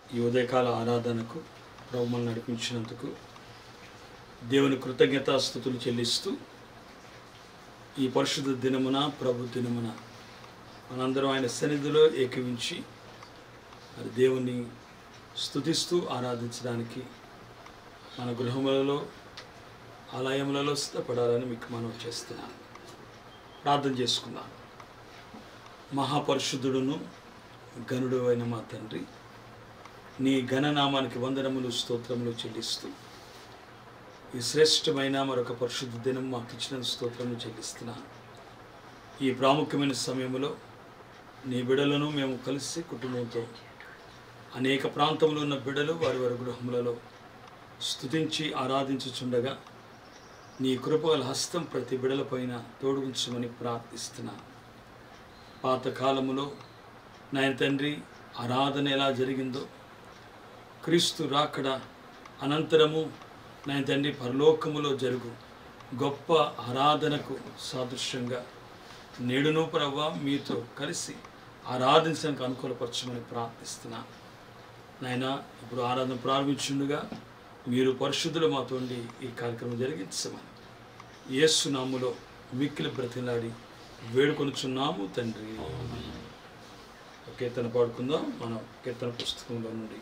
ఈ ఉదయకాల ఆరాధనకు ప్రభుమల్ని నడిపించినందుకు దేవుని కృతజ్ఞతాస్థుతులు చెల్లిస్తూ ఈ పరిశుద్ధ దినమున ప్రభు దినమున మనందరం ఆయన సన్నిధిలో ఏకవించి మరి దేవుని స్తుతిస్తూ ఆరాధించడానికి మన గృహములలో ఆలయములలో సిద్ధపడాలని మీకు మనం చేస్తున్నాను ప్రార్థన చేసుకుందాం మహాపరిశుద్ధుడును గనుడు అయిన మా తండ్రి నీ ఘననామానికి వందనములు స్తోత్రములు చెల్లిస్తూ ఈ శ్రేష్టమైన మరొక పరిశుద్ధ దినం మాకు ఇచ్చిన స్తోత్రములు చెల్లిస్తున్నాను ఈ ప్రాముఖ్యమైన సమయంలో నీ బిడలను మేము కలిసి కుటుంబంతో అనేక ప్రాంతంలో ఉన్న బిడలు వారి వారి గృహములలో స్తుతించి ఆరాధించుచుండగా నీ కృపగల హస్తం ప్రతి బిడలపైన తోడుగుంచమని ప్రార్థిస్తున్నాను పాతకాలములో నాయన తండ్రి ఆరాధన ఎలా జరిగిందో క్రీస్తు రాకడ అనంతరము నాయన తండ్రి పరలోకములో జరుగు గొప్ప ఆరాధనకు సాదృశ్యంగా నేడును ప్రవ్వ మీతో కలిసి ఆరాధించడానికి అనుకూలపరచమని ప్రార్థిస్తున్నా నాయన ఇప్పుడు ఆరాధన ప్రారంభించుండగా మీరు పరిశుద్ధులు మాతోండి ఈ కార్యక్రమం జరిగించమని యేసు నాములో మిక్కిలి బ్రతిలాడి వేడుకొనుచున్నాము తండ్రి కీర్తన పాడుకుందాం మనం కీర్తన పుస్తకంలో నుండి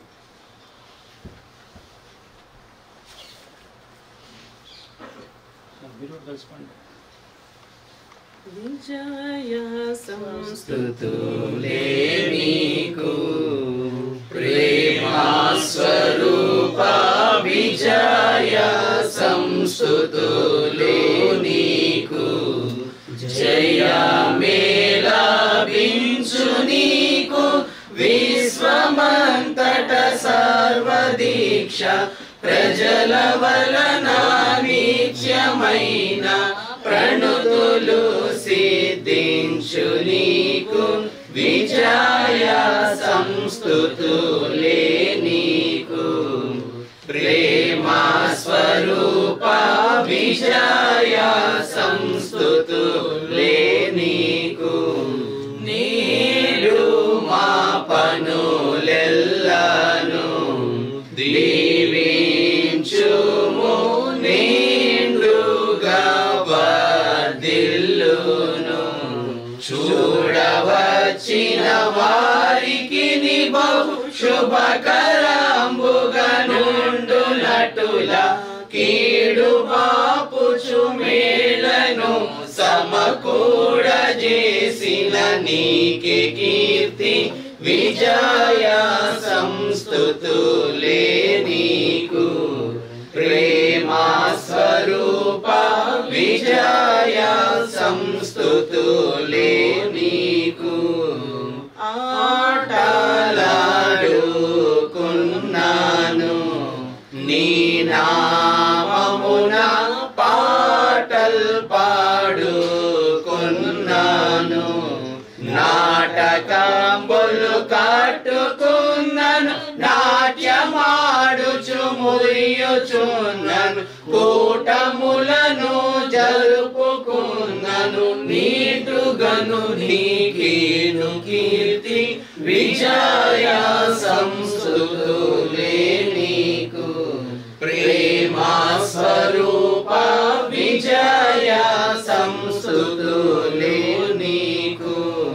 మీరు కలిసి పాడండి. విజయ సంస్థ స్తుతులే నీకు ప్రేమా స్వరూప విజయ సంస్థుతులే నీకు జయ మేళవించు నీకు విశ్వమంతట సర్వదీక్ష ప్రజల వలన నిత్యమైన ప్రణుతులు సిద్ధించు నీకు విజయ సంస్థుతులే నీకు ప్రేమా స్వరూప విజయ సంస్థుతులే నీకు నీడు మా పనులెల్లను దీవించుము నిండుగా వర్ధిల్లును చూడవచ్చిన వారికి ని బహు శుభకరంబుగా నుండునటుల కీడు బాపుచు మేళను సమకూడ చేసిన నీకే కీర్తి విజయ సంస్థుతులే నీకు ప్రేమా స్వరూప విజయ సంస్థుతులే నీకు ఆటలాడుకున్నాను నీ నామమున పాటల్ పాడుకున్నాను నాటకంబులు కట్టుకున్నాను నాట్యమాడుచు మురియుచున్నాను కూటములను జరుపుకున్నాను నీటుగను నీకేను కీర్తి విజయ సంస్కృతులే నీకు ప్రేమా స్వరూప విజయ సంస్కృతులే నీకు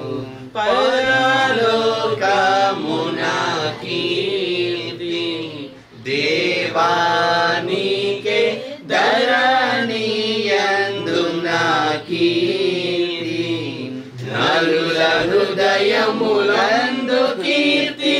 పరలోకమున కీర్తి దేవానికే ధరణియందున కీర్తి నరుల హృదయములందు కీర్తి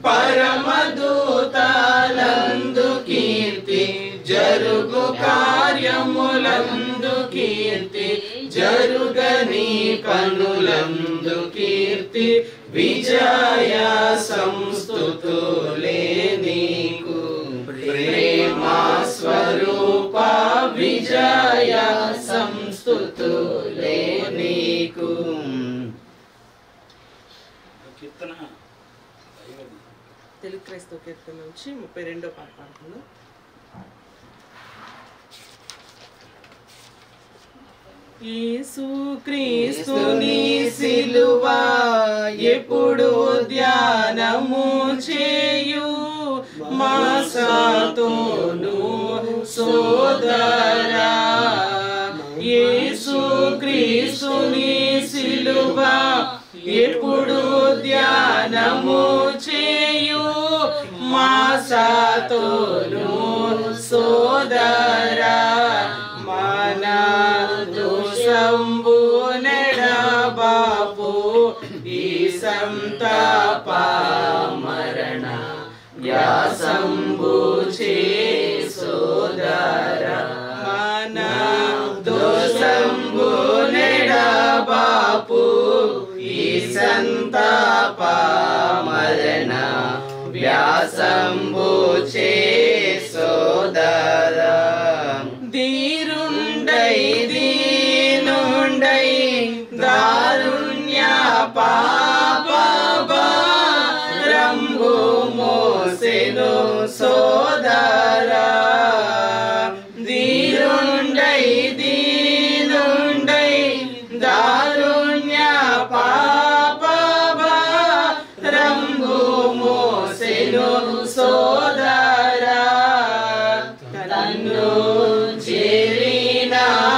పరమదూతాలందు కీర్తి జరుగు కార్యములందు కీర్తి జరుగని పనులందు కీర్తి విజయ సంస్థుతులే నీకు ప్రేమా స్వరూప విజయ సంస్థుతులే నీకు కీర్తన తెలుగు క్రైస్తవ కీర్తన నుంచి ముప్పై రెండో పాట పాడుకుందాం యేసు క్రీస్తుని సిలువ ఎప్పుడు ధ్యానము చేయు మాసాతోను సోదరా యేసు క్రీస్తుని సిలువ ఎప్పుడు ధ్యానము చేయు మాసాతోను సోదరా మన దోషంబు నెడబాపు ఈ సంతాప మరణ వ్యాసంబు చే సోదర మన దోషంబు నెడబాపు ఈ సంతాప మరణ వ్యాసంబు చే సోదర ధీరుండై దీనుండై దారుణ్య పాపంబు మోసెను సోదరా ధీరుండై దీనుండై దారుణ్య పాపంబు మోసెను సోదరా తన్ను చేరిన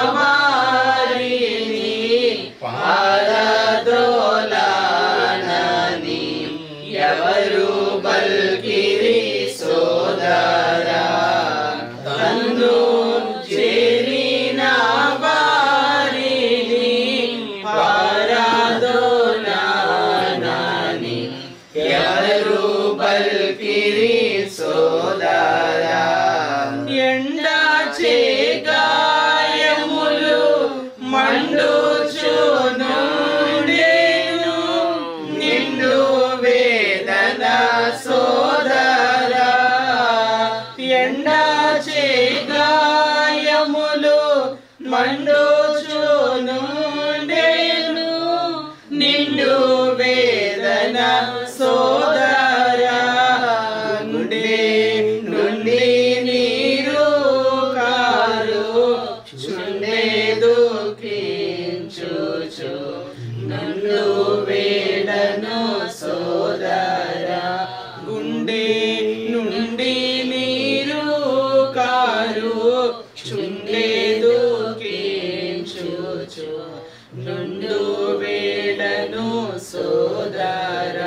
వారిని పారదోలానని ఎవరు బల్కిరి సోదరా తన్ను చేరిన వారిని పారదోలానని ఎవరు బల్కిరి సోదరా ఎండా చేగాయములు మండుచునుండేను నిండు వేదన సోదరా ఎండా చేగాయములు మండుచునుండేను నిండు వేదన సోదరా నుండి నుండి నీరు కారు చుండే దుఃఖించుచు నన్ను వేడను సోదరా గుండె నుండి నీరు కారు చుండే దుఃఖించుచు నుండు వేడను సోదర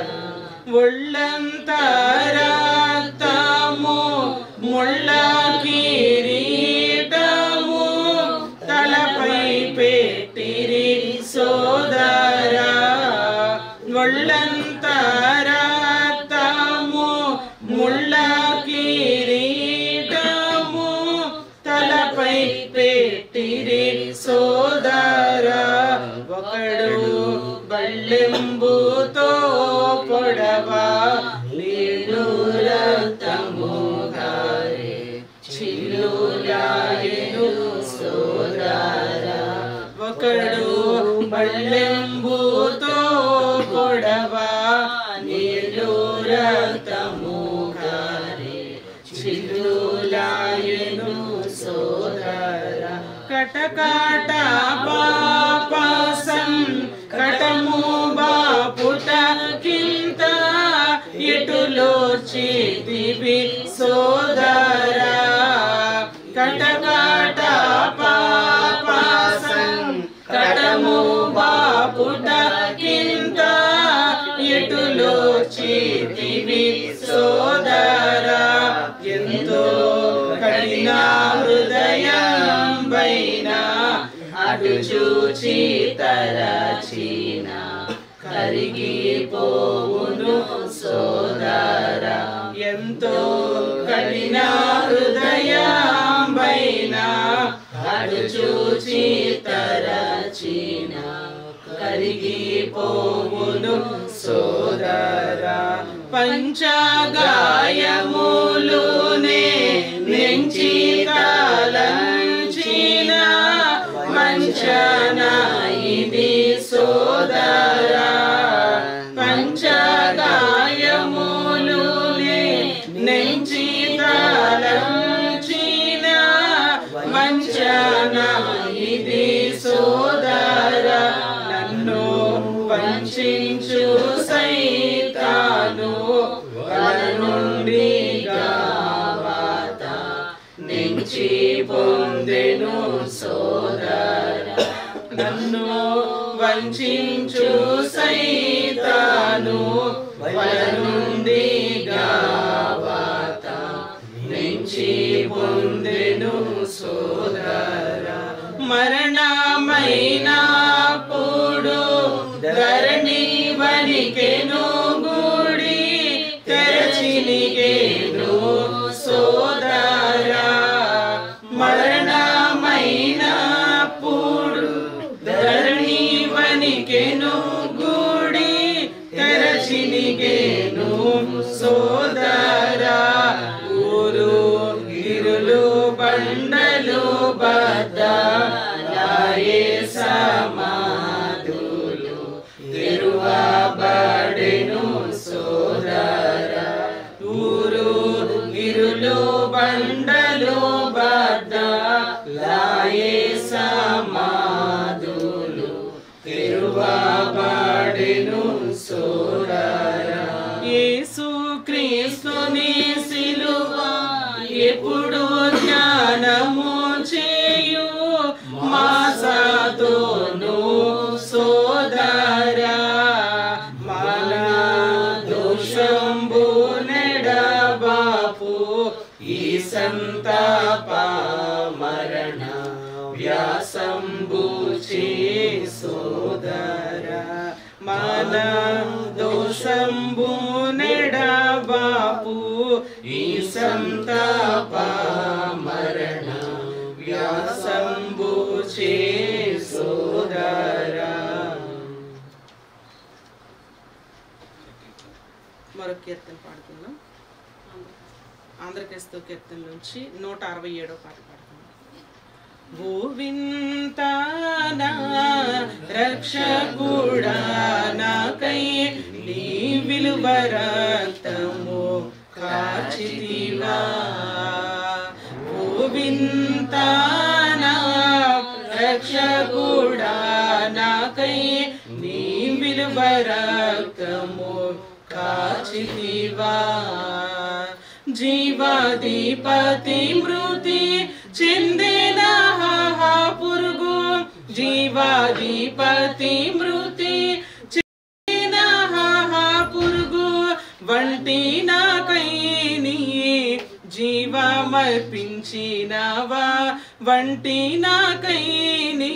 ఒళ్ళంతరాతము ముళ్ళ కిరీటము తలపై పెట్టిరి సోదరా ఒళ్ళంతరాతము ముళ్ళ కిరీటము తలపై పెట్టిరి సోదరా ఒకడు బళ్ళెంబుతో పొడవా నీళ్ళు రక్తము గారే చిల్లులాయను సోదరా ఒకడు బళ్ళెంబుతో పొడవా నీళ్ళు రక్తము గారే చిల్లులాయను సోదర కటకాట పాపసం కటము బాపుట కింత ఇటులో చేతివి సోదరా కటకాట పాపసం కటము బాపుట కింత ఇటులో చేతివి సోదరా ఎంతో కఠిన హృదయం పైన అటు చూచి తరచిన కరిగిపోవును సోదరా ఎంతో కఠిన హృదయం పైన అటు చూచి తరచిన కరిగిపోవును సోదరా పంచగాయములునే నెంచి తలంచిన వంచన ఇది సోదరా పంచగాయములునే నెంచి తలంచిన వంచన ఇది సోదరా నన్ను వంచించు సైతాను వల నుండి గా నుంచి పొందెను సోదర నన్ను వంచించు సైతాను వల నుండి గావాత నుంచి పొందెను సోదర మరణమైనప్పుడు ధరణి వనికెను గుడి తెరచినిగేను సోదరా మరణమైనప్పుడు ధరణి వనికెను గుడి తెరచినిగేను సోదరా ఊరు గిరులు బండలు బద్ద లాయే సమాధులు తెరువబడెను సోదర ఊరు గిరులు బండలు బద్ద లాయే సమాధులు తెరువబడెను సోదర యేసు క్రీస్తుని సిలువ ఎప్పుడు జ్ఞానము చేయు మాసాతోను సోదరా మన దోషంబు నెడబాపు ఈ సంతాప మరణ వ్యాసంబు చే సోదరా మన దోషంబు నెడబాపు ఈ సంతాప మరణ వ్యాసంబు చే సోదరా మరొక కీర్తన పాడుకుందాం ఆంధ్రక్రైస్తవ కీర్తన నుంచి నూట అరవై ఏడో పాట పాడుకుందాం గోవింతానా రక్షకుడా నాకై నీ విలువ రక్తము కాచితివా గోవింతానా రక్షకుడా నాకై నీ విలువ రక్తము కాచితివా జీవాధిపతి మృతి చెందిన హాహా పురుగు జీవాధిపతి మృతి చెందిన హాహా పురుగు వంటి నాకై నీ జీవమర్పించినవా వంటి నాకై నీ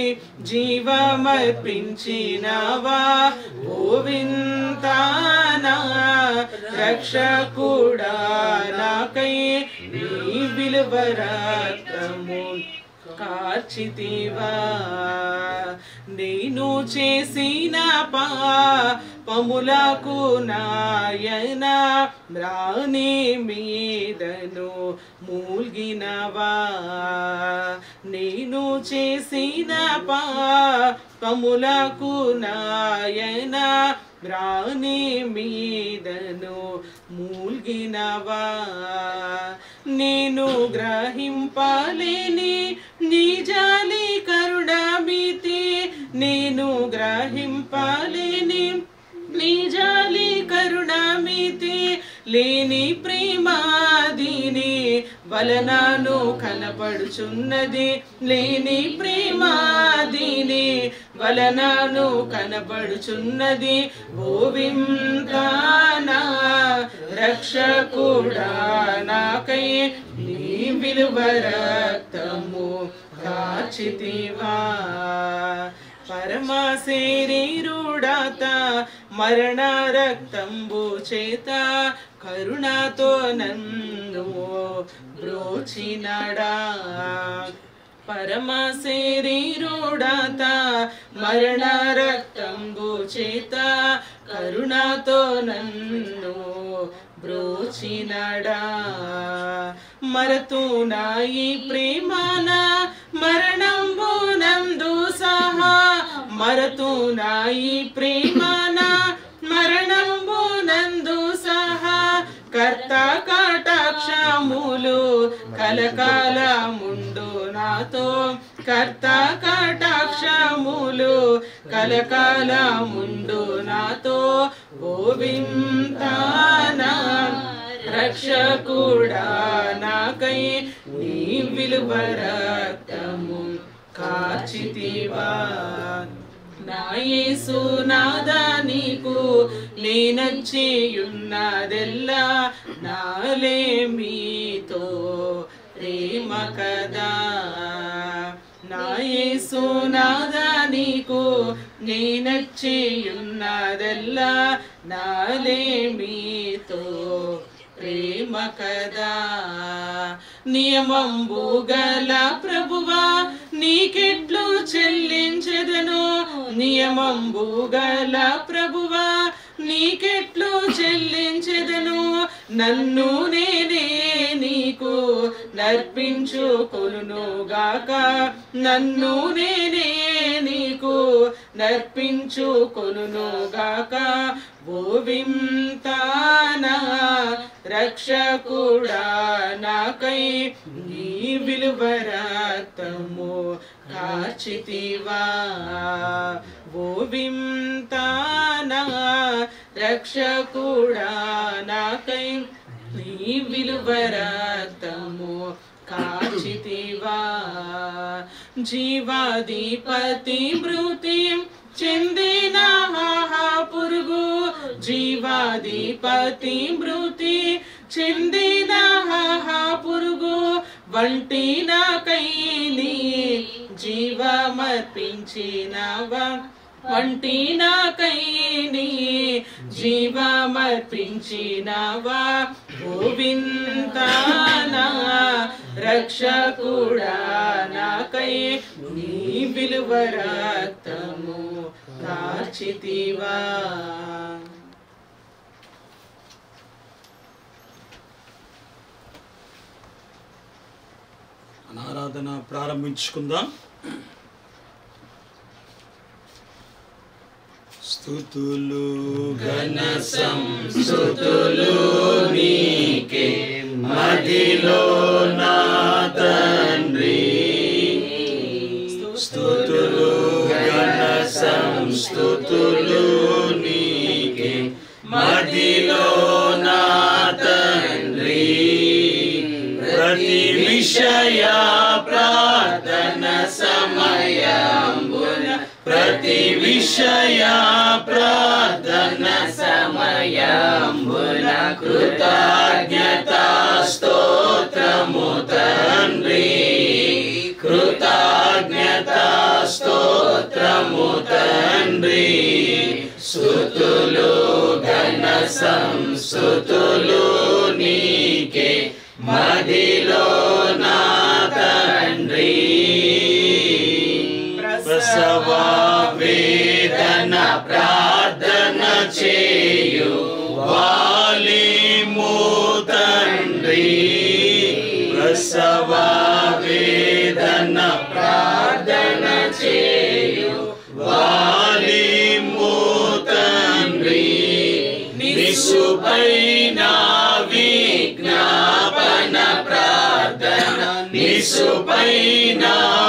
జీవమర్పించినవా ఓ వింతానా రక్షకుడా నాకై నీ విలువ రక్తము కార్చితివా నేను చేసిన పాపములకు నాయన రాణి మీదను మూల్గినవా నేను చేసిన పాపములకు నాయన రాణి మీదను మూల్గినవా నేను గ్రహింపలేని నిజాలి కరుణమితి నేను గ్రహింపలేని నిజాలి కరుణమితి లేని ప్రేమాదిని వలనను కనపడుచున్నది లేని ప్రేమాదిని వలనను కనపడుచున్నది ఓవింతానా రక్షకుడా నాకై నీ విలువ రక్తము కాచితివా పరమ శరీరుడాత మరణ రక్తంబు చేత కరుణతో నన్ను బ్రోచినడా పరమ శరీరుడాత మరణ రక్తంబు చేత కరుణతో నన్ను బ్రోచినడా మరతు నాయి ప్రేమాన మరణంబు నందు సహా మరతు నాయి ప్రేమాన మరణంబు నందు సహా కర్త కటాక్షములు కలకాలముండు నాతో కర్త కటాక్షములు కలకాలముండు నాతో గోవిందానా రక్షకుడా నాకై నీ విలువ రక్తము కాచితివా నా యేసు నాదా నీకు నేనచ్చేయున్నదెల్లా నాలే మీతో ప్రేమ కదా నా యేసు నాదా నీకు నేనచ్చేయున్నదెల్లా నాలే మీతో ప్రేమ కదా నియమంబు గల ప్రభువా నీకెట్లు చెల్లించెదను నియమంబు గల ప్రభువా నీకెట్లు చెల్లించెదను నన్ను నేనే నీకు నర్పించుకొను గాక నన్ను నేనే నీకు నర్పించుకొను గాక ఓ వింతానా రక్షకుడా నాకై నీ విలువ రక్తము కార్చితివా ఓ వింతానా రక్షకుడా నాకై నీ విలువ రక్తము కాచితివా జీవాధిపతి మృతి చెందిన పురుగు జీవాధిపతి మృతి చెందిన పురుగు వంటి నాకైని జీవమర్పించినవా వంటి నాకైని జీవమర్పించినవా గోవిందానా రక్షకుడా నాకై నీ విలువ రక్తము కార్చితివా ఆరాధన ప్రారంభించుకుందాం స్థుతులు ఘన స్థుతులు నీకే మదిలో నా తండ్రి స్థుతులు ఘన సంస్థుతులు నీకే మదిలో నా తండ్రి ప్రతి విషయ ప్రార్థన సమయంబున ప్రతి విషయ ప్రార్థన సమయంబున కృతజ్ఞత స్తోత్రము తండ్రి కృతజ్ఞత స్తోత్రము తండ్రి స్థుతులు ఘన సంస్థుతులు నీకే మదిలో నా తండ్రి ప్రసవ వేదన ప్రార్థన చేయు వాలిము తండ్రి ప్రసవ వేదన ప్రార్థన చేయు వాలిము తండ్రి నిసుపైన విజ్ఞాపన ప్రార్థన నిసుపైన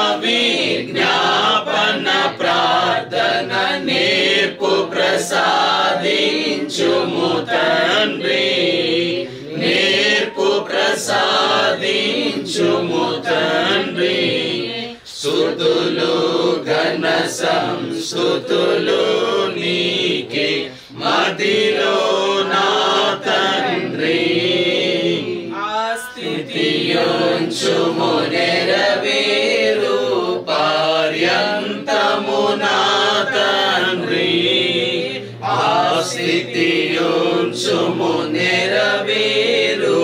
విజ్ఞాపన ప్రార్థన నేర్పు ప్రసాదించుము తండ్రి నేర్పు ప్రసాదించుము తండ్రి స్థుతులు ఘన సంస్థుతులు నీకే మదిలో నా తండ్రి ఆ స్థితి స్థితియోంచుము నెరవేరు పర్యంతము నా తండ్రి ఆ స్థితియోంచుము నెరవేరు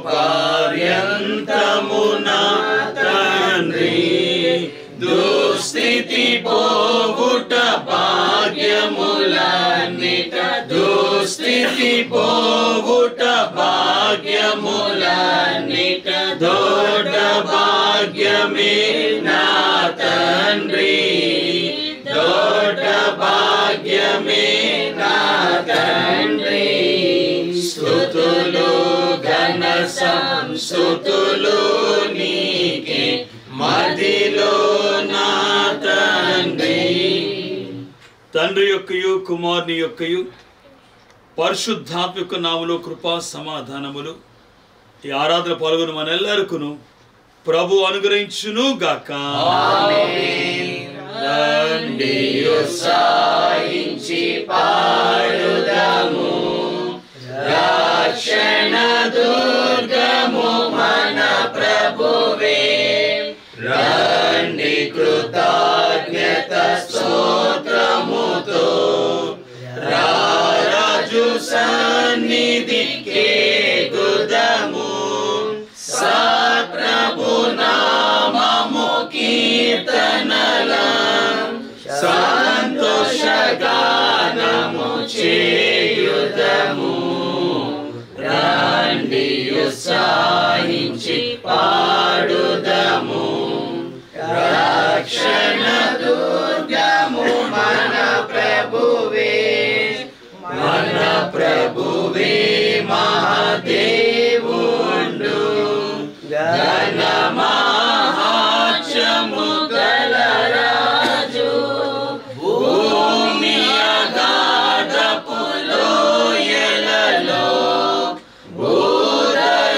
పర్యంతము నా తండ్రి దుస్థితి పోగుట భాగ్యములన్నిట దుస్థితి పోగుట భాగ్యములన్నిట దొడ్డ భాగ్యమే నా తండ్రి దొడ్డ భాగ్యమే నా తండ్రి స్థుతులు ఘన సంస్థుతులు నీకే మదిలో నా తండ్రి తండ్రి యొక్కయు కుమారుని యొక్కయు పరిశుద్ధాత్మిక నాములో కృపా సమాధానములు ఈ ఆరాధన పాల్గొని మనెల్లరికును ప్రభు అనుగ్రహించును గాక రండి ఉత్సాహించి పాడుదము రక్షణ దుర్గము మన ప్రభువే రండి కృతజ్ఞత స్తోత్రముతో రారాజు సన్నిధికే గుదము సత్ప్రభు నామము కీర్తనల సంతోషగానము చేయుదము రండి ఉత్సాహించి పాడుదము రక్షణ దుర్గము మన ప్రభువే మన ప్రభువే మహాదేవుండు ఘన మహాచము గల రాజు భూమి అగాధపు లోయలలో భూధర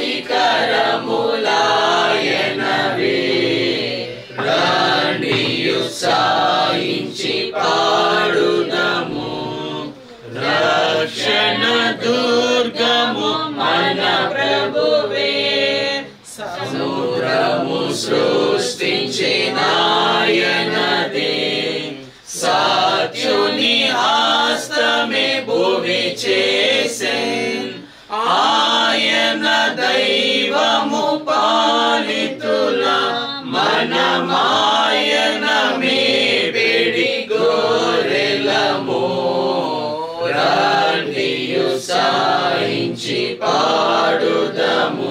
శిఖరములాయనవే రండి ఉత్సాహించి పాడుదము రక్షణ దుర్గము మన ప్రభువే సముద్రము సృష్టించినాయనదే సత్యుని హస్తమే భూమి చేసెన్ ఆయన దైవము పాలితుల మన మాయన మే బెడి గోరెలమో రండి ఉత్సాహించి పాడుదము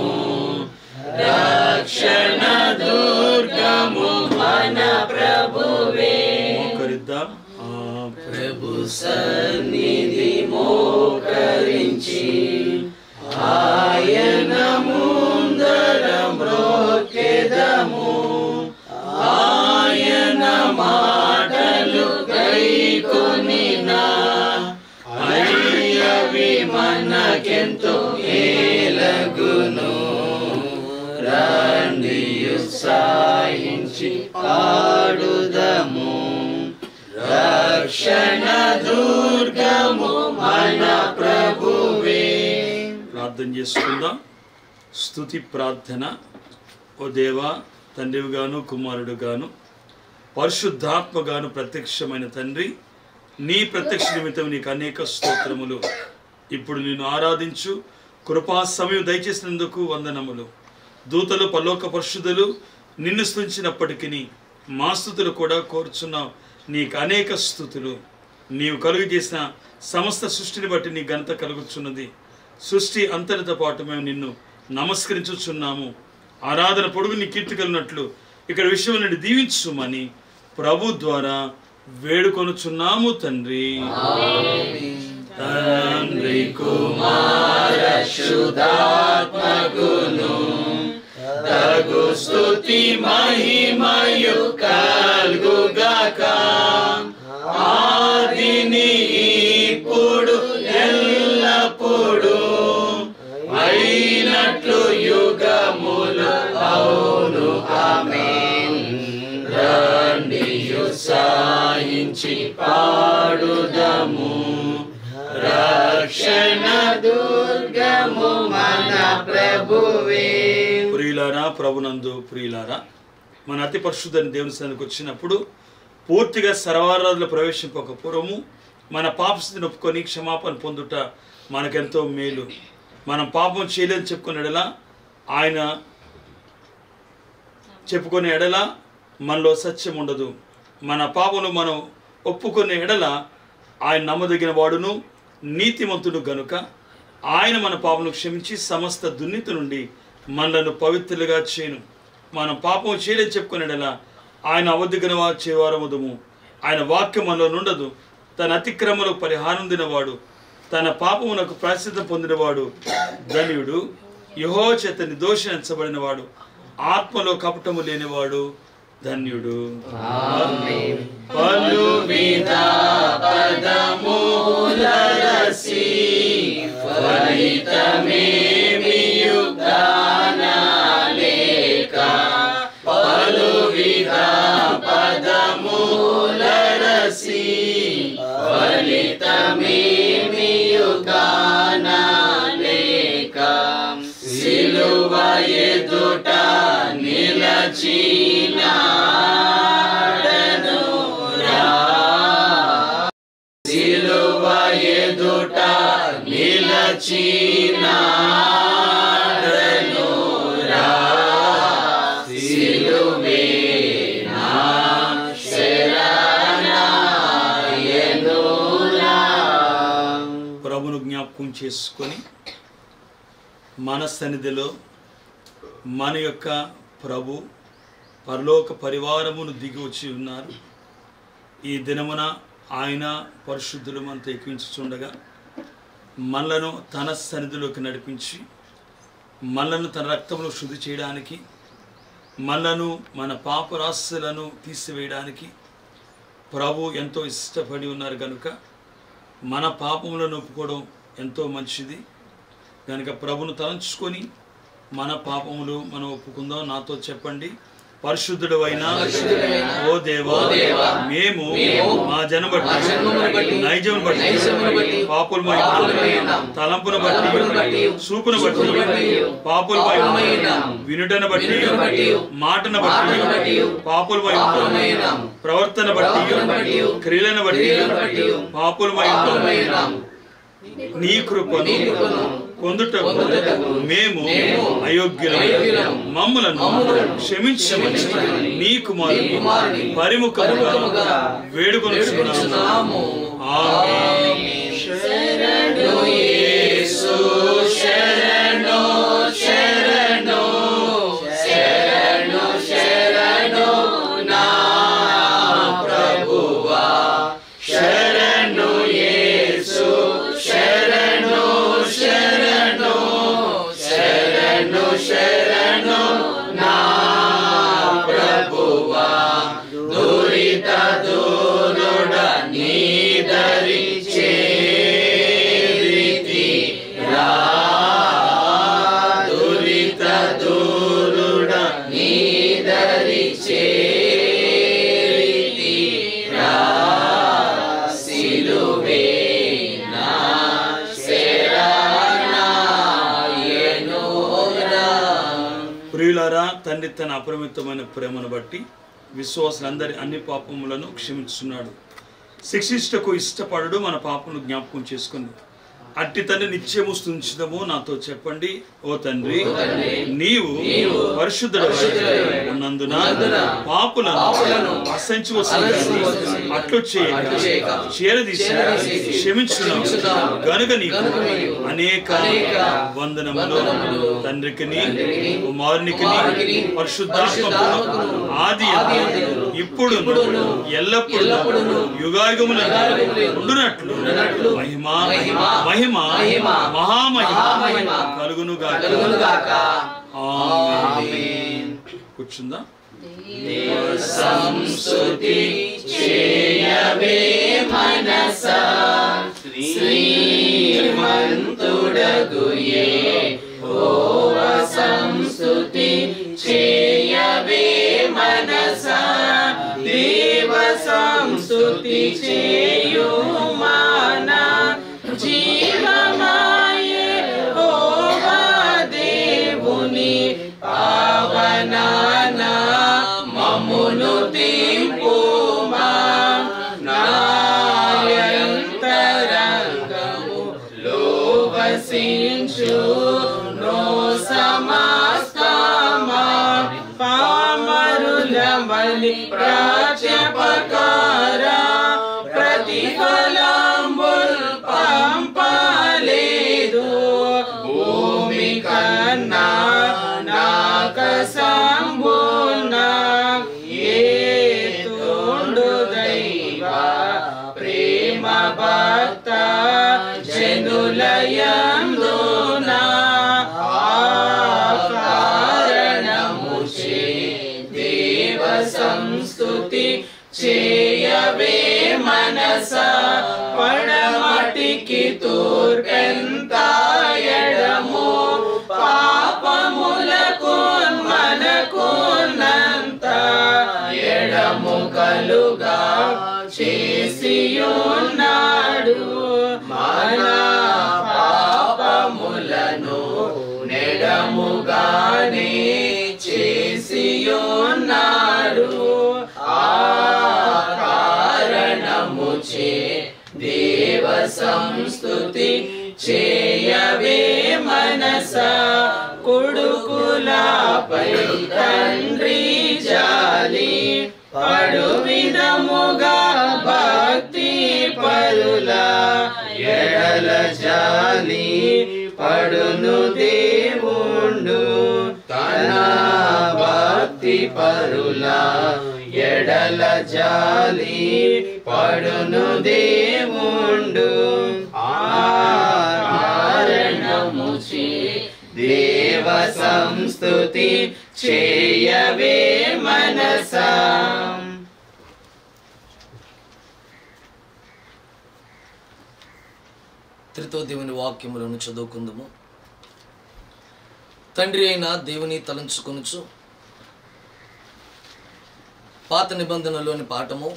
రక్షణ దుర్గము మన ప్రభువే మోకరిద్దాం ఆ ప్రభు సన్నిధి మోకరించి ఆయన ముందర మ్రోకెదము ఆయన మాటలు గైకొనిన అయ్యవి మనకెంతో ఏలగును రండి ఉత్సాహించి పాడుదము రక్షణ దుర్గము మన ప్రభువే ప్రార్థన చేసుకుందాం స్తుతి ప్రార్థన ఓ దేవా తండ్రివిగాను కుమారుడుగాను పరిశుద్ధాత్మగాను ప్రత్యక్షమైన తండ్రి నీ ప్రత్యక్ష నిమిత్తం నీకు అనేక స్తోత్రములు ఇప్పుడు నేను ఆరాధించు కృపా సమయం దయచేసినందుకు వందనములు దూతలు పలోక పరిశుద్ధులు నిన్ను స్థుతించినప్పటికీ మా స్థుతులు కూడా కోరుచున్నావు నీకు అనేక స్థుతులు నీవు కలుగు చేసిన సమస్త సృష్టిని బట్టి నీ ఘనత కలుగుచున్నది సృష్టి అంతటితో పాటు మేము నిన్ను నమస్కరించుచున్నాము ఆరాధన పొడుగు నీ కీర్తి కలిగినట్లు ఇక్కడ విషయం నుండి దీవించుమని ప్రభు ద్వారా వేడుకొనుచున్నాము తండ్రి తండ్రి కుమార శుద్ధాత్మగును తగు స్తుతి మహిమయు కల్గుగాక ఆదిని ఇప్పుడు ఎల్లప్పుడు అయినట్లు యుగములు అవును ఆమేన్ రండి ఉత్సాహించి పాడుదము రక్షణ దుర్గము మన ప్రభువే ప్రియులారా ప్రభునందు ప్రియులారా మన అతి పరిశుద్ధని దేవుని సన్నిధికి వచ్చినప్పుడు పూర్తిగా సర్వారాధులు ప్రవేశింపక పూర్వము మన పాపస్థితిని ఒప్పుకొని క్షమాపణ పొందుట మనకెంతో మేలు మనం పాపం చేయలేదని చెప్పుకునే ఎడల ఆయన చెప్పుకునే ఎడల మనలో సత్యం ఉండదు మన పాపను మనం ఒప్పుకునే ఎడల ఆయన నమ్మదగిన వాడును నీతిమంతుడు గనుక ఆయన మన పాపను క్షమించి సమస్త దుర్నీతి నుండి మనలను పవిత్రులుగా చేయను మనం పాపం చేయలేని చెప్పుకునేడలా ఆయన అవధిగిన చేవారముదము ఆయన వాక్యం మనలో నుండదు తన అతిక్రమలకు పరిహారం దినవాడు తన పాపమునకు ప్రాశ్చితం పొందినవాడు ధన్యుడు యహో చేత నిర్దోషించబడిన వాడు ఆత్మలో కపటము లేనివాడు ధన్యుడు పలు విధ పదమూలరసి ఫలితమేమియు గానలేక చేతమేమియు కానలేక సిలువ ఎదుట నిలచినాడను రా సిలువ ఎదుట నిలచినాడను రా సిలువే నా శరణాయనురా ప్రభును జ్ఞాపకం చేసుకొని మన సన్నిధిలో మన యొక్క ప్రభు పరలోక పరివారమును దిగి వచ్చి ఉన్నారు ఈ దినమున ఆయన పరిశుద్ధులు మనతో ఎక్కించుచుండగా మనలను తన సన్నిధిలోకి నడిపించి మనలను తన రక్తంలో శుద్ధి చేయడానికి మనలను మన పాపరాశులను తీసివేయడానికి ప్రభు ఎంతో ఇష్టపడి ఉన్నారు కనుక మన పాపములను ఒప్పుకోవడం ఎంతో మంచిది కనుక ప్రభును తలంచుకొని మన పాపములు మనం ఒప్పుకుందాం నాతో చెప్పండి పరిశుద్ధుడు అయిన ఓ దేవా మేము మా జన్మ బట్టి నైజం బట్టి పాపులమై తలంపును బట్టి చూపును బట్టి పాపులమై వినుటను బట్టి మాటను బట్టి పాపులమై ప్రవర్తన బట్టి క్రియలను బట్టి పాపులమై నీ కృపను పొందుటకు మేము అయోగ్యులం మమ్ములను క్షమించమని నీ కుమారుని పరిముఖముగా వేడుకొనుచున్నాము ఆమేన్ శరణు యేసు శరణు శరణు శరణు శరణు నా ప్రభువా శరణు యేసు శరణు శరణు శరణు శరణు నా ప్రభువా దురిత దూరుడ నీదరి చేరితి రా దురిత దూరుడ నీదరి చేరితి రా సిలువే నా శరణాయనురా ప్రియులారా తండ్రి తన అపరిమితమైన ప్రేమను బట్టి విశ్వాసులందరి అన్ని పాపములను క్షమించున్నాడు శిక్షిష్టకు ఇష్టపడడు మన పాపమును జ్ఞాపకం చేసుకుంది అట్టి తండ్రి నిత్యము స్తుంచుదము నాతో చెప్పండి ఓ తండ్రి నీవు పరిశుద్ధుడు ఉన్నందున పాపులను అసంచి వస్తుంది అట్లు చేయక చేరదీసి క్షమించున్నావు గనుక నీకు అనేక వందనములు తండ్రికి కుమారునికి పరిశుద్ధాత్మకు ఆది ఇప్పుడు ఎల్లప్పుడు యుగాయుగముల ఉండునట్లు మహిమ మహిమ మహామహిమ కలుగును కలుగునుగాక. ఆమేన్ కూర్చుందా సంస్తుతి చేయవే మనస శ్రీమంతుడగుయే ఓవ సంస్తుతి చేయవే మనస దేవ సంస్తుతి చేయు మాన జీవమాయే ఓవా దేవుని పావనాన మమ్మును తీర్పుమా నాయంతరంగము లోవసించు నో సమస్తమా పామరుల బలి ప్రాచ్యపకార ప్రతిఫలంబుల్ పంపలేదు భూమి కన్నా నాక సంబున ఏ తోడు దైవ ప్రేమ భక్త జనులయందునా కారణముచే దేవ సంస్తుతి చేయవే మనస పడమటికి తూర్పెంత ఎడము పాపములకు మనకున్నంత ఎడము కలుగా చేసియున్నాడు కొడుకులపై తండ్రి జాలి పడు విధముగా భక్తి పరుల ఎడల జాలి పడును దేవుండు తన భక్తి పరుల ఎడల జాలి పడును దేవుండు ఆరణము చే దేవ సంస్తుతి చేయవే మనసా త్రితో దేవుని వాక్యములను చదువుకుందాము తండ్రి అయిన దేవుని తలంచుకొనుచు పాత నిబంధనలోని పాఠము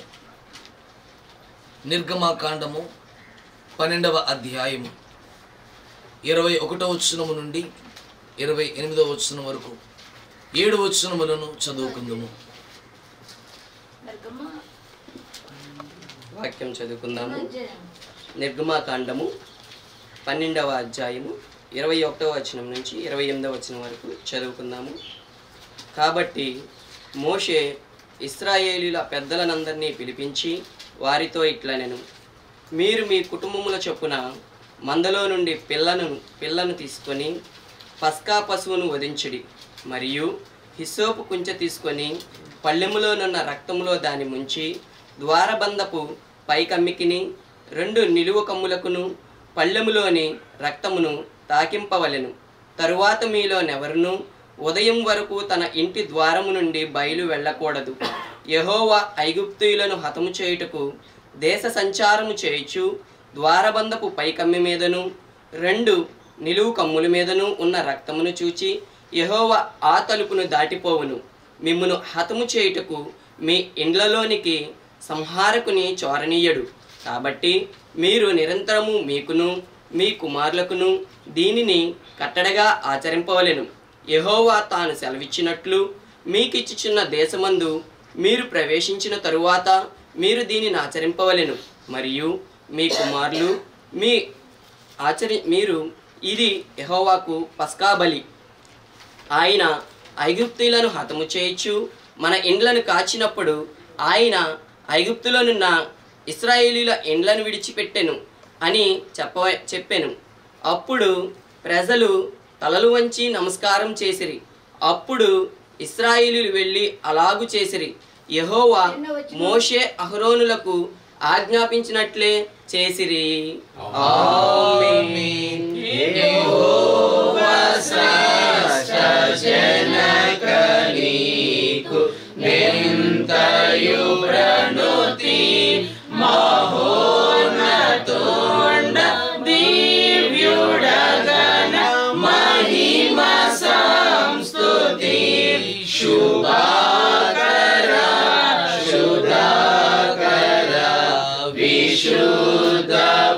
నిర్గమాకాండము పన్నెండవ అధ్యాయము ఇరవై ఒకటో వచనము నుండి ఇరవై ఎనిమిదవ వచనం వరకు ఏడు వచనములను చదువుకుందాము వాక్యం చదువుకుందాము నిర్గమాకాండము పన్నెండవ అధ్యాయము ఇరవై ఒకటవ వచనం నుంచి ఇరవై ఎనిమిదవ వచనం వరకు చదువుకుందాము కాబట్టి మోషే ఇస్రాయేలీల పెద్దలనందరినీ పిలిపించి వారితో ఇట్లనెను మీరు మీ కుటుంబముల చొప్పున మందలో నుండి పిల్లను పిల్లను తీసుకొని పస్కా పశువును వధించుడి మరియు హిస్సోపు కుంచె తీసుకొని పళ్ళెములోనున్న రక్తములో దాని ముంచి ద్వారబంధపు పైకమ్మికిని రెండు నిలువ కమ్ములకును పళ్ళెములోని రక్తమును తాకింపవలెను తరువాత మీలోనెవరును ఉదయం వరకు తన ఇంటి ద్వారము నుండి బయలు వెళ్ళకూడదు యెహోవా ఐగుప్తీయులను హతము చేయుటకు దేశ సంచారము చేయుచు ద్వారబంధపు పైకమ్మి మీదను రెండు నిలువు కమ్ముల మీదను ఉన్న రక్తమును చూచి యెహోవా ఆ తలుపును దాటిపోవును మిమ్మును హతము చేయుటకు మీ ఇండ్లలోనికి సంహారకుని చోరనీయడు కాబట్టి మీరు నిరంతరము మీకును మీ కుమారులకును దీనిని కట్టడగా ఆచరింపవలెను యెహోవా తాను సెలవిచ్చినట్లు మీకిచ్చుచున్న దేశమందు మీరు ప్రవేశించిన తరువాత మీరు దీనిని ఆచరింపవలెను మరియు మీ కుమారులు మీ ఆచరి మీరు ఇది యెహోవాకు పస్కా బలి ఆయన ఐగుప్తీయులను హతము చేయొచ్చు మన ఇండ్లను కాచినప్పుడు ఆయన ఐగుప్తులోనున్న ఇస్రాయేలీల ఇండ్లను విడిచిపెట్టెను అని చెప్ప చెప్పాను అప్పుడు ప్రజలు తలలు వంచి నమస్కారం చేసిరి అప్పుడు ఇస్రాయేలీలు వెళ్ళి అలాగు చేసిరి యెహోవా మోషే అహరోనులకు ఆజ్ఞాపించినట్లే చేసిరి ఆమేన్. నీకు నింతయు ప్రణుతి మహోన్నతోండ దివ్యుడగన మహిమ సంస్తుతి శుభాకర శుధాకర విశుద్ధ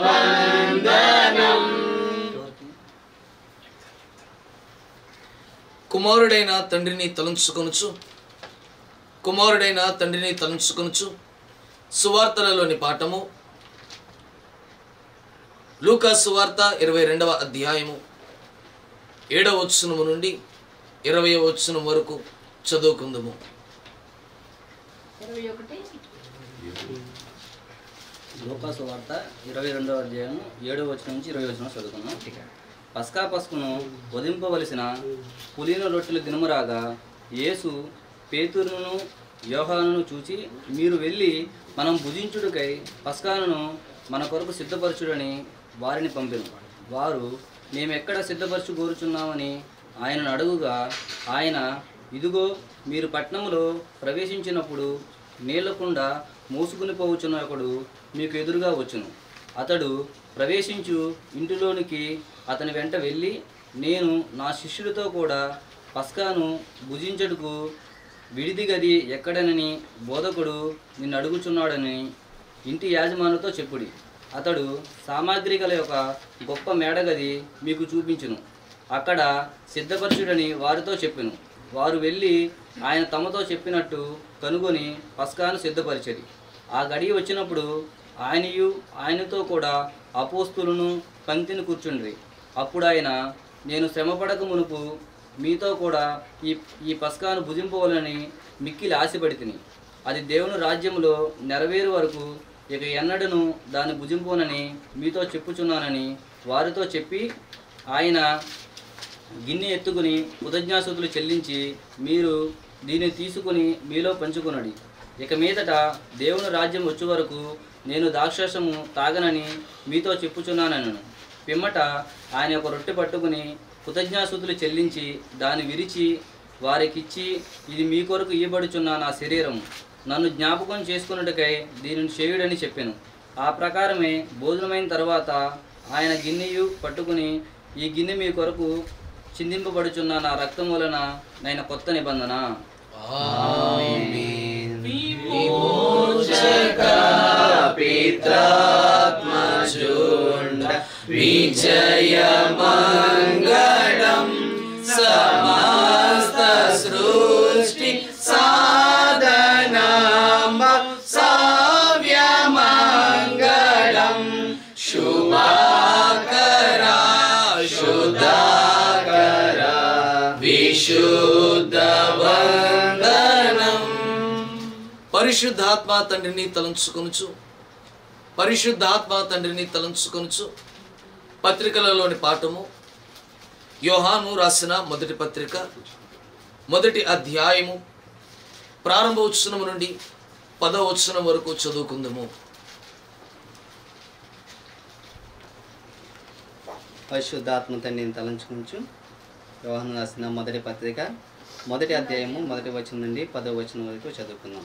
వందనం కుమారుడైన తండ్రిని తలంచుకొనుచు కుమారుడైన తండ్రిని తలంచుకొనుచు సువార్తలలోని పాఠము లూకా సువార్త ఇరవై రెండవ అధ్యాయము ఏడవ వచనము నుండి ఇరవై వచనం వరకు చదువుకుందాము లోకాసు వార్త ఇరవై రెండవ అధ్యాయం ఏడవ వచనం నుంచి ఇరవై వచనం చదువుకున్నాం పస్కా పసుపును వధింపవలసిన పులిన రొట్టెల దినము రాగా యేసు పేతురును యోహానును చూచి మీరు వెళ్ళి మనం భుజించుడికై పస్కాను మన కొరకు సిద్ధపరచుడని వారిని పంపెను వారు మేమెక్కడ సిద్ధపరచు కోరుచున్నామని ఆయనను అడుగుగా ఆయన ఇదిగో మీరు పట్నములో ప్రవేశించినప్పుడు నీళ్లకుండా మూసుకుని పోవచ్చున్న ఒకడు మీకు ఎదురుగా వచ్చును అతడు ప్రవేశించు ఇంటిలోనికి అతని వెంట వెళ్ళి నేను నా శిష్యుడితో కూడా పస్కాను భుజించడుకు విడిది గది ఎక్కడనని బోధకుడు నిన్ను అడుగుచున్నాడని ఇంటి యాజమానుతో చెప్పుడి అతడు సామాగ్రి గల ఒక గొప్ప మేడగది మీకు చూపించును అక్కడ సిద్ధపరచుడని వారితో చెప్పెను వారు వెళ్ళి ఆయన తమతో చెప్పినట్టు కనుగొని పస్కాను సిద్ధపరిచది ఆ గడి వచ్చినప్పుడు ఆయనయు ఆయనతో కూడా అపోస్తులను పంక్తిని కూర్చుండ్రి అప్పుడు ఆయన నేను శ్రమపడక మునుపు మీతో కూడా ఈ ఈ పస్కాను భుజింపవలని మిక్కిలి ఆశపడితిని అది దేవుని రాజ్యములో నెరవేరు వరకు ఇక ఎన్నడను దాన్ని భుజింపునని మీతో చెప్పుచున్నానని వారితో చెప్పి ఆయన గిన్నె ఎత్తుకుని కృతజ్ఞాసుతులు చెల్లించి మీరు దీన్ని తీసుకుని మీలో పంచుకునడి ఇక మీదట దేవుని రాజ్యం వచ్చే వరకు నేను దాక్షరసము తాగనని మీతో చెప్పుచున్నానను పిమ్మట ఆయన ఒక రొట్టె పట్టుకుని కృతజ్ఞాసుతులు చెల్లించి దాన్ని విరిచి వారికిచ్చి ఇది మీ కొరకు ఇవ్వబడుచున్న నా శరీరం నన్ను జ్ఞాపకం చేసుకున్నట్టుకై దీనిని చేయుడని చెప్పాను ఆ ప్రకారమే భోజనమైన తర్వాత ఆయన గిన్నెయు పట్టుకుని ఈ గిన్నె మీ కొరకు చిందింపబడుచున్న నా రక్తం వలన నైన కొత్త నిబంధన పిత్రాత్మజుండ విజయమంగళం సమస్త సృష్టి సాధనామ సావ్యమంగళం శుభాకరా శుద్ధాకరా విశుద్ధ వందనం పరిశుద్ధాత్మ తండ్రిని తలంచుకొనుచు పరిశుద్ధాత్మ తండ్రిని తలంచుకొనుచు పత్రికలలోని పాఠము యోహాను రాసిన మొదటి పత్రిక మొదటి అధ్యాయము ప్రారంభోత్సవం నుండి పదవచనం వరకు చదువుకుందాము పరిశుద్ధాత్మ తండ్రిని తలంచుకుంటూ యోహాను రాసిన మొదటి పత్రిక మొదటి అధ్యాయము మొదటి వచనం నుండి పదవ వచనం వరకు చదువుకుందాం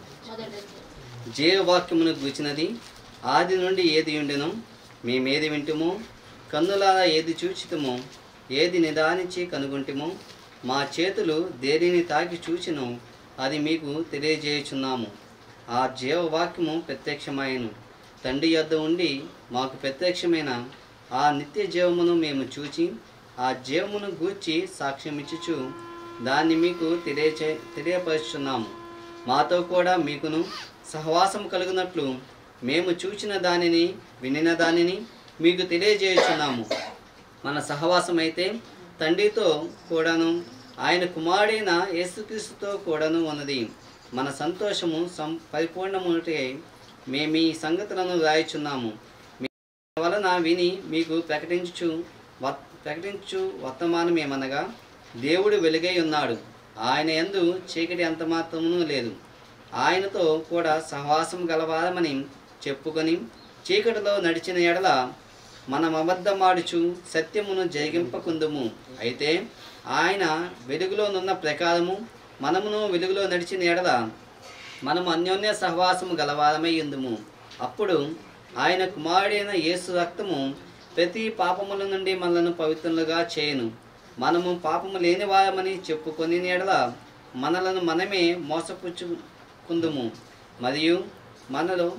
జీవవాక్యమును గూచినది ఆది నుండి ఏది ఉండెను మేమేది వింటుమో కన్నులారా ఏది చూచితమో ఏది నిదానించి కనుగొంటిమో మా చేతులు దేనిని తాకి చూచినో అది మీకు తెలియజేయుచున్నాము ఆ జీవవాక్యము ప్రత్యక్షమాయను తండ్రి యొద్ద ఉండి మాకు ప్రత్యక్షమైన ఆ నిత్య జీవమును మేము చూచి ఆ జీవమును గూర్చి సాక్ష్యమిచ్చుచు దాన్ని మీకు తెలియచే తెలియపరుచున్నాము మాతో కూడా మీకును సహవాసం కలుగునట్లు మేము చూచిన దానిని వినిన దానిని మీకు తెలియజేయుచున్నాము మన సహవాసం అయితే తండ్రితో కూడాను ఆయన కుమారుడైన యేసుక్రీస్తుతో కూడాను ఉన్నది మన సంతోషము సం పరిపూర్ణముటే మేము ఈ సంగతులను రాయుచున్నాము మీ వలన విని మీకు ప్రకటించు వ- ప్రకటించు వర్తమానం ఏమనగా దేవుడు వెలుగై ఉన్నాడు ఆయన యందు చీకటి అంత మాత్రమును లేదు ఆయనతో కూడా సహవాసం గలవారమని చెప్పుకొని చీకటిలో నడిచిన ఎడల మనం అబద్ధమాడుచు సత్యమును జరిగింపకుందుము అయితే ఆయన వెలుగులోనున్న ప్రకారము మనమును వెలుగులో నడిచిన ఎడల మనము అన్యోన్య సహవాసము గలవారమై ఉందుము అప్పుడు ఆయన కుమారుడైన యేసు రక్తము ప్రతి పాపముల నుండి మనలను పవిత్రులుగా చేయను మనము పాపము లేని వారమని చెప్పుకొని ఎడల మనలను మనమే మోసపుచ్చుకుందుము మరియు మనలో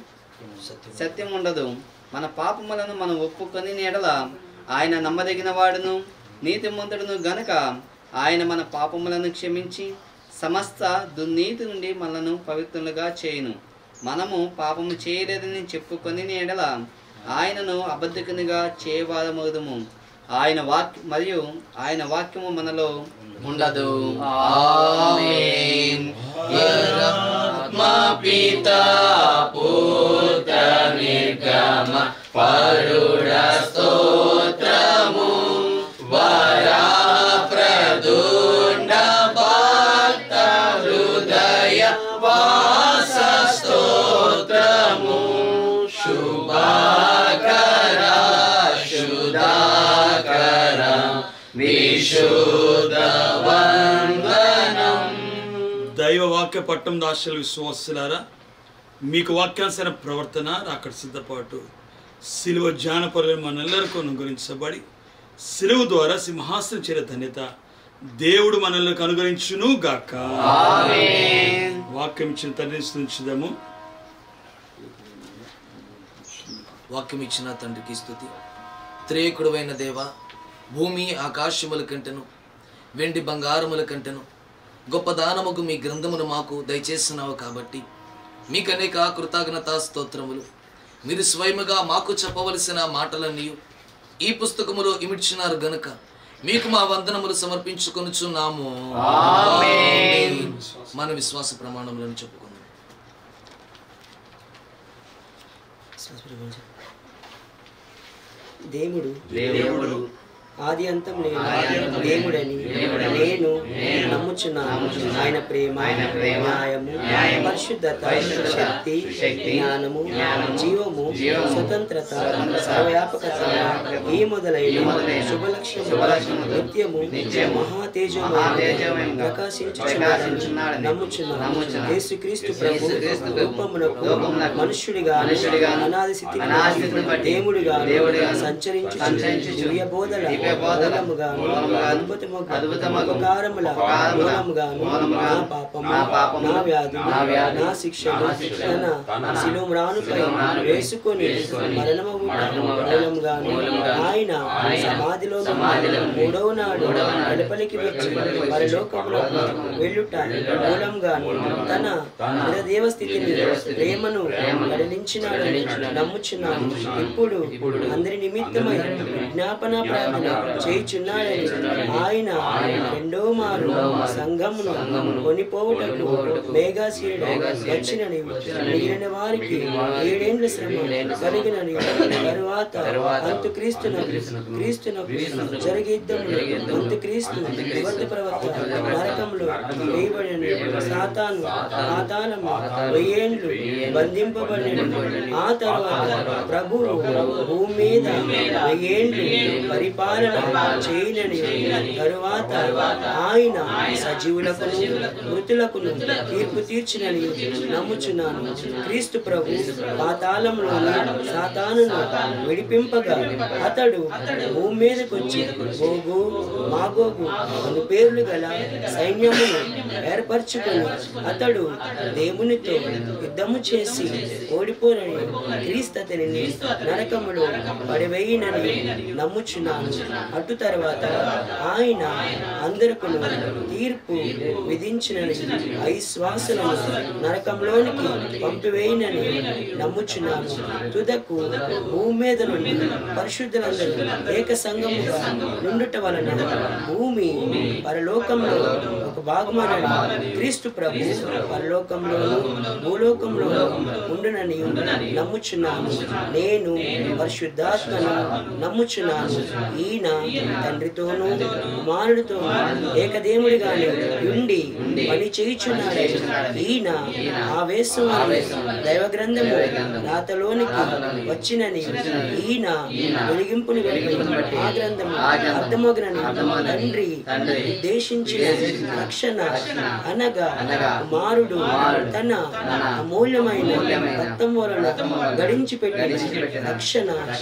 సత్యం ఉండదు మన పాపములను మనం ఒప్పుకొని ఎడల ఆయన నమ్మదగిన వాడును నీతిమంతుడును గనుక ఆయన మన పాపములను క్షమించి సమస్త దుర్నీతి నుండి మనలను పవిత్రులుగా చేయును మనము పాపము చేయలేదని చెప్పుకొని ఎడల ఆయనను అబద్ధకునిగా చేయవారమవుదుము ఆయన వాక్య మరియు ఆయన వాక్యము మనలో ఉండదు ఆమేన్ మా పిత పుత్ర నిర్గమ పరుడ స్తోత్రము వరా ప్రదుండ భక్త హృదయ వాస స్తోత్రము శుభాకర శుధాకర విశుద్ధ వందనం దైవ వాక్య పట్టం దాశల విశ్వాసులారా మీకు వాక్యానుసైన ప్రవర్తన అక్కడ సిద్ధపాటు సిలువ జ్ఞానపరులు మనందరికీ అనుగ్రహించబడి సిలువ ద్వారా సింహాసనం చేరే ధన్యత దేవుడు మనల్ని అనుగ్రహించును గాక వాక్యం ఇచ్చిన తండ్రిని స్థుతించుదాము వాక్యం ఇచ్చిన తండ్రికి స్థుతి త్రేకుడువైన దేవ భూమి ఆకాశముల కంటెను వెండి బంగారముల కంటెను గొప్ప దానముకు మీ గ్రంథమును మాకు దయచేస్తున్నావు కాబట్టి మీకు అనేక కృతజ్ఞతా స్తోత్రములు మీరు స్వయముగా మాకు చెప్పవలసిన మాటలన్నీ ఈ పుస్తకములో ఇమిడ్చినారు గనుక మీకు మా వందనములు సమర్పించుకొనుచున్నాము ఆమేన్. మన విశ్వాస ప్రమాణములను చెప్పుకుందాం దేవుడు దేవుడు ఆది అంతం లేని దేవుడని నేను నమ్ముచున్నాను ఆయన ప్రేమ న్యాయము పరిశుద్ధత శక్తి జ్ఞానము జీవము స్వతంత్రత సర్వవ్యాపకత ఈ మొదలైన శుభ లక్ష్యము నిత్యము మహాతేజమైన ప్రకాశించుచున్నాడని నమ్ముచున్నాను యేసుక్రీస్తు ప్రభు రూపమునకు మనుష్యుడిగా అనాది స్థితిని దేవుడిగా సంచరించు దివ్య బోధల మూలముగాను అద్భుతముగా ఉపకారముల మూలముగాను నా పాపము నా వ్యాధులు నా శిక్షలు తన శిలుమ్రానుపై వేసుకొని మరణము మూలముగాను ఆయన సమాధిలో మూడవ నాడు వెలుపలికి వచ్చి పరలోకములో వెళ్ళుట మూలంగాను తన నిరదేవ స్థితిని ప్రేమను వెడలించినాడని నమ్ముచున్నాను ఇప్పుడు అందరి నిమిత్తమై విజ్ఞాపన ప్రార్థన చేయుచున్నాడని ఆయన రెండో మారు సంఘమును కొనిపోవుటకు మేఘాశీయుడు వచ్చినని మిగిలిన వారికి ఏడేండ్ల శ్రమ కలిగినని తరువాత అంతు క్రీస్తున క్రీస్తున జరిగిద్దములు అంతు క్రీస్తు నివర్త ప్రవక్త నరకంలో వేయబడిన సాతాను పాతాళము వెయ్యేండ్లు బంధింపబడిన ఆ తర్వాత ప్రభువు భూమి మీద వెయ్యేండ్లు పరిపాలన చేయనని తరువాత ఆయన సజీవులకు మృతులకు తీర్పు తీర్చినని నమ్ముచున్నాను క్రీస్తు ప్రభు పాతాళంలోని సాతానును విడిపింపగా అతడు భూమి మీదకి వచ్చి గోగు మాగోగు అను పేర్లు గల సైన్యమును ఏర్పరచుకొని అతడు దేవునితో యుద్ధము చేసి ఓడిపోనని క్రీస్తు అతనిని నరకములో పడివేయినని నమ్ముచున్నాను అటు తర్వాత ఆయన అందరకు తీర్పు విధించినని ఐశ్వాసులను నరకంలోనికి పంపివేయనని నమ్ముచున్నాను తుదకు భూమి మీద నుండి పరిశుద్ధులందరూ ఏక సంఘముగా నుండుట వలన భూమి పరలోకంలో ఒక భాగమనని క్రీస్తు ప్రభు పరలోకంలోను భూలోకంలోను ఉండునని నమ్ముచున్నాను నేను పరిశుద్ధాత్మను నమ్ముచున్నాను ఈయన తండ్రితోనూ కుమారుడితోనూ ఏకదేవుడిగానే ఉండి పని చేయుచున్నాడు ఈయన ఆవేశం దైవ గ్రంథము రాతలోనికి వచ్చినని ఈయన వెలిగింపుని బట్టి ఆ గ్రంథము అర్థమగనని తండ్రి ఉద్దేశించిన రక్షణ అనగా కుమారుడు తన అమూల్యమైన రక్తం వలన గడించి పెట్టిన రక్షణ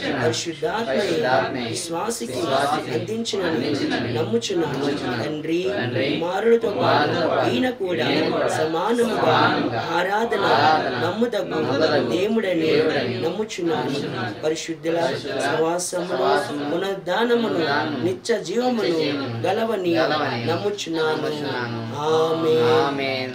పరిశుద్ధాత్మ విశ్వాసికి అందించినని నమ్ముచున్నాను తండ్రి కుమారుడితో పాటు ఈయన కూడా సమానముగా ఆరాధన నమ్ముదగ్గు దేవుడని నమ్ముచున్నాను పరిశుద్ధుల సవాసమును పునరుద్ధానమును నిత్య జీవమును గలవని నమ్ముచున్నాను ఆమె ఆమేన్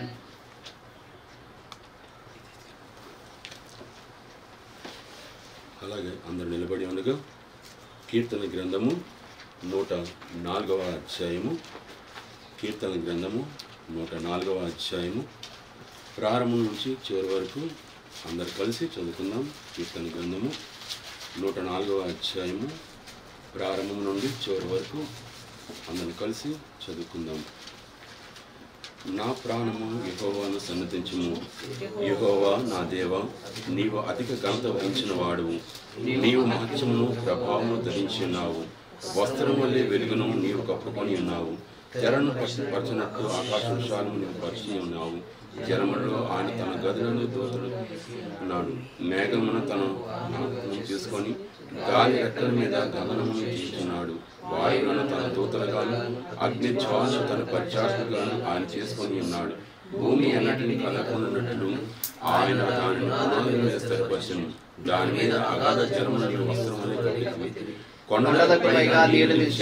అలాగే అందరు నిలబడి ఉండగా కీర్తన గ్రంథము నూట నాలుగవ అధ్యాయము కీర్తన గ్రంథము నూట నాలుగవ అధ్యాయము ప్రారంభం నుంచి చివరి వరకు అందరు కలిసి చదువుకుందాం కీర్తన గ్రంథము నూట నాలుగవ అధ్యాయము ప్రారంభం నుండి చివరి వరకు అందరు కలిసి చదువుకుందాం నా ప్రాణము యెహోవాను సన్నతించుము యెహోవా నా దేవ నీవు అధిక ఘనత వహించిన వాడువు నీవు మహత్యమును ప్రభావమును ధరించి ఉన్నావు వస్త్రం వల్లే వెలుగును నీవు కప్పుకొని ఉన్నావు తెరను పరచినట్టు ఆకాశ విషయాలను నీవు పరిచి ఉన్నావు జలములో ఆయన తన గదులను దోతుడు ఉన్నాడు మేఘమున తన నామమును తీసుకొని గాలి రెక్కల మీద గగనమును తీస్తున్నాడు వాయువులను తన దూతలుగాను అగ్ని జ్వాలను తన పరిచారకులుగాను ఆయన చేసుకొని ఉన్నాడు భూమి అన్నటిని కలగనున్నట్లు ఆయన దానిని పునాదుల మీద స్థిరపరచును దాని మీద అగాధ జలమును నీవు వస్త్రములు కప్పితివి కొండలకు పైగా నీళ్లు నిలిచెను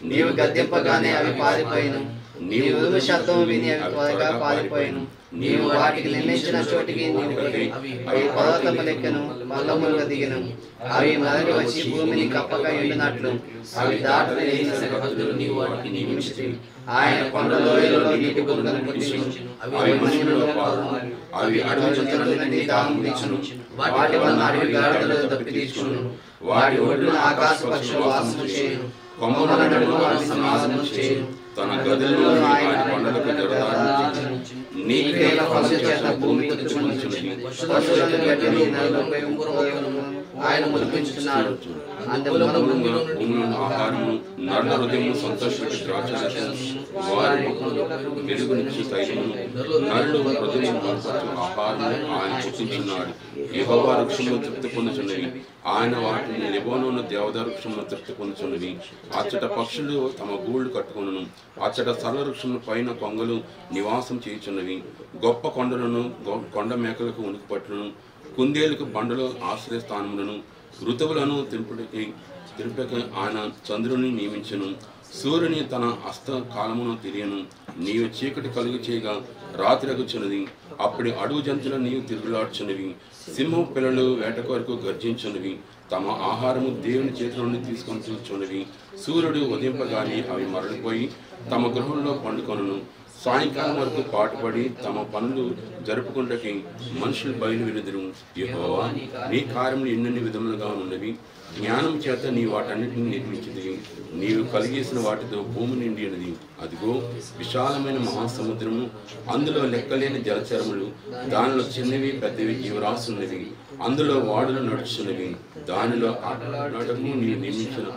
నీవు గద్దెంపగానే అవి పారిపోయిను నీవు ఉరుము శబ్దం విని అవి త్వరగా పారిపోయిను నీవు వాటికి నిర్ణయించిన చోటికి నీవు పోయి అవి పర్వతము లెక్కను పల్లములుగా దిగిను అవి మరలి వచ్చి భూమిని కప్పగా ఎండినట్లు అవి దాటులు వేసిన నీవు వాటికి నియమించితివి. ఆయన కొండ లోయలలో నీటి బుగ్గను పుట్టించును అవి మనుషులలో పారును అవి అడవి జంతువుల నుండి దాహం తీర్చును వాటి వలన అడవి గాడిదలు తప్పి తీర్చును వాటి ఒడ్డున ఆకాశ పక్షులు వాసన చేయును కొమ్మల నడుమ అవి సమాసనం చేయును తన గదులలో ఆయన కొండలకు జరదాలను నీ నీకేల ఫలము చేత భూమి తుడుచుకొనుచున్నది. పశువులను గడ్డిని నరులపై ఉంపురములను ఆయన మురిపించుచున్నాడు అందువలన భూమిలో నుండి భూమిలో ఆహారము నరుల హృదయము సంతోషపెట్టి ద్రాక్షరసము వారి ముఖములు వెలుగునిచ్చి తైలము నరులు హృదయం బలపరచు ఆహారము ఆయన పుట్టించున్నాడు యెహోవా వృక్షములు తృప్తి పొందుచున్నవి ఆయన వాటిని లెబోనోను దేవదారు వృక్షములు తృప్తి పొందుచున్నవి అచ్చట పక్షులు తమ గూళ్ళు కట్టుకొనును అచ్చట సరళ వృక్షముల పైన కొంగలు నివాసం చేయుచున్నవి గొప్ప కొండలను గొ- కొండ మేకలకు ఉనికిపట్టులను కుందేలకు బండలో ఆశ్రయ స్థానములను ఋతువులను తిరుపటికి తిరుపతికి ఆయన చంద్రుని నియమించను సూర్యుని తన అస్త కాలమును తెలియను నీవు చీకటి కలుగు చేయగా రాత్రి అగుచున్నది అప్పుడు అడుగు జంతువులు నీవు తిరుగులాడుచున్నవి సింహం పిల్లలు వేట కొరకు గర్జించున్నవి తమ ఆహారము దేవుని చేతి నుండి తీసుకొని చూచున్నవి సూర్యుడు ఉదయింపగానే అవి మరలిపోయి తమ గృహంలో పండుకొనును సాయంకాలం వరకు పాటుపడి తమ పనులు జరుపుకుంటకి మనుషులు బయలువెలుదురు యెహోవా నీ కార్యములు ఎన్నెన్ని విధములుగా ఉన్నవి జ్ఞానం చేత నీ వాటన్నిటిని నిర్మించింది నీవు కలిగేసిన వాటితో భూమి నిండి ఉన్నది అదిగో విశాలమైన మహాసముద్రము అందులో లెక్కలేని జలచరములు దానిలో చిన్నవి పెద్దవి జీవరాశున్నవి అందులో వాడులు నడుచున్నవి దానిలో ఆటలాడటకు నీవు నియమించిన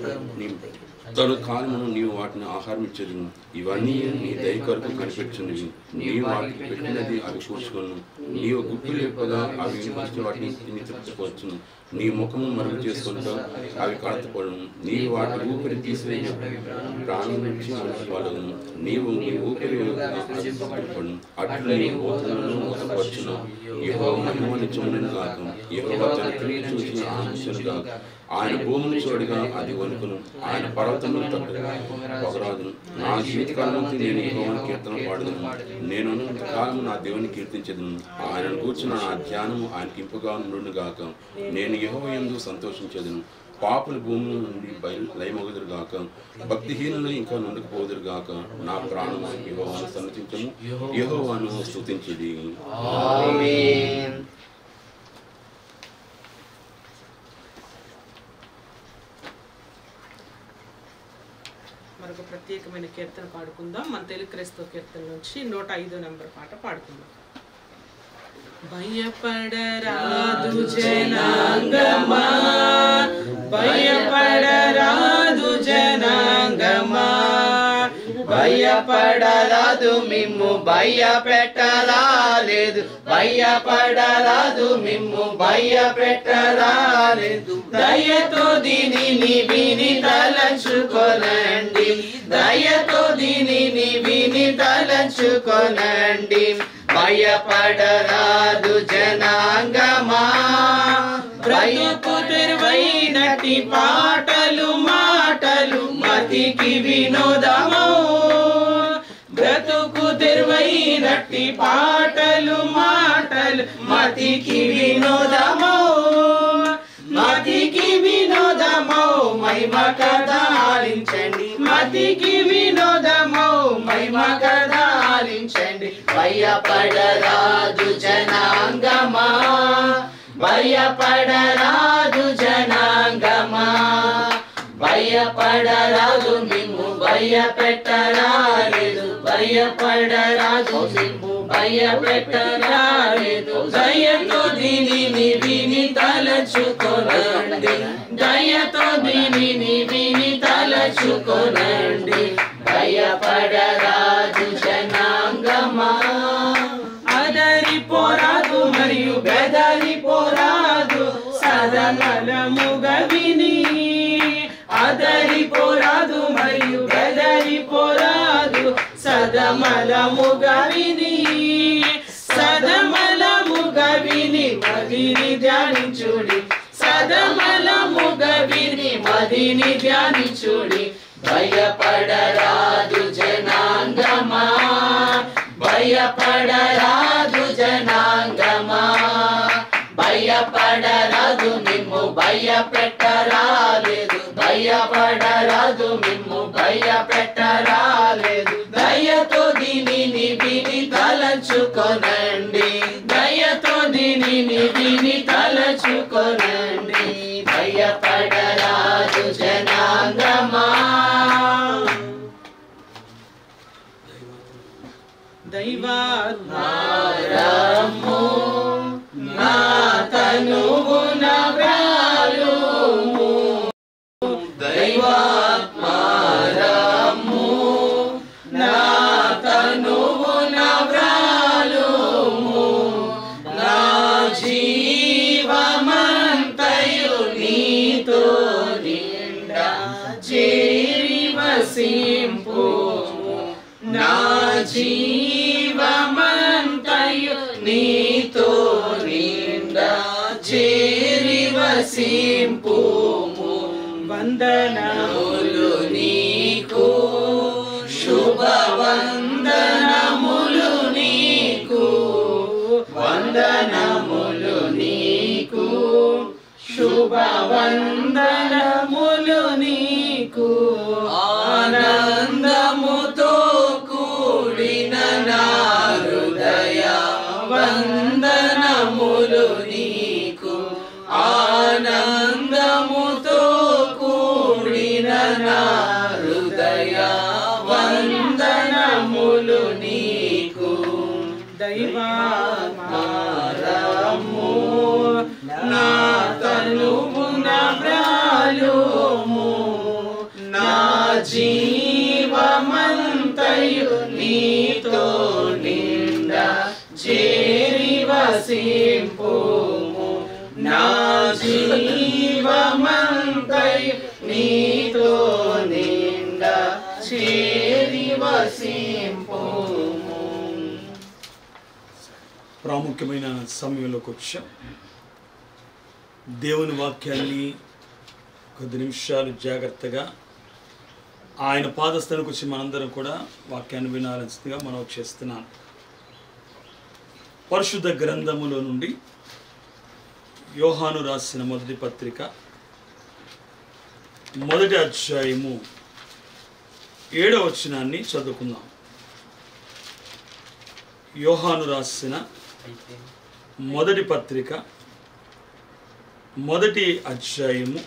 నీ తను కాలమును నీవు వాటిని ఆహారం ఇచ్చదు ఇవన్నీ నీ దయ కొరకు కనిపెట్టుచున్నవి నీవు వాటికి పెట్టినది అవి కూర్చుకొను నీవు గుప్పిలు ఇప్పగా అవి మంచి వాటిని తిని తృప్తిపోవచ్చును నీ ముఖము మరుగు చేసుకుంటూ అవి కడతపడను నీవు వాటి ఊపిరి తీసివేయ ప్రాణం నుంచి మనిషి వాళ్ళను నీవు నీ ఊపిరి అవి తృప్తిపడను అట్లు నీ ఊతలను మూతపరచును యెహోవా మహిమ నిత్యములను గాక యెహోవా తన క్రియ చూసి ఆనందించును గాక ఆయన భూమిని చూడగా అది వణుకును ఆయన పర్వతములు తట్టు పొగరాదును నా జీవితకాలంతో నేను యెహోవాను కీర్తన పాడుదును నేను కాలము నా దేవుని కీర్తించదును ఆయనను కూర్చున్న నా ధ్యానము ఆయనకి ఇంపుగా నుండును గాక నేను యెహోవా యందు సంతోషించదును పాపులు భూమి నుండి బయలు లయమగుదురు గాక భక్తిహీనులు ఇంకా నుండుకుపోదురు గాక నా ప్రాణము యెహోవాను సన్నతించము యెహోవాను స్తుతించిది ఆమేన్ మరొక ప్రత్యేకమైన కీర్తన పాడుకుందాం మన తెలుగు క్రైస్తవ కీర్తన నుంచి నూట ఐదో నెంబర్ పాట పాడుకుందాం భయపడరాదు జనాంగమా భయపడరాదు జనాంగమా భయపడరాదు మిమ్ము భయపెట్టరాలేదు భయపడరాదు మిమ్ము భయపెట్టరాలేదు దయతో దీనిని విని తలంచుకొనండి దయతో దీనిని విని తలంచుకొనండి భయపడరాదు జనాంగమా బ్రతుకు తెరువైనట్టి పాటలు మాటలు మతికి వినోదము బ్రతుకు తెరువైనట్టి పాటలు మాటలు మతికి వినోదము మతికి వినోదము మహిమ కథ ఆలించండి మతికి వినోదము మహిమ కథ ఆలించండి భయపడరాదు జనాంగమా భయపడరాదు జనాంగమా భయపడరాదు మిమ్ము భయపెట్టరాలేదు భయపడరాదు మిమ్ము భయపెట్టరాలేదు దయతో దీనిని విని తలచుకొనండి దయతో దీనిని విని తలచుకొనండి భయపడరాదు జనాంగమా అదరి పోరాదు మరియు బెదరి పోరాదు సదనలముగా విని అదరి పోరాదు మరియు బెదరి పోరాదు సదమలముగా విని సదమలముగా విని మదిని ధ్యానించుడి సదమలముగా విని మదిని ధ్యానించుడి భయపడరాదు జనాంగమా భయపడరాదు జనాంగమా భయపడరాదు మిమ్ము భయపెట్టరాలేదు భయపడరాదు మిమ్ము భయపెట్టరాలేదు దయతో దీనిని విని తలచుకొనండి దయతో దీనిని విని తలచుకొనండి భయపడరాదు జనాంగమా దైవాత్మారము నా తనువున వ్రాలుము దైవాత్మారము నా తనువున వ్రాలుము నా జీవమంతయు నీతో నిండా చేరి వసింపుము నా జీవమంతయు నీతో నిండా చేరి వసింపుము వందనములు నీకు శుభ వందనములు నీకు వందనములు నీకు శుభ వందనములు నీకు ఆనందముతో కూడిన నా హృదయ వందనములు నీకు ఆనందముతో కూడిన నా హృదయ వందనములు నీకు దైవారము నా తనువున వ్రాలుము నా జీవమంతయు నీతో నిండా చేరి వసింపుము నా జీవమంతయు నీతో నిండా చేరి వసింపుము ప్రాముఖ్యమైన సమయంలోకి వచ్చాం దేవుని వాక్యాన్ని కొద్ది నిమిషాలు జాగ్రత్తగా ఆయన పాదస్థానికి వచ్చి మనందరం కూడా వాక్యాన్ని వినాల్సిందిగా మనం చేస్తున్నాం పరిశుద్ధ గ్రంథములో నుండి యోహాను రాసిన మొదటి పత్రిక మొదటి అధ్యాయము ఏడవ వచనాన్ని చదువుకుందాం యోహాను రాసిన మొదటి పత్రిక మొదటి అధ్యాయము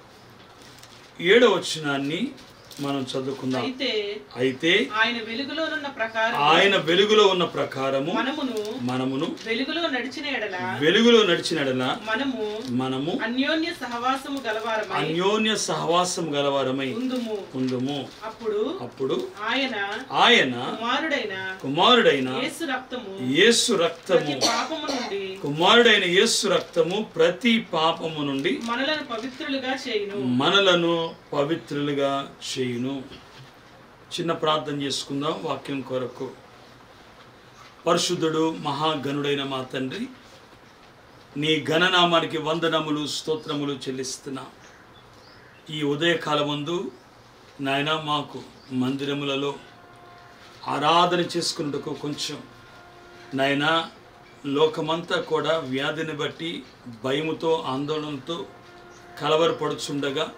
ఏడవ వచనాన్ని మనం చదువుకుందాం అయితే అయితే ఆయన వెలుగులోనున్న ప్రకారం ఆయన వెలుగులో ఉన్న ప్రకారము మనమును మనమును వెలుగులో నడిచిన ఎడల వెలుగులో నడిచినడల మనము మనము అన్యోన్య సహవాసము గలవారమై అన్యోన్య సహవాసం గలవారమై ఉందుము ఉందుము అప్పుడు అప్పుడు ఆయన ఆయన కుమారుడైన కుమారుడైన యేసు రక్తము యేసు రక్తము ప్రతి పాపము నుండి కుమారుడైన యేసు రక్తము ప్రతి పాపము నుండి మనలను పవిత్రులుగా చేయును మనలను పవిత్రులుగా చేయును చిన్న ప్రార్థన చేసుకుందాం వాక్యం కొరకు పరిశుద్ధుడు మహాగణుడైన మా తండ్రి నీ ఘననామానికి వందనములు స్తోత్రములు చెల్లిస్తున్నా ఈ ఉదయకాలమందు నాయన మాకు మందిరములలో ఆరాధన చేసుకున్నట్టుకు కొంచెం నాయన లోకమంతా కూడా వ్యాధిని బట్టి భయముతో ఆందోళనతో కలవరపడుచుండగా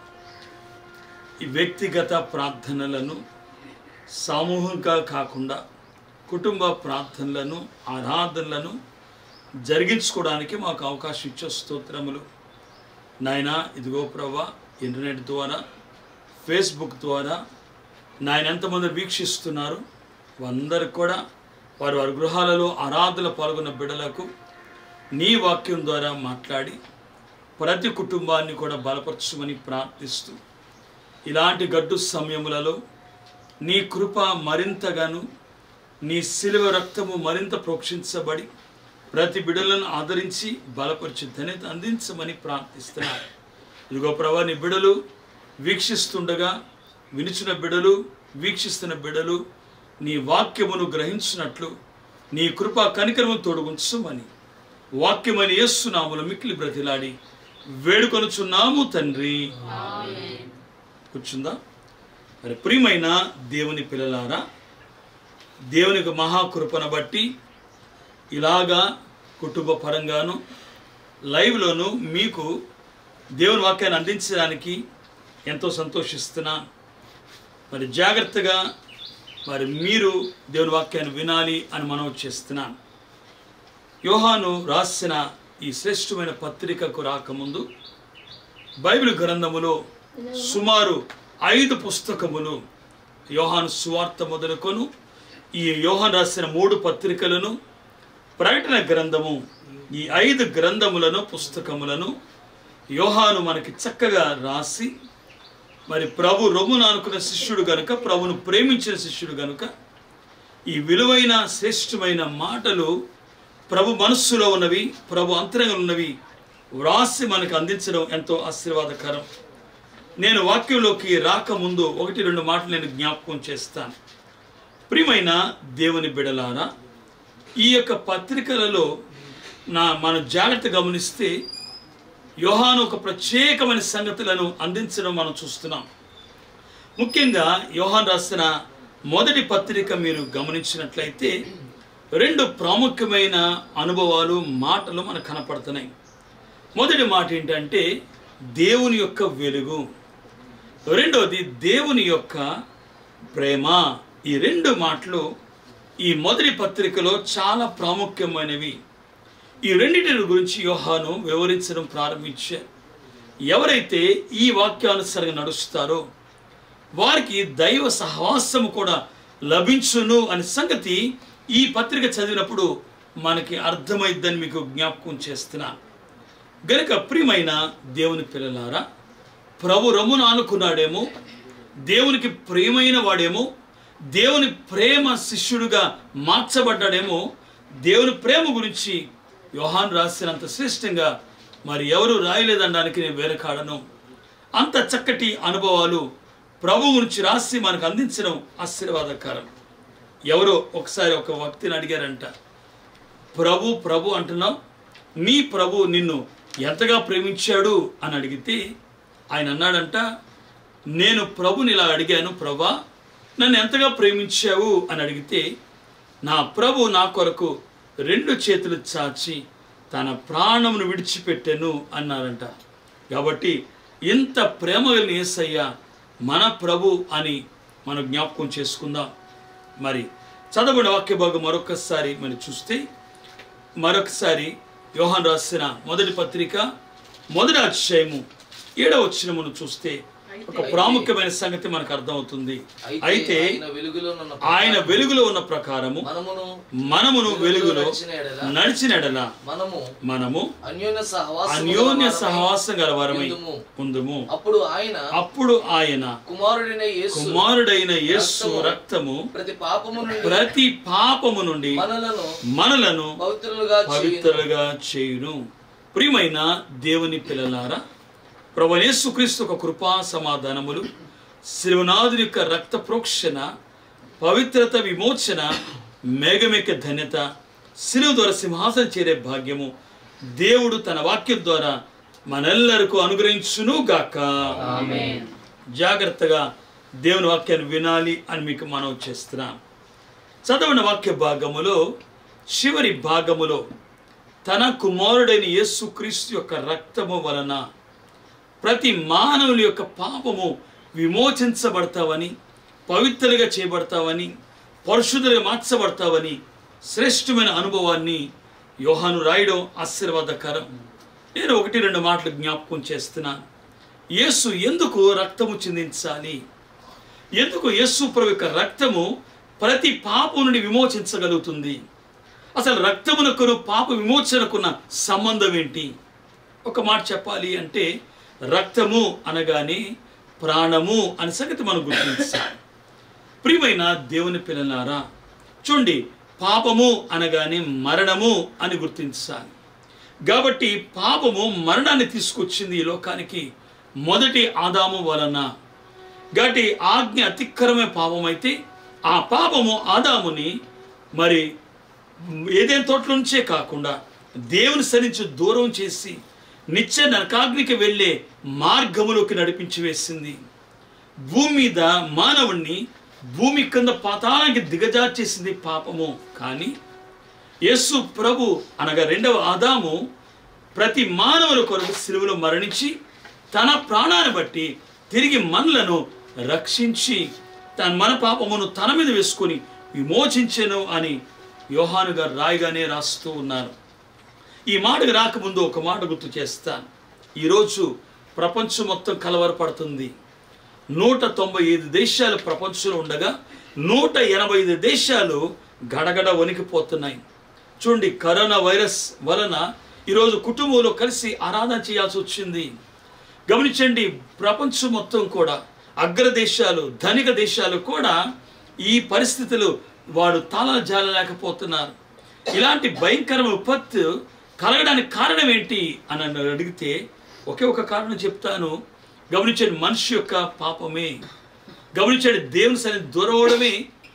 ఈ వ్యక్తిగత ప్రార్థనలను సామూహికంగా కాకుండా కుటుంబ ప్రార్థనలను ఆరాధనలను జరిగించుకోవడానికి మాకు అవకాశం ఇచ్చే స్తోత్రములు నాయన ఇదిగో ప్రభా ఇంటర్నెట్ ద్వారా ఫేస్బుక్ ద్వారా నాయన ఎంతమంది వీక్షిస్తున్నారు వారందరికి కూడా వారి వారి గృహాలలో ఆరాధన పాల్గొన్న బిడ్డలకు నీ వాక్యం ద్వారా మాట్లాడి ప్రతి కుటుంబాన్ని కూడా బలపరచమని ప్రార్థిస్తూ ఇలాంటి గడ్డు సమయములలో నీ కృప మరింతగాను నీ శిలువ రక్తము మరింత ప్రోక్షించబడి ప్రతి బిడలను ఆదరించి బలపరిచి ధన్యత అందించమని ప్రార్థిస్తున్నాను ఇదిగో ప్రభా నీ బిడలు వీక్షిస్తుండగా వినిచిన బిడలు వీక్షిస్తున్న బిడలు నీ వాక్యమును గ్రహించినట్లు నీ కృప కనికరము తోడుగుంచమని వాక్యమని యేసునాములు మిక్కిలి బ్రతిలాడి వేడుకొనుచున్నాము తండ్రి కూర్చుందా మరి ప్రియమైన దేవుని పిల్లలారా దేవుని యొక్క మహాకృపను బట్టి ఇలాగా కుటుంబ పరంగాను లైవ్లోను మీకు దేవుని వాక్యాన్ని అందించడానికి ఎంతో సంతోషిస్తున్నాను మరి జాగ్రత్తగా మరి మీరు దేవుని వాక్యాన్ని వినాలి అని మనం చేస్తున్నాను యోహాను రాసిన ఈ శ్రేష్టమైన పత్రికకు రాకముందు బైబిల్ గ్రంథములో సుమారు ఐదు పుస్తకములు యోహాను సువార్త మొదలుకొను ఈ యోహాన్ రాసిన మూడు పత్రికలను ప్రకటన గ్రంథము ఈ ఐదు గ్రంథములను పుస్తకములను యోహాను మనకి చక్కగా రాసి మరి ప్రభు రొమ్మును అనుకున్న శిష్యుడు గనుక ప్రభును ప్రేమించిన శిష్యుడు గనుక ఈ విలువైన శ్రేష్టమైన మాటలు ప్రభు మనస్సులో ఉన్నవి ప్రభు అంతరంగంలో ఉన్నవి వ్రాసి మనకు అందించడం ఎంతో ఆశీర్వాదకరం నేను వాక్యంలోకి రాకముందు ఒకటి రెండు మాటలు నేను జ్ఞాపకం చేస్తాను ప్రియమైన దేవుని బిడలారా ఈ యొక్క పత్రికలలో నా మనం జాగ్రత్త గమనిస్తే యోహాను ఒక ప్రత్యేకమైన సంగతులను అందించడం మనం చూస్తున్నాం ముఖ్యంగా యోహాన్ రాసిన మొదటి పత్రిక మీరు గమనించినట్లయితే రెండు ప్రాముఖ్యమైన అనుభవాలు మాటలు మనకు కనపడుతున్నాయి మొదటి మాట ఏంటంటే దేవుని యొక్క వెలుగు రెండోది దేవుని యొక్క ప్రేమ ఈ రెండు మాటలు ఈ మొదటి పత్రికలో చాలా ప్రాముఖ్యమైనవి ఈ రెండింటి గురించి యోహాను వివరించడం ప్రారంభించారు ఎవరైతే ఈ వాక్యానుసారంగా నడుస్తారో వారికి దైవ సహవాసం కూడా లభించును అనే సంగతి ఈ పత్రిక చదివినప్పుడు మనకి అర్థమైద్దని మీకు జ్ఞాపకం చేస్తున్నా గనుక ప్రియమైన దేవుని పిల్లలారా ప్రభు రమ్మును ఆనుకున్నాడేమో దేవునికి ప్రియమైన వాడేమో దేవుని ప్రేమ శిష్యుడుగా మార్చబడ్డాడేమో దేవుని ప్రేమ గురించి యోహాన్ రాసినంత శ్రేష్టంగా మరి ఎవరు రాయలేదనడానికి నేను వేరకాడను అంత చక్కటి అనుభవాలు ప్రభు గురించి రాసి మనకు అందించడం ఆశీర్వాదకరం ఎవరో ఒకసారి ఒక వ్యక్తిని అడిగారంట ప్రభు ప్రభు అంటున్నావు నీ ప్రభు నిన్ను ఎంతగా ప్రేమించాడు అని అడిగితే ఆయన అన్నాడంట నేను ప్రభుని ఇలా అడిగాను ప్రభా నన్ను ఎంతగా ప్రేమించావు అని అడిగితే నా ప్రభు నా కొరకు రెండు చేతులు చాచి తన ప్రాణమును విడిచిపెట్టాను అన్నారంట కాబట్టి ఇంత ప్రేమ కలిగిన యేసయ్య మన ప్రభు అని మనం జ్ఞాపకం చేసుకుందాం మరి చదవబడిన వాక్య భాగం మరొకసారి మరి చూస్తే మరొకసారి యోహాన్ రాసిన మొదటి పత్రిక మొదటి అధ్యాయము ఏడవ వచ్చినమును చూస్తే ఒక ప్రాముఖ్యమైన సంగతి మనకు అర్థమవుతుంది అయితే ఆయన వెలుగులో ఉన్న ఆయన వెలుగులో ఉన్న ప్రకారము మనమును మనమును వెలుగులో నడిచిన ఎడల నడిచిన ఎడల మనము మనము అన్యోన్య సహవాసం అన్యోన్య సహవాసం గలవారమై ఉందుము. ఉందుము అప్పుడు ఆయన అప్పుడు ఆయన కుమారుడైన యేసు కుమారుడైన యేసు రక్తము రక్తము ప్రతి పాపము నుండి ప్రతి పాపము నుండి మనలను మనలను పవిత్రులుగా చేయును. పవిత్రులుగా చేయును ప్రియమైన దేవుని పిల్లలారా ప్రభనేసుక్రీస్తు ఒక కృపా సమాధానములు శివనాథుని యొక్క రక్త ప్రోక్షణ పవిత్రత విమోచన మేఘమెక్క ధన్యత శిలువ ద్వారా సింహాసనం చేరే భాగ్యము దేవుడు తన వాక్యం ద్వారా మనెల్లరకు అనుగ్రహించును గాక జాగ్రత్తగా దేవుని వాక్యాన్ని వినాలి అని మీకు మనం చేస్తున్నాం చదవని వాక్య భాగములో చివరి భాగములో తన కుమారుడైన యేసుక్రీస్తు యొక్క రక్తము వలన ప్రతి మానవుని యొక్క పాపము విమోచించబడతావని పవిత్రులుగా చేయబడతావని పరిశుద్ధులుగా మార్చబడతావని శ్రేష్టమైన అనుభవాన్ని యోహాను రాయడం ఆశీర్వాదకరం నేను ఒకటి రెండు మాటలు జ్ఞాపకం చేస్తున్నాను యేసు ఎందుకు రక్తము చిందించాలి ఎందుకు యేసు ప్రభు యొక్క రక్తము ప్రతి పాపం నుండి విమోచించగలుగుతుంది అసలు రక్తమునకును పాప విమోచనకున్న సంబంధం ఏంటి ఒక మాట చెప్పాలి అంటే రక్తము అనగానే ప్రాణము అనే సంగతి మనం గుర్తించాలి ప్రియమైన దేవుని పిల్లలారా చూడండి పాపము అనగానే మరణము అని గుర్తించాలి కాబట్టి పాపము మరణాన్ని తీసుకొచ్చింది ఈ లోకానికి మొదటి ఆదాము వలన కాబట్టి ఆజ్ఞ అతిక్రమే పాపమైతే ఆ పాపము ఆదాముని మరి ఏదైనా తోటల నుంచే కాకుండా దేవుని సరించి దూరం చేసి నిత్య నరకాగ్నికి వెళ్ళే మార్గములోకి నడిపించి వేసింది భూమి మీద మానవుణ్ణి భూమి కింద పాతాళానికి దిగజార్చేసింది పాపము కానీ యేసు ప్రభు అనగా రెండవ ఆదాము ప్రతి మానవుల కొరకు సిలువలో మరణించి తన ప్రాణాన్ని బట్టి తిరిగి మనలను రక్షించి తన మన పాపమును తన మీద వేసుకొని విమోచించెను అని యోహాను గారు రాయిగానే రాస్తూ ఉన్నారు ఈ మాటకు రాకముందు ఒక మాట గుర్తు చేస్తాను ఈరోజు ప్రపంచం మొత్తం కలవరపడుతుంది నూట తొంభై ఐదు దేశాలు ప్రపంచంలో ఉండగా నూట ఎనభై ఐదు దేశాలు గడగడ వణికిపోతున్నాయి చూడండి కరోనా వైరస్ వలన ఈరోజు కుటుంబంలో కలిసి ఆరాధన చేయాల్సి వచ్చింది గమనించండి ప్రపంచం మొత్తం కూడా అగ్రదేశాలు ధనిక దేశాలు కూడా ఈ పరిస్థితులు వాడు తాళాలు జాలలేకపోతున్నారు ఇలాంటి భయంకరమైన విపత్తు కలగడానికి కారణం ఏంటి అని నన్ను అడిగితే ఒకే ఒక కారణం చెప్తాను గమనించండి మనిషి యొక్క పాపమే గమనించండి దేవుని సన్ని దూరవడమే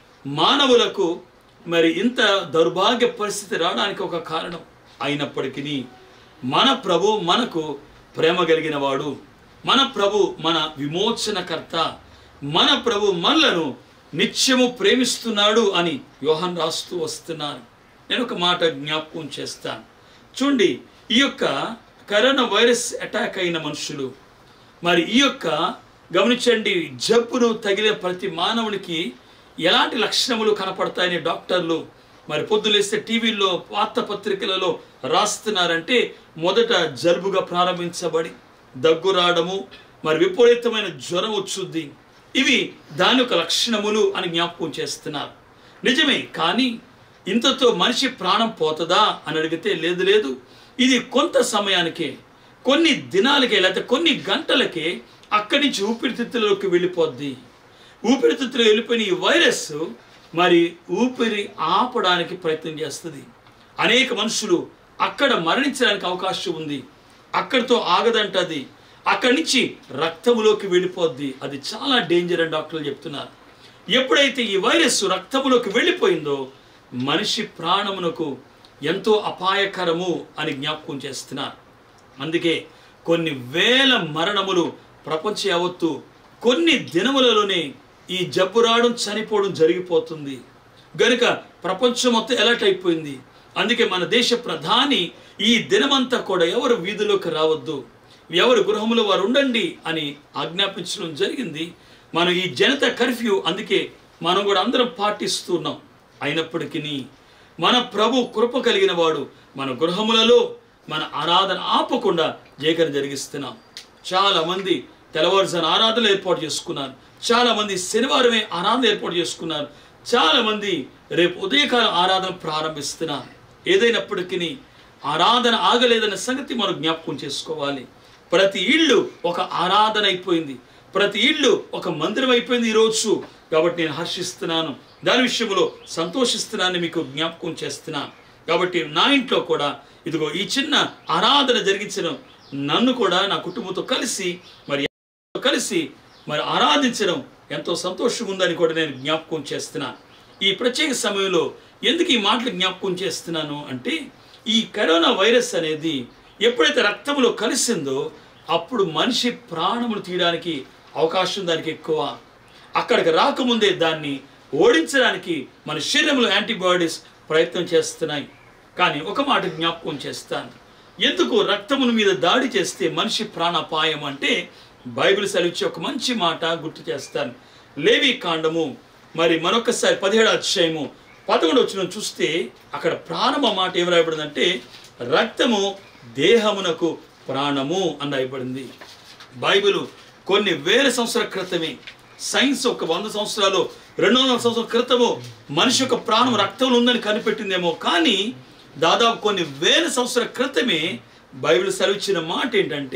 మానవులకు మరి ఇంత దౌర్భాగ్య పరిస్థితి రావడానికి ఒక కారణం అయినప్పటికీ మన ప్రభు మనకు ప్రేమ కలిగిన వాడు మన ప్రభు మన విమోచనకర్త మన ప్రభు మనలను నిత్యము ప్రేమిస్తున్నాడు అని యోహన్ రాస్తూ వస్తున్నాను నేను ఒక మాట జ్ఞాపకం చేస్తాను చూడండి ఈ యొక్క కరోనా వైరస్ అటాక్ అయిన మనుషులు మరి ఈ యొక్క గమనించండి జబ్బును తగిలే ప్రతి మానవునికి ఎలాంటి లక్షణములు కనపడతాయని డాక్టర్లు మరి పొద్దులేస్తే టీవీల్లో వార్తాపత్రికలలో రాస్తున్నారంటే మొదట జలుబుగా ప్రారంభించబడి దగ్గు రావడము మరి విపరీతమైన జ్వరం వచ్చుద్ది ఇవి దాని యొక్క లక్షణములు అని జ్ఞాపకం చేస్తున్నారు నిజమే కానీ ఇంతతో మనిషి ప్రాణం పోతుందా అని అడిగితే లేదు లేదు ఇది కొంత సమయానికే కొన్ని దినాలకే లేకపోతే కొన్ని గంటలకే అక్కడి నుంచి ఊపిరితిత్తులలోకి వెళ్ళిపోద్ది ఊపిరితిత్తులు వెళ్ళిపోయిన ఈ వైరస్ మరి ఊపిరి ఆపడానికి ప్రయత్నం చేస్తుంది అనేక మనుషులు అక్కడ మరణించడానికి అవకాశం ఉంది అక్కడితో ఆగదంటది అక్కడి నుంచి రక్తములోకి వెళ్ళిపోద్ది అది చాలా డేంజర్ అని డాక్టర్లు చెప్తున్నారు ఎప్పుడైతే ఈ వైరస్ రక్తములోకి వెళ్ళిపోయిందో మనిషి ప్రాణమునకు ఎంతో అపాయకరము అని జ్ఞాపకం చేస్తున్నారు అందుకే కొన్ని వేల మరణములు ప్రపంచ యావత్తు కొన్ని దినములలోనే ఈ జబ్బు రావడం చనిపోవడం జరిగిపోతుంది గనుక ప్రపంచం మొత్తం ఎలర్ట్ అయిపోయింది అందుకే మన దేశ ప్రధాని ఈ దినమంతా కూడా ఎవరు వీధిలోకి రావద్దు ఎవరు గృహంలో వారు ఉండండి అని ఆజ్ఞాపించడం జరిగింది మనం ఈ జనతా కర్ఫ్యూ అందుకే మనం కూడా అందరం పాటిస్తున్నాం అయినప్పటికీ మన ప్రభు కృప కలిగిన వాడు మన గృహములలో మన ఆరాధన ఆపకుండా జయకరణ జరిగిస్తున్నాం చాలా మంది తెల్లవారుజాన ఆరాధనలు ఏర్పాటు చేసుకున్నారు చాలా మంది శనివారమే ఆరాధన ఏర్పాటు చేసుకున్నారు చాలా మంది రేపు ఉదయకాల ఆరాధన ప్రారంభిస్తున్నారు ఏదైనప్పటికీ ఆరాధన ఆగలేదన్న సంగతి మనం జ్ఞాపకం చేసుకోవాలి ప్రతి ఇల్లు ఒక ఆరాధన అయిపోయింది ప్రతి ఇల్లు ఒక మందిరం అయిపోయింది ఈరోజు కాబట్టి నేను హర్షిస్తున్నాను దాని విషయంలో సంతోషిస్తున్నానని మీకు జ్ఞాపకం చేస్తున్నాను కాబట్టి నా ఇంట్లో కూడా ఇదిగో ఈ చిన్న ఆరాధన జరిగించిన నన్ను కూడా నా కుటుంబంతో కలిసి మరి కలిసి మరి ఆరాధించడం ఎంతో సంతోషంగా ఉందని కూడా నేను జ్ఞాపకం చేస్తున్నాను ఈ ప్రత్యేక సమయంలో ఎందుకు ఈ మాటలు జ్ఞాపకం చేస్తున్నాను అంటే ఈ కరోనా వైరస్ అనేది ఎప్పుడైతే రక్తంలో కలిసిందో అప్పుడు మనిషి ప్రాణములు తీయడానికి అవకాశం దానికి ఎక్కువ అక్కడికి రాకముందే దాన్ని ఓడించడానికి మన శరీరంలో యాంటీబాడీస్ ప్రయత్నం చేస్తున్నాయి కానీ ఒక మాట జ్ఞాపకం చేస్తాను ఎందుకు రక్తముల మీద దాడి చేస్తే మనిషి ప్రాణాపాయం అంటే బైబిల్ సెలవిచ్చే ఒక మంచి మాట గుర్తు చేస్తాను లేవి కాండము మరి మరొకసారి పదిహేడు అధ్యాయము పదకొండు వచ్చిన చూస్తే అక్కడ ప్రాణం మాట ఏం రాయబడిందంటే రక్తము దేహమునకు ప్రాణము అని రాయబడింది బైబిల్ కొన్ని వేల సంవత్సరాల క్రితమే సైన్స్ ఒక వంద సంవత్సరాలు రెండు వందల సంవత్సరాల క్రితము మనిషి యొక్క ప్రాణం రక్తంలో ఉందని కనిపెట్టిందేమో కానీ దాదాపు కొన్ని వేల సంవత్సరాల క్రితమే బైబిల్ సెలవిచ్చిన మాట ఏంటంటే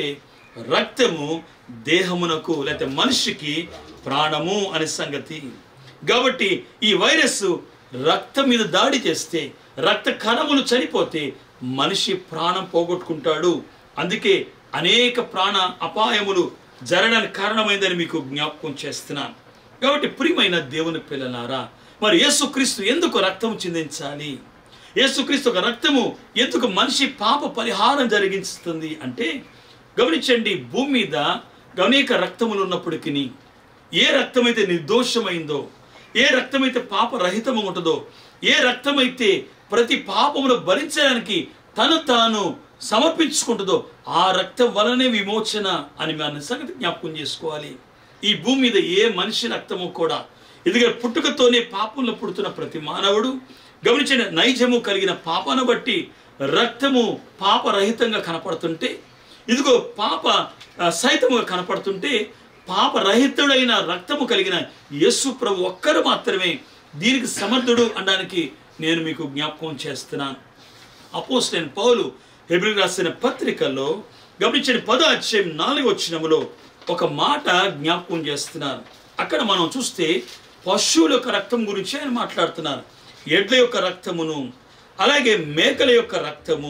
రక్తము దేహమునకు లేకపోతే మనిషికి ప్రాణము అనే సంగతి కాబట్టి ఈ వైరస్ రక్తం మీద దాడి చేస్తే రక్త కణములు చనిపోతే మనిషి ప్రాణం పోగొట్టుకుంటాడు అందుకే అనేక ప్రాణ అపాయములు జరగడానికి కారణమైందని మీకు జ్ఞాపకం చేస్తున్నాను కాబట్టి ప్రియమైన దేవుని పిల్లలారా మరి యేసుక్రీస్తు ఎందుకు రక్తం చిందించాలి యేసుక్రీస్తు ఒక రక్తము ఎందుకు మనిషి పాప పరిహారం జరిగిస్తుంది అంటే గమనించండి భూమి మీద అనేక రక్తములు ఉన్నప్పటికీ ఏ రక్తమైతే నిర్దోషమైందో ఏ రక్తమైతే పాపరహితము ఉంటుందో ఏ రక్తమైతే ప్రతి పాపమును భరించడానికి తను తాను సమర్పించుకుంటుందో ఆ రక్తం వలనే విమోచన అని మన సంగతి జ్ఞాపకం చేసుకోవాలి ఈ భూమి మీద ఏ మనిషి రక్తము కూడా ఎందుకంటే పుట్టుకతోనే పాపంలో పుడుతున్న ప్రతి మానవుడు గమనించిన నైజము కలిగిన పాపను బట్టి రక్తము పాపరహితంగా కనపడుతుంటే ఇదిగో పాప ఆ, సహితముగా కనపడుతుంటే పాపరహితుడైన రక్తము కలిగిన యేసు ప్రభు ఒక్కరు మాత్రమే దీనికి సమర్థుడు అనడానికి నేను మీకు జ్ఞాపకం చేస్తున్నాను అపోస్టైన్ పౌలు హెబ్రి రాసిన పత్రికల్లో గమనించండి పదో అధ్యాయం నాలుగు వచ్చినములో ఒక మాట జ్ఞాపకం చేస్తున్నారు అక్కడ మనం చూస్తే పశువుల యొక్క రక్తం గురించి ఆయన మాట్లాడుతున్నారు ఎడ్ల యొక్క రక్తమును అలాగే మేకల యొక్క రక్తము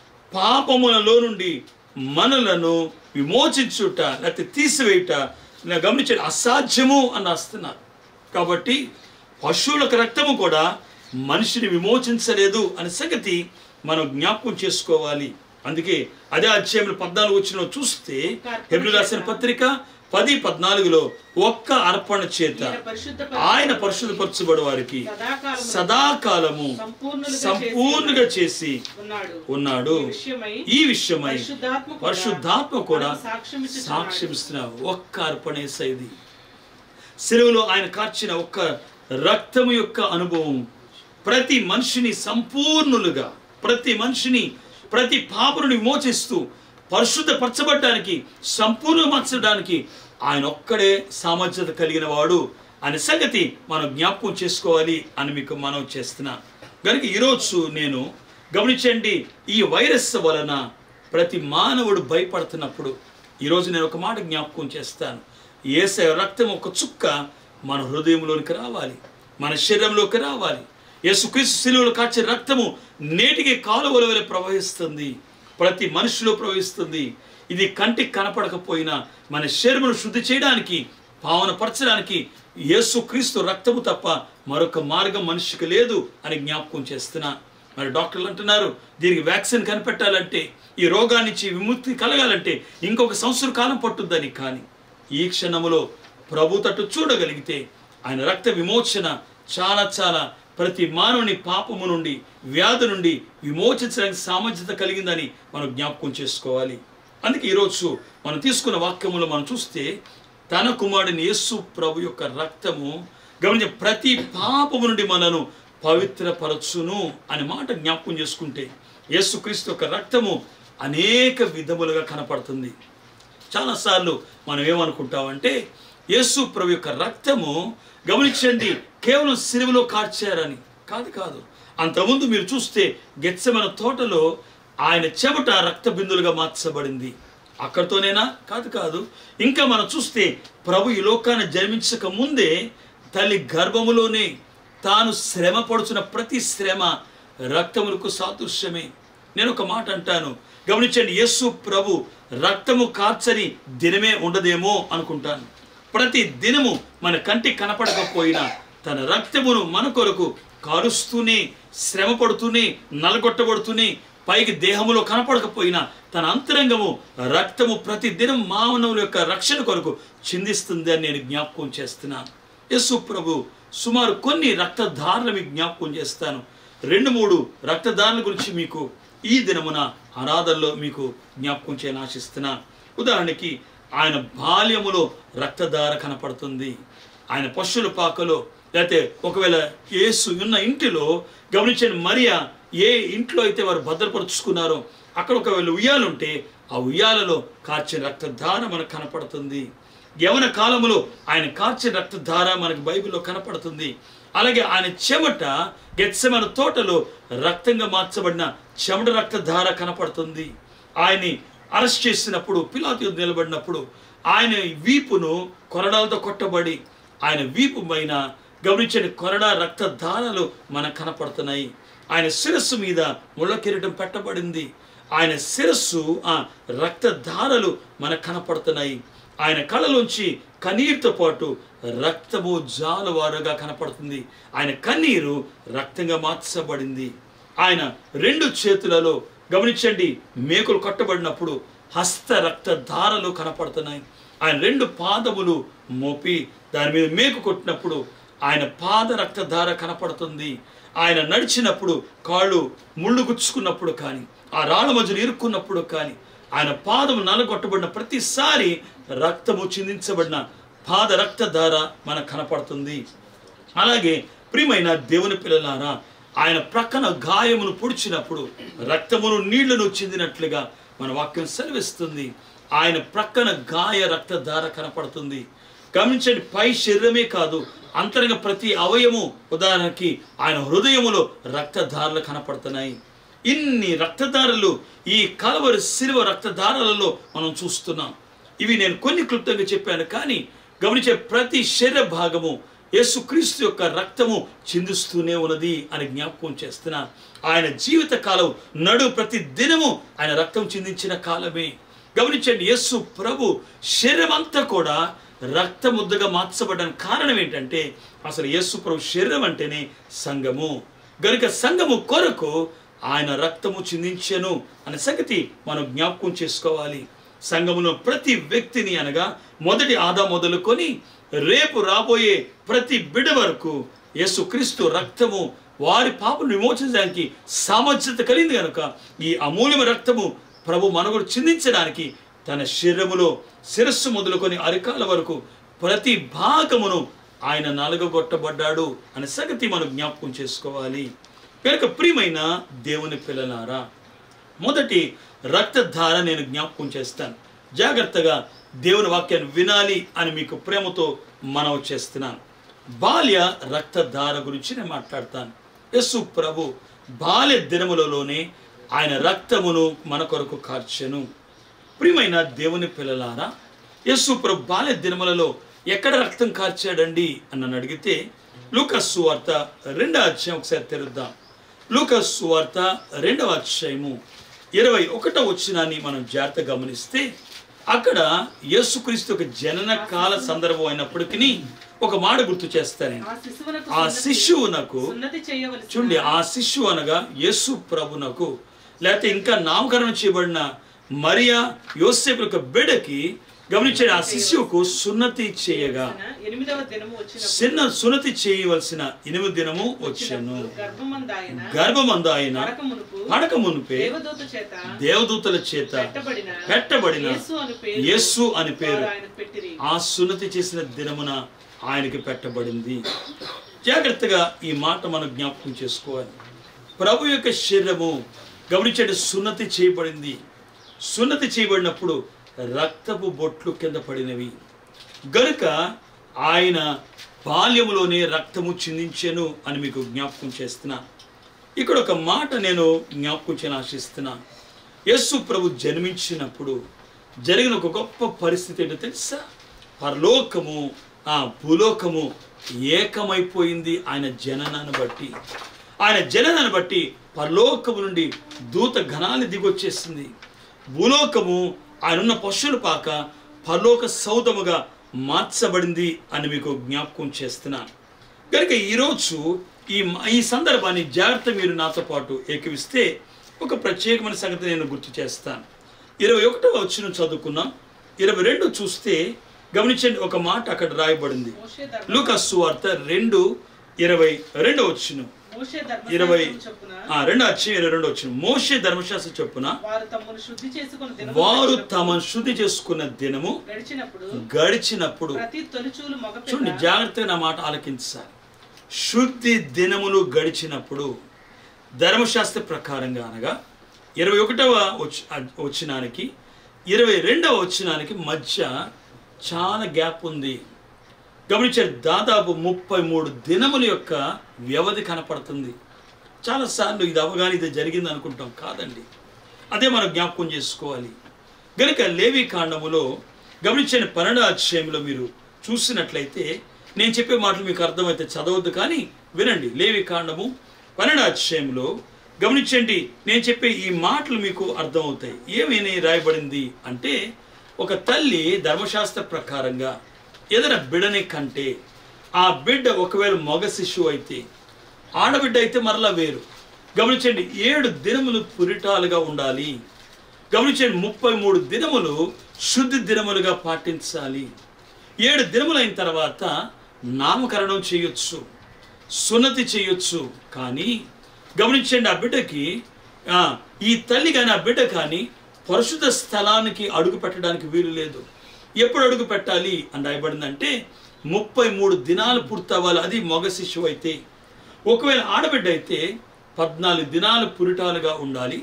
పాపములలో నుండి మనలను విమోచించుట లేకపోతే తీసివేయుట ఇలా గమనించండి అసాధ్యము అని రాస్తున్నారు కాబట్టి పశువులకు రక్తము కూడా మనిషిని విమోచించలేదు అనే సంగతి మనం జ్ఞాపకం చేసుకోవాలి అందుకే అదే అధ్యాయంలో పద్నాలుగు వచ్చిన చూస్తే హెబ్రి రాసిన పత్రిక పది పద్నాలుగులో ఒక్క అర్పణ చేత ఈయన పరిశుద్ధ ఆయన పరిశుద్ధపరచబడి వారికి సదాకాలము సదాకాలము సంపూర్ణులుగా సంపూర్ణంగా చేసి ఉన్నాడు ఉన్నాడు ఈ విషయమై ఈ విషయమై పరిశుద్ధాత్మ కూడా పరిశుద్ధాత్మ కూడా మనకు సాక్ష్యం ఇచ్చుచున్నాడు. సాక్ష్యమిస్తున్నారు ఒక్క అర్పణేసైది సిలువలో ఆయన కార్చిన ఒక్క రక్తము యొక్క అనుభవం ప్రతి మనిషిని సంపూర్ణులుగా ప్రతి మనిషిని ప్రతి పాపను విమోచిస్తూ పరిశుద్ధపరచబడ్డానికి సంపూర్ణమర్చడానికి ఆయన ఒక్కడే సామర్థ్యత కలిగిన వాడు అనే సంగతి మనం జ్ఞాపకం చేసుకోవాలి అని మీకు మనం చేస్తున్నా కనుక ఈరోజు నేను గమనించండి ఈ వైరస్ వలన ప్రతి మానవుడు భయపడుతున్నప్పుడు ఈరోజు నేను ఒక మాట జ్ఞాపకం చేస్తాను ఏసే రక్తం ఒక చుక్క మన హృదయంలోనికి రావాలి మన శరీరంలోకి రావాలి యేసుక్రీస్తు శిలువలో కాచే రక్తము నేటికి కాలువల వలె ప్రవహిస్తుంది ప్రతి మనిషిలో ప్రవహిస్తుంది ఇది కంటికి కనపడకపోయినా మన శరీరమును శుద్ధి చేయడానికి పావనపరచడానికి యేసుక్రీస్తు రక్తము తప్ప మరొక మార్గం మనిషికి లేదు అని జ్ఞాపకం చేస్తున్నా మరి డాక్టర్లు అంటున్నారు దీనికి వ్యాక్సిన్ కనిపెట్టాలంటే ఈ రోగాన్ని నుంచి విముక్తి కలగాలంటే ఇంకొక సంవత్సర కాలం పట్టుద్దని కానీ ఈ క్షణములో ప్రభు తట్టు చూడగలిగితే ఆయన రక్త విమోచన చాలా చాలా ప్రతి మానవుని పాపము నుండి వ్యాధి నుండి విమోచించడానికి సామర్థ్యత కలిగిందని మనం జ్ఞాపకం చేసుకోవాలి అందుకే ఈరోజు మనం తీసుకున్న వాక్యములో మనం చూస్తే తన కుమారుడిని యేసు ప్రభు యొక్క రక్తము గమనించ ప్రతి పాపము నుండి మనను పవిత్రపరచును అనే మాట జ్ఞాపకం చేసుకుంటే యేసుక్రీస్తు యొక్క రక్తము అనేక విధములుగా కనపడుతుంది చాలాసార్లు మనం ఏమనుకుంటామంటే యేసు ప్రభు యొక్క రక్తము గమనించండి కేవలం సిలువలో కార్చారని కాదు కాదు అంతకుముందు మీరు చూస్తే గెచ్చమైన తోటలో ఆయన చెమట రక్త బిందులుగా మార్చబడింది అక్కడితోనేనా కాదు కాదు ఇంకా మనం చూస్తే ప్రభు ఈ లోకాన్ని జన్మించక ముందే తల్లి గర్భములోనే తాను శ్రమ పడుచున్న ప్రతి శ్రమ రక్తములకు సాదృశ్యమే నేను ఒక మాట అంటాను గమనించండి యేసు ప్రభు రక్తము కార్చని దినమే ఉండదేమో అనుకుంటాను ప్రతి దినము మన కంటికి కనపడకపోయినా తన రక్తమును మన కొరకు కారుస్తూనే శ్రమ పడుతూనే నలగొట్టబడుతూనే పైకి దేహములో కనపడకపోయినా తన అంతరంగము రక్తము ప్రతి దినం మానవుల యొక్క రక్షణ కొరకు చిందిస్తుంది అని నేను జ్ఞాపకం చేస్తున్నాను యేసు ప్రభు సుమారు కొన్ని రక్తధారలు మీకు జ్ఞాపకం చేస్తాను రెండు మూడు రక్తధారల గురించి మీకు ఈ దినమున ఆరాధనలో మీకు జ్ఞాపకం చేయని ఆశిస్తున్నాను ఉదాహరణకి ఆయన బాల్యములో రక్తధార కనపడుతుంది ఆయన పశువుల పాకలో లేకపోతే ఒకవేళ యేసు ఉన్న ఇంటిలో గమనించండి మరియా ఏ ఇంట్లో అయితే వారు భద్రపరుచుకున్నారో అక్కడ ఒకవేళ ఉయ్యాలుంటే ఆ ఉయ్యాలలో కార్చిన రక్తధార మనకు కనపడుతుంది యవన కాలములో ఆయన కార్చిన రక్తధార మనకు బైబిల్లో కనపడుతుంది అలాగే ఆయన చెమట గెత్సెమన తోటలో రక్తంగా మార్చబడిన చెమట రక్తధార కనపడుతుంది ఆయన్ని అరెస్ట్ చేసినప్పుడు పిలాతు యుద్ధ నిలబడినప్పుడు ఆయన వీపును కొరడాలతో కొట్టబడి ఆయన వీపు పైన గమనించండి కొరడా రక్తధారలు మనకు కనపడుతున్నాయి ఆయన శిరస్సు మీద ముళ్ళ కిరీటం పెట్టబడింది ఆయన శిరస్సు ఆ రక్తధారలు మనకు కనపడుతున్నాయి ఆయన కళ్ళలోంచి కన్నీరుతో పాటు రక్తము జాలువారుగా కనపడుతుంది ఆయన కన్నీరు రక్తంగా మార్చబడింది ఆయన రెండు చేతులలో గమనించండి మేకులు కట్టబడినప్పుడు హస్త రక్త ధారలు కనపడుతున్నాయి ఆయన రెండు పాదములు మోపి దాని మీద మేకు కొట్టినప్పుడు ఆయన పాద రక్తధార కనపడుతుంది ఆయన నడిచినప్పుడు కాళ్ళు ముళ్ళు గుచ్చుకున్నప్పుడు కానీ ఆ రాళ్ళ మధ్యలో ఇరుక్కున్నప్పుడు కానీ ఆయన పాదము నలగొట్టబడిన ప్రతిసారి రక్తము చిందించబడిన పాద రక్తధార మనకు కనపడుతుంది అలాగే ప్రియమైన దేవుని పిల్లలారా ఆయన ప్రక్కన గాయమును పొడిచినప్పుడు రక్తమును నీళ్లను చిందినట్లుగా మన వాక్యం సెలవిస్తుంది ఆయన ప్రక్కన గాయ రక్తధార కనపడుతుంది గమనించండి పై శరీరమే కాదు అంతరంగ ప్రతి అవయము ఉదాహరణకి ఆయన హృదయములో రక్తధారలు కనపడుతున్నాయి ఇన్ని రక్తధారలు ఈ కలవరి శిలువ రక్తధారలలో మనం చూస్తున్నాం ఇవి నేను కొన్ని క్లుప్తంగా చెప్పాను కానీ గమనించే ప్రతి శరీర భాగము యేసుక్రీస్తు యొక్క రక్తము చిందిస్తూనే ఉన్నది అని జ్ఞాపకం చేస్తున్నా ఆయన జీవిత కాలం నడు ప్రతి దినము ఆయన రక్తం చిందించిన కాలమే గమనించండి యేసు ప్రభు శరీరం అంతా కూడా రక్తముద్దగా మార్చబడడానికి కారణం ఏంటంటే అసలు యేసు ప్రభు శరీరం అంటేనే సంఘము గనుక సంఘము కొరకు ఆయన రక్తము చిందించెను అనే సంగతి మనం జ్ఞాపకం చేసుకోవాలి సంఘములో ప్రతి వ్యక్తిని అనగా మొదటి ఆదా మొదలుకొని రేపు రాబోయే ప్రతి బిడ వరకు యేసుక్రీస్తు రక్తము వారి పాపను విమోచించడానికి సామర్థ్యత కలిగింది కనుక ఈ అమూల్యమైన రక్తము ప్రభు మనగుడు చిందించడానికి తన శరీరములో శిరస్సు మొదలుకొని అరికాల వరకు ప్రతి భాగమును ఆయన నలగగొట్టబడ్డాడు అనే సంగతి మనం జ్ఞాపకం చేసుకోవాలి కనుక ప్రియమైన దేవుని పిల్లలారా మొదటి రక్తధార నేను జ్ఞాపకం చేస్తాను జాగ్రత్తగా దేవుని వాక్యాన్ని వినాలి అని మీకు ప్రేమతో మనవి చేస్తున్నాను బాల్య రక్తధార గురించి నేను మాట్లాడతాను యస్సు ప్రభు బాల్య దినములలోనే ఆయన రక్తమును మన కొరకు కార్చెను ప్రియమైన దేవుని పిల్లలారా యస్సు ప్రభు బాల్య దినములలో ఎక్కడ రక్తం కార్చాడండి అని నన్ను అడిగితే లూకస్ వార్త రెండవ అధ్యాయం ఒకసారి తెరుద్దాం లూకస్ వార్త రెండవ అధ్యాయము ఇరవై ఒకటో వచ్చినాన్ని మనం జాగ్రత్త గమనిస్తే అక్కడ యేసుక్రీస్తు ఒక జనన కాల సందర్భం అయినప్పటికీ ఒక మాట గుర్తు చేస్తాను ఆ శిశువునకు ఆ సున్నతి- శిశువునకు సున్నతి చేయవలసిన చూడండి ఆ శిశువు అనగా యేసు ప్రభునకు లేకపోతే ఇంకా నామకరణం చేయబడిన మరియా యోసేపు యొక్క బిడ్డకి గమనించండి ఆ శిశువుకు సున్నతి చేయగా ఎనిమిదవ దినము వచ్చిన చిన్న సున్నతి చేయవలసిన ఎనిమిది దినము వచ్చాను గర్భమందాయన గర్భమందు ఆయన పడక మునుపు పడక మునిపే దేవదూత చేత దేవదూతల చేత పెట్టబడిన పెట్టబడిన యేసు అని పేరు యేసు అని పేరు వారు ఆయన పెట్టిరి ఆ సున్నతి చేసిన దినమున ఆయనకి పెట్టబడింది జాగ్రత్తగా ఈ మాట మనం జ్ఞాపకం చేసుకోవాలి ప్రభు యొక్క శరీరము గమనించండి సున్నతి చేయబడింది సున్నతి చేయబడినప్పుడు రక్తపు బొట్లు కింద పడినవి గనుక ఆయన బాల్యములోనే రక్తము చిందించెను అని మీకు జ్ఞాపకం చేస్తున్నా ఇక్కడ ఒక మాట నేను జ్ఞాపకం చేయని ఆశిస్తున్నా యేసు ప్రభు జన్మించినప్పుడు జరిగిన ఒక గొప్ప పరిస్థితి ఏంటో తెలుసా పరలోకము ఆ భూలోకము ఏకమైపోయింది ఆయన జననాన్ని బట్టి ఆయన జననాన్ని బట్టి పరలోకము నుండి దూత ఘనాన్ని దిగొచ్చేసింది భూలోకము ఆయన ఉన్న పశువుల పాక పరలోక సౌదముగా మార్చబడింది అని మీకు జ్ఞాపకం చేస్తున్నాను కనుక ఈరోజు ఈ ఈ సందర్భాన్ని జాగ్రత్త మీరు నాతో పాటు ఏకవిస్తే ఒక ప్రత్యేకమైన సంగతి నేను గుర్తు చేస్తాను ఇరవై ఒకటవ వచ్చిన చదువుకున్నాం ఇరవై రెండు చూస్తే గమనించండి ఒక మాట అక్కడ రాయబడింది మోషే ధర్మ లూకస్ వార్త రెండు ఇరవై రెండో వచ్చును మోషే ఇరవై ధర్మశాస్త్రం చొప్పున ఆ, రెండో అధ్యాయం ఇరవై రెండు వచ్చిన మోషే ధర్మశాస్త్ర చొప్పున వారు తమను శుద్ధి చేసుకుని దినము వారు గడిచినప్పుడు- తమను శుద్ధి చేసుకున్న దినము గడిచినప్పుడు గడిచినప్పుడు ప్రతి తొలిచూలు మగ చూడండి పిల్ల జాగ్రత్తగా నా మాట ఆలకించాలి శుద్ధి దినములు గడిచినప్పుడు ధర్మశాస్త్ర ప్రకారంగా అనగా ఇరవై ఒకటవ వచ్చి- వచ్చినానికి ఇరవై రెండవ వచ్చినానికి మధ్య చాలా గ్యాప్ ఉంది గమనించారు దాదాపు ముప్పై మూడు దినముల యొక్క వ్యవధి కనపడుతుంది చాలాసార్లు ఇది అవగానే ఇది జరిగింది అనుకుంటాం కాదండి అదే మనం జ్ఞాపకం చేసుకోవాలి గనుక లేవి కాండములో గమనించండి పన్నెండో అధ్యాయంలో మీరు చూసినట్లయితే నేను చెప్పే మాటలు మీకు అర్థమైతే చదవద్దు కానీ వినండి లేవి కాండము పన్నెండో అధ్యాయంలో గమనించండి నేను చెప్పే ఈ మాటలు మీకు అర్థమవుతాయి ఏమని రాయబడింది అంటే ఒక తల్లి ధర్మశాస్త్ర ప్రకారంగా ఏదైనా బిడని కంటే ఆ బిడ్డ ఒకవేళ మగ శిశువు అయితే ఆడబిడ్డ అయితే మరలా వేరు గమనించండి ఏడు దినములు పురిటాలుగా ఉండాలి గమనించండి ముప్పై మూడు దినములు శుద్ధి దినములుగా పాటించాలి ఏడు దినములైన తర్వాత నామకరణం చేయొచ్చు సున్నతి చేయొచ్చు కానీ గమనించండి ఆ బిడ్డకి ఆ, ఈ తల్లి కానీ ఆ బిడ్డ కానీ పరిశుద్ధ స్థలానికి అడుగు పెట్టడానికి వీలు లేదు ఎప్పుడు అడుగు పెట్టాలి అని రాయబడిందంటే ముప్పై మూడు దినాలు పూర్తవ్వాలి అది మగ శిశువు అయితే ఒకవేళ ఆడబిడ్డ అయితే పద్నాలుగు దినాలు పురిటాలుగా ఉండాలి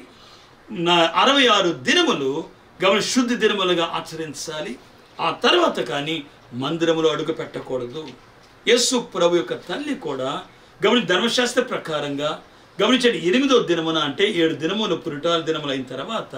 నా అరవై ఆరు దినములు గమని శుద్ధి దినములుగా ఆచరించాలి ఆ తర్వాత కానీ మందిరములో అడుగు పెట్టకూడదు యేసు ప్రభు యొక్క తల్లి కూడా గమని ధర్మశాస్త్ర ప్రకారంగా గమనించండి ఎనిమిదో దినమున అంటే ఏడు దినములు పురిటాల దినములు అయిన తర్వాత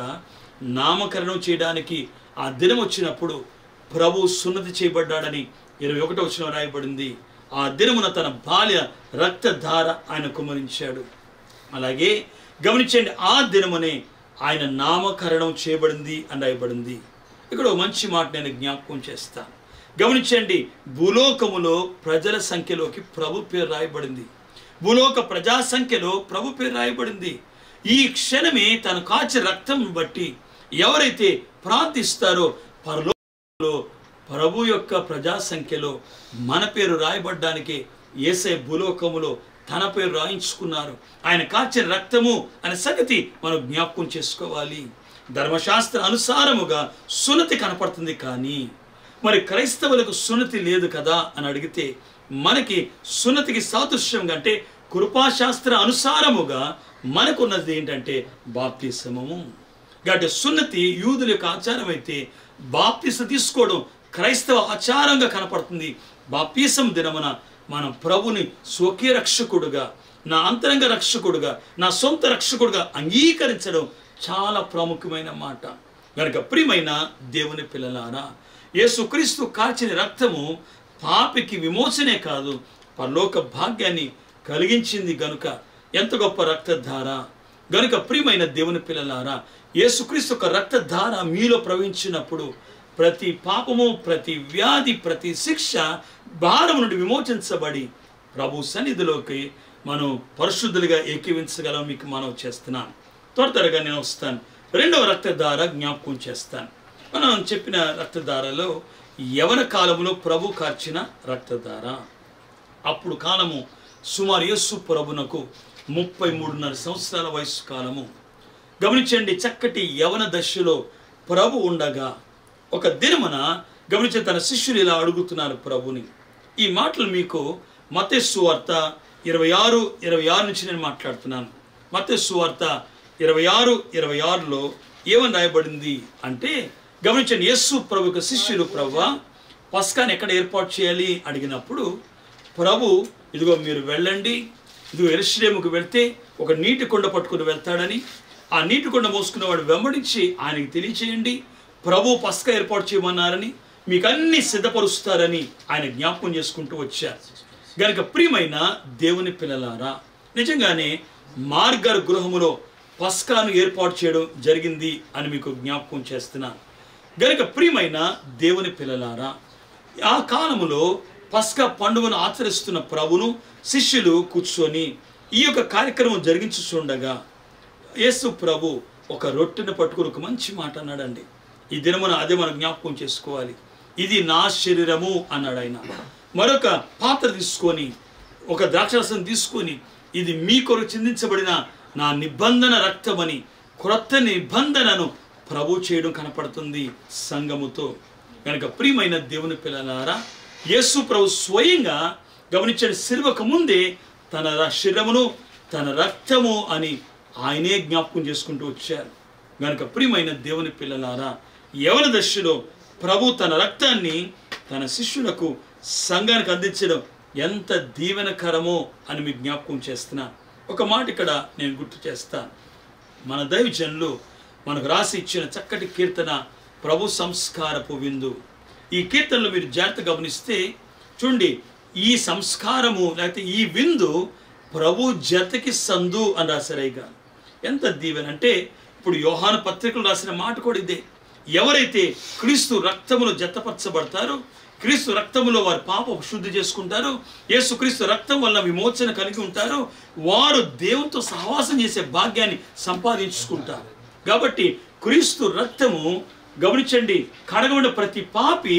నామకరణం చేయడానికి ఆ దినం వచ్చినప్పుడు ప్రభు సున్నతి చేయబడ్డాడని ఇరవై ఒకటో వచ్చిన రాయబడింది ఆ దినమున తన బాల్య రక్తధార ఆయన కుమరించాడు అలాగే గమనించండి ఆ దినమునే ఆయన నామకరణం చేయబడింది అని రాయబడింది ఇక్కడ ఒక మంచి మాట నేను జ్ఞాపకం చేస్తాను గమనించండి భూలోకములో ప్రజల సంఖ్యలోకి ప్రభు పేరు రాయబడింది భూలోక ప్రజా సంఖ్యలో ప్రభు పేరు రాయబడింది ఈ క్షణమే తన కాచి రక్తం బట్టి ఎవరైతే ప్రార్థిస్తారో పరలోకంలో ప్రభు యొక్క ప్రజా సంఖ్యలో మన పేరు రాయబడ్డానికి ఏసై భూలోకములో తన పేరు రాయించుకున్నారు ఆయన కాచిన రక్తము అనే సంగతి మనం జ్ఞాపకం చేసుకోవాలి ధర్మశాస్త్ర అనుసారముగా సున్నతి కనపడుతుంది కానీ మరి క్రైస్తవులకు సున్నతి లేదు కదా అని అడిగితే మనకి సున్నతికి సాదృశ్యంగా అంటే కృపాశాస్త్ర అనుసారముగా మనకున్నది ఏంటంటే బాప్తిసమము కాబట్టి సున్నతి యూదుల యొక్క ఆచారం అయితే బాప్తిస తీసుకోవడం క్రైస్తవ ఆచారంగా కనపడుతుంది బాప్తిసం దినమున మన ప్రభుని స్వకీయ రక్షకుడుగా నా అంతరంగ రక్షకుడుగా నా సొంత రక్షకుడుగా అంగీకరించడం చాలా ప్రాముఖ్యమైన మాట కనుక ప్రియమైన దేవుని పిల్లలారా యేసుక్రీస్తు కాచిన రక్తము పాపికి విమోచనే కాదు పరలోక భాగ్యాన్ని కలిగించింది గనుక ఎంత గొప్ప రక్తధార గనుక ప్రియమైన దేవుని పిల్లలారా యేసుక్రీస్తు యొక్క రక్తధార మీలో ప్రవహించినప్పుడు ప్రతి పాపము ప్రతి వ్యాధి ప్రతి శిక్ష భారం నుండి విమోచించబడి ప్రభు సన్నిధిలోకి మనం పరిశుద్ధులుగా ఏకీవించగలం మీకు మనం చేస్తున్నాం త్వర త్వరగా నేను వస్తాను రెండవ రక్తధార జ్ఞాపకం చేస్తాను మనం చెప్పిన రక్తధారలో యవన కాలంలో ప్రభు కార్చిన రక్తధార అప్పుడు కాలము సుమారు యేసు ప్రభునకు ముప్పై మూడున్నర సంవత్సరాల వయసు కాలము గమనించండి చక్కటి యవన దశలో ప్రభు ఉండగా ఒక దినమున గమనించే తన శిష్యులు ఇలా అడుగుతున్నారు ప్రభుని ఈ మాటలు మీకు మతేసు వార్త ఇరవై ఆరు ఇరవై ఆరు నుంచి నేను మాట్లాడుతున్నాను మతేసు వార్త ఇరవై ఆరు ఇరవై ఆరులో ఏమని రాయబడింది అంటే గమనించండి యేసు ప్రభు యొక్క శిష్యులు ప్రభు పస్కాని ఎక్కడ ఏర్పాటు చేయాలి అడిగినప్పుడు ప్రభు ఇదిగో మీరు వెళ్ళండి ఇదిగో ఎరుశ్లేముకు వెళ్తే ఒక నీటి కొండ పట్టుకుని వెళ్తాడని ఆ నీటి కొండ మోసుకున్నవాడు వెంబడించి ఆయనకి తెలియచేయండి ప్రభు పస్క ఏర్పాటు చేయమన్నారని మీకు అన్ని సిద్ధపరుస్తారని ఆయన జ్ఞాపకం చేసుకుంటూ వచ్చారు గనుక ప్రియమైన దేవుని పిల్లలారా నిజంగానే మార్గర్ గృహములో పస్కాను ఏర్పాటు చేయడం జరిగింది అని మీకు జ్ఞాపకం చేస్తున్నాను గనుక ప్రియమైన దేవుని పిల్లలారా ఆ కాలములో పస్కా పండుగను ఆచరిస్తున్న ప్రభును శిష్యులు కూర్చొని ఈ యొక్క కార్యక్రమం జరిగించుచుండగా యేసు ప్రభు ఒక రొట్టెను పట్టుకుని ఒక మంచి మాట అన్నాడండి ఈ దినమున అదే మనం జ్ఞాపకం చేసుకోవాలి ఇది నా శరీరము అన్నాడు ఆయన మరొక పాత్ర తీసుకొని ఒక ద్రాక్షరసం తీసుకొని ఇది మీ కొరకు చిందించబడిన నా నిబంధన రక్తమని క్రొత్త నిబంధనను ప్రభు చేయడం కనపడుతుంది సంఘముతో కనుక ప్రియమైన దేవుని పిల్లలారా యేసు ప్రభు స్వయంగా గమనించండి శిలువకు ముందే తన ర- శరీరమును తన రక్తము అని ఆయనే జ్ఞాపకం చేసుకుంటూ వచ్చారు గనుక ప్రియమైన దేవుని పిల్లలారా యవన దశలో ప్రభు తన రక్తాన్ని తన శిష్యులకు సంఘానికి అందించడం ఎంత దీవెనకరమో అని మీకు జ్ఞాపకం చేస్తున్నా ఒక మాట ఇక్కడ నేను గుర్తు చేస్తాను మన దైవజనులు మనకు రాసి ఇచ్చిన చక్కటి కీర్తన ప్రభు సంస్కారపు విందు ఈ కీర్తనలు మీరు జాగ్రత్త గమనిస్తే చూడండి ఈ సంస్కారము లేకపోతే ఈ విందు ప్రభు జతకి సందు అని రాశారైగా ఎంత దీవెన అంటే ఇప్పుడు యోహాను పత్రికలు రాసిన మాట కూడా ఇదే ఎవరైతే క్రీస్తు రక్తములో జతపరచబడతారో క్రీస్తు రక్తములో వారి పాప శుద్ధి చేసుకుంటారు యేసు క్రీస్తు రక్తం వల్ల విమోచన కలిగి ఉంటారు వారు దేవునితో సహవాసం చేసే భాగ్యాన్ని సంపాదించుకుంటారు కాబట్టి క్రీస్తు రక్తము గమనించండి కడగబడిన ప్రతి పాపి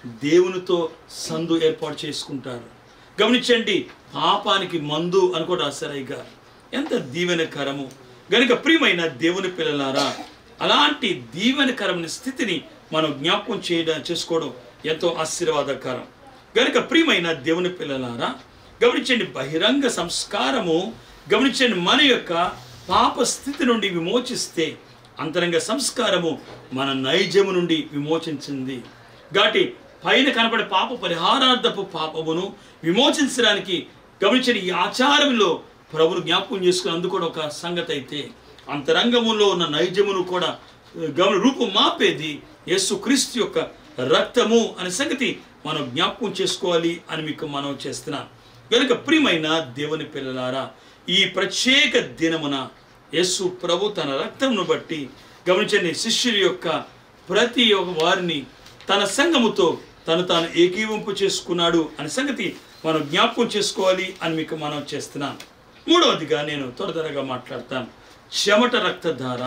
దేవునితో సందు ఏర్పాటు చేసుకుంటారు గమనించండి పాపానికి మందు అని కూడా రాశారు అయ్య గారు ఎంత దీవెనకరము గనుక ప్రియమైన దేవుని పిల్లలారా అలాంటి దీవెనకరమైన స్థితిని మనం జ్ఞాపకం చేయడం చేసుకోవడం ఎంతో ఆశీర్వాదకరం గనుక ప్రియమైన దేవుని పిల్లలారా గమనించండి బహిరంగ సంస్కారము గమనించండి మన యొక్క పాప స్థితి నుండి విమోచిస్తే అంతరంగ సంస్కారము మన నైజము నుండి విమోచించింది కాబట్టి పైన కనపడే పాప పరిహారార్థపు పాపమును విమోచించడానికి గమనించండి ఈ ఆచారంలో ప్రభును జ్ఞాపకం చేసుకుని అందు కూడా ఒక సంగతి అయితే అంతరంగములో ఉన్న నైజమును కూడా గమని రూపం మాపేది యేసు క్రీస్తు యొక్క రక్తము అనే సంగతి మనం జ్ఞాపకం చేసుకోవాలి అని మీకు మనం చేస్తున్నాం కనుక ప్రియమైన దేవుని పిల్లలారా ఈ ప్రత్యేక దినమున యేసు ప్రభు తన రక్తమును బట్టి గమనించండి శిష్యుల యొక్క ప్రతి ఒక్క వారిని తన సంఘముతో తను తాను ఏకీవింపు చేసుకున్నాడు అనే సంగతి మనం జ్ఞాపకం చేసుకోవాలి అని మీకు మనం చేస్తున్నాం మూడవదిగా నేను త్వర త్వరగా మాట్లాడతాను చెమట రక్తధార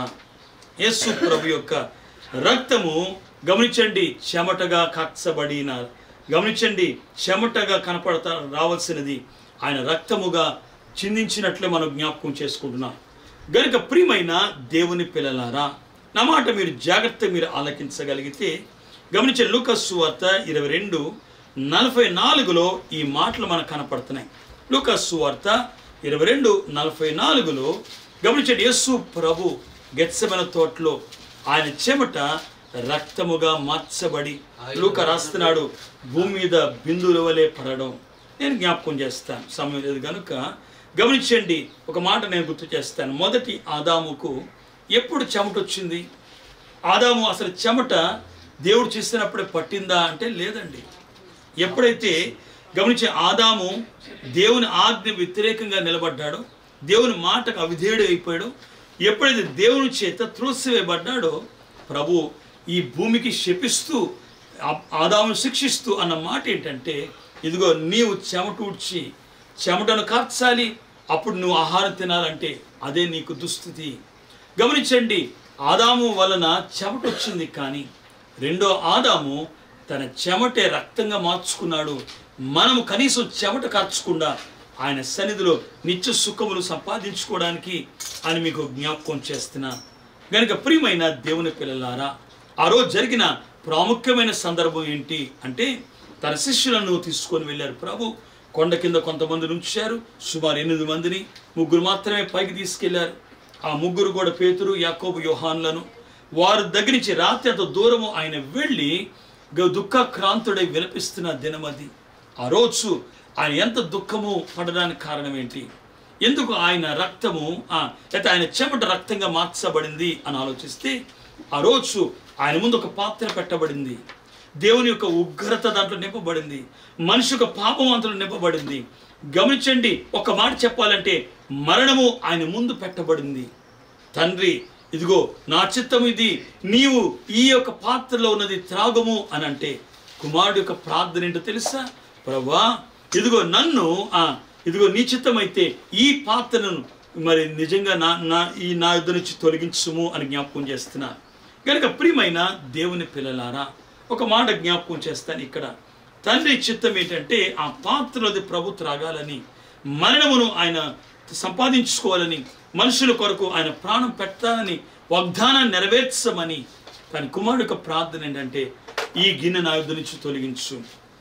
యేసు ప్రభు యొక్క రక్తము గమనించండి చెమటగా కచ్చబడిన గమనించండి చెమటగా కనపడతా రావాల్సినది ఆయన రక్తముగా చిందించినట్లే మనం జ్ఞాపకం చేసుకుంటున్నాం గనుక ప్రియమైన దేవుని పిల్లలారా నా మాట మీరు జాగ్రత్తగా మీరు ఆలకించగలిగితే గమనించే లూకస్సు వార్త ఇరవై రెండు నలభై నాలుగులో ఈ మాటలు మనకు కనపడుతున్నాయి లూకస్సు వార్త ఇరవై రెండు నలభై నాలుగులో గమనించండి యేసు ప్రభు గెత్సెమన తోటలో ఆయన చెమట రక్తముగా మార్చబడి లూక రాస్తున్నాడు భూమి మీద బిందువుల వలె పడడం నేను జ్ఞాపకం చేస్తాను సమయం లేదు కనుక గమనించండి ఒక మాట నేను గుర్తు చేస్తాను మొదటి ఆదాముకు ఎప్పుడు చెమట వచ్చింది ఆదాము అసలు చెమట దేవుడు చేసినప్పుడే పట్టిందా అంటే లేదండి ఎప్పుడైతే గమనించే ఆదాము దేవుని ఆజ్ఞ వ్యతిరేకంగా నిలబడ్డాడో దేవుని మాటకు అవిధేయుడు అయిపోయాడో ఎప్పుడైతే దేవుని చేత త్రోసివేయబడ్డాడో ప్రభు ఈ భూమికి శపిస్తూ ఆ- ఆదామును శిక్షిస్తూ అన్న మాట ఏంటంటే ఇదిగో నీవు చెమటూడ్చి చెమటను కార్చాలి అప్పుడు నువ్వు ఆహారం తినాలంటే అదే నీకు దుస్థితి గమనించండి ఆదాము వలన చెమట వచ్చింది కానీ రెండో ఆదాము తన చెమటే రక్తంగా మార్చుకున్నాడు మనము కనీసం చెమట కార్చకుండా ఆయన సన్నిధిలో నిత్య సుఖములు సంపాదించుకోవడానికి అని మీకు జ్ఞాపకం చేస్తున్నాను గనుక ప్రియమైన దేవుని పిల్లలారా ఆ రోజు జరిగిన ప్రాముఖ్యమైన సందర్భం ఏంటి అంటే తన శిష్యులను తీసుకొని వెళ్ళారు ప్రభు కొండ కింద కొంతమంది ఉంచారు సుమారు ఎనిమిది మందిని ముగ్గురు మాత్రమే పైకి తీసుకెళ్లారు ఆ ముగ్గురు కూడా పేతురు యాకోబు యోహాన్లను వారి దగ్గర నుంచి రాత్రి అంత దూరము ఆయన వెళ్ళి గ- దుఃఖక్రాంతుడై విలపిస్తున్న దినమది ఆ రోజు ఆయన ఎంత దుఃఖము పడడానికి కారణం ఏంటి ఎందుకు ఆయన రక్తము ఆ, లేకపోతే ఆయన చెమట రక్తంగా మార్చబడింది అని ఆలోచిస్తే ఆ రోజు ఆయన ముందు ఒక పాత్ర పెట్టబడింది దేవుని యొక్క ఉగ్రత దాంట్లో నింపబడింది మనిషి యొక్క పాపం అంతలో నింపబడింది గమనించండి ఒక మాట చెప్పాలంటే మరణము ఆయన ముందు పెట్టబడింది తండ్రి ఇదిగో నా చిత్తం ఇది నీవు ఈ యొక్క పాత్రలో ఉన్నది త్రాగము అని అంటే కుమారుడు యొక్క ప్రార్థన ఏంటో తెలుసా ప్రభా ఇదిగో నన్ను ఆ ఇదిగో నీ చిత్తం అయితే ఈ పాత్రను మరి నిజంగా నా నా ఈ నా యుద్ధ నుంచి తొలగించుము అని జ్ఞాపకం చేస్తున్నా కనుక ప్రియమైన దేవుని పిల్లలారా ఒక మాట జ్ఞాపకం చేస్తాను ఇక్కడ తండ్రి చిత్తం ఏంటంటే ఆ పాత్రలోది ప్రభు త్రాగాలని మరణమును ఆయన సంపాదించుకోవాలని మనుషుల కొరకు ఆయన ప్రాణం పెట్టాలని వాగ్దానాన్ని నెరవేర్చమని కానీ కుమారుడు యొక్క ప్రార్థన ఏంటంటే ఈ గిన్నె నా యుద్ధ నుంచి తొలగించు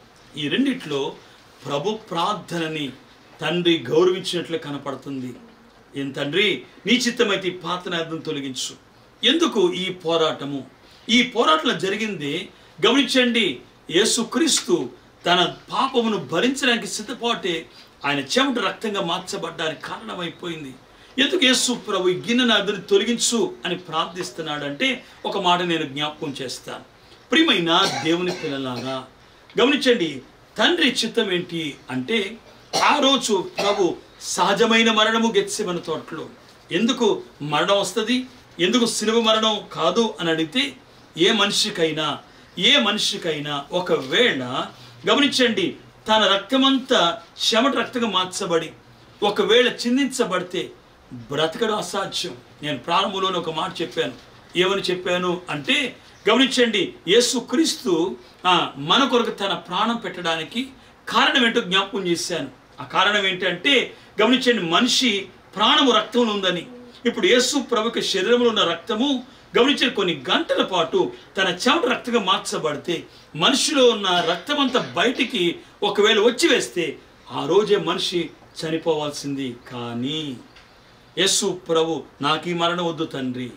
ఈ రెండిట్లో ప్రభు ప్రార్థనని తండ్రి గౌరవించినట్లు కనపడుతుంది ఏం తండ్రి నీ చిత్తమైతే ఈ పాతనార్థం తొలగించు ఎందుకు ఈ పోరాటము ఈ పోరాటంలో జరిగింది గమనించండి యేసుక్రీస్తు తన పాపమును భరించడానికి సిద్ధపాటే ఆయన చెమట రక్తంగా మార్చబడ్డానికి కారణమైపోయింది ఎందుకు యేసు ప్రభు ఈ గిన్నె నా ఎదురు తొలగించు అని ప్రార్థిస్తున్నాడంటే ఒక మాట నేను జ్ఞాపకం చేస్తాను ప్రియమైన దేవుని పిల్లలారా గమనించండి తండ్రి చిత్తం ఏంటి అంటే ఆ రోజు ప్రభు సహజమైన మరణము గెత్సెమన తోటలో ఎందుకు మరణం వస్తుంది ఎందుకు సిలువ మరణం కాదు అని అడిగితే ఏ మనిషికైనా ఏ మనిషికైనా ఒకవేళ గమనించండి తన రక్తమంతా చెమట రక్తంగా మార్చబడి ఒకవేళ చిందించబడితే బ్రతకడం అసాధ్యం నేను ప్రారంభంలోనే ఒక మాట చెప్పాను ఏమని చెప్పాను అంటే గమనించండి యేసుక్రీస్తు ఆ, మన కొరకు తన ప్రాణం పెట్టడానికి కారణం ఏంటో జ్ఞాపకం చేశాను ఆ కారణం ఏంటంటే గమనించండి మనిషి ప్రాణము రక్తంలో ఉందని ఇప్పుడు యేసు ప్రభుకి శరీరంలో ఉన్న రక్తము గమనించండి కొన్ని గంటల పాటు తన చెమట రక్తంగా మార్చబడితే మనిషిలో ఉన్న రక్తం అంతా బయటికి ఒకవేళ వచ్చి వేస్తే ఆ రోజే మనిషి చనిపోవాల్సింది కానీ యేసు ప్రభు నాకు ఈ మరణం వద్దు తండ్రి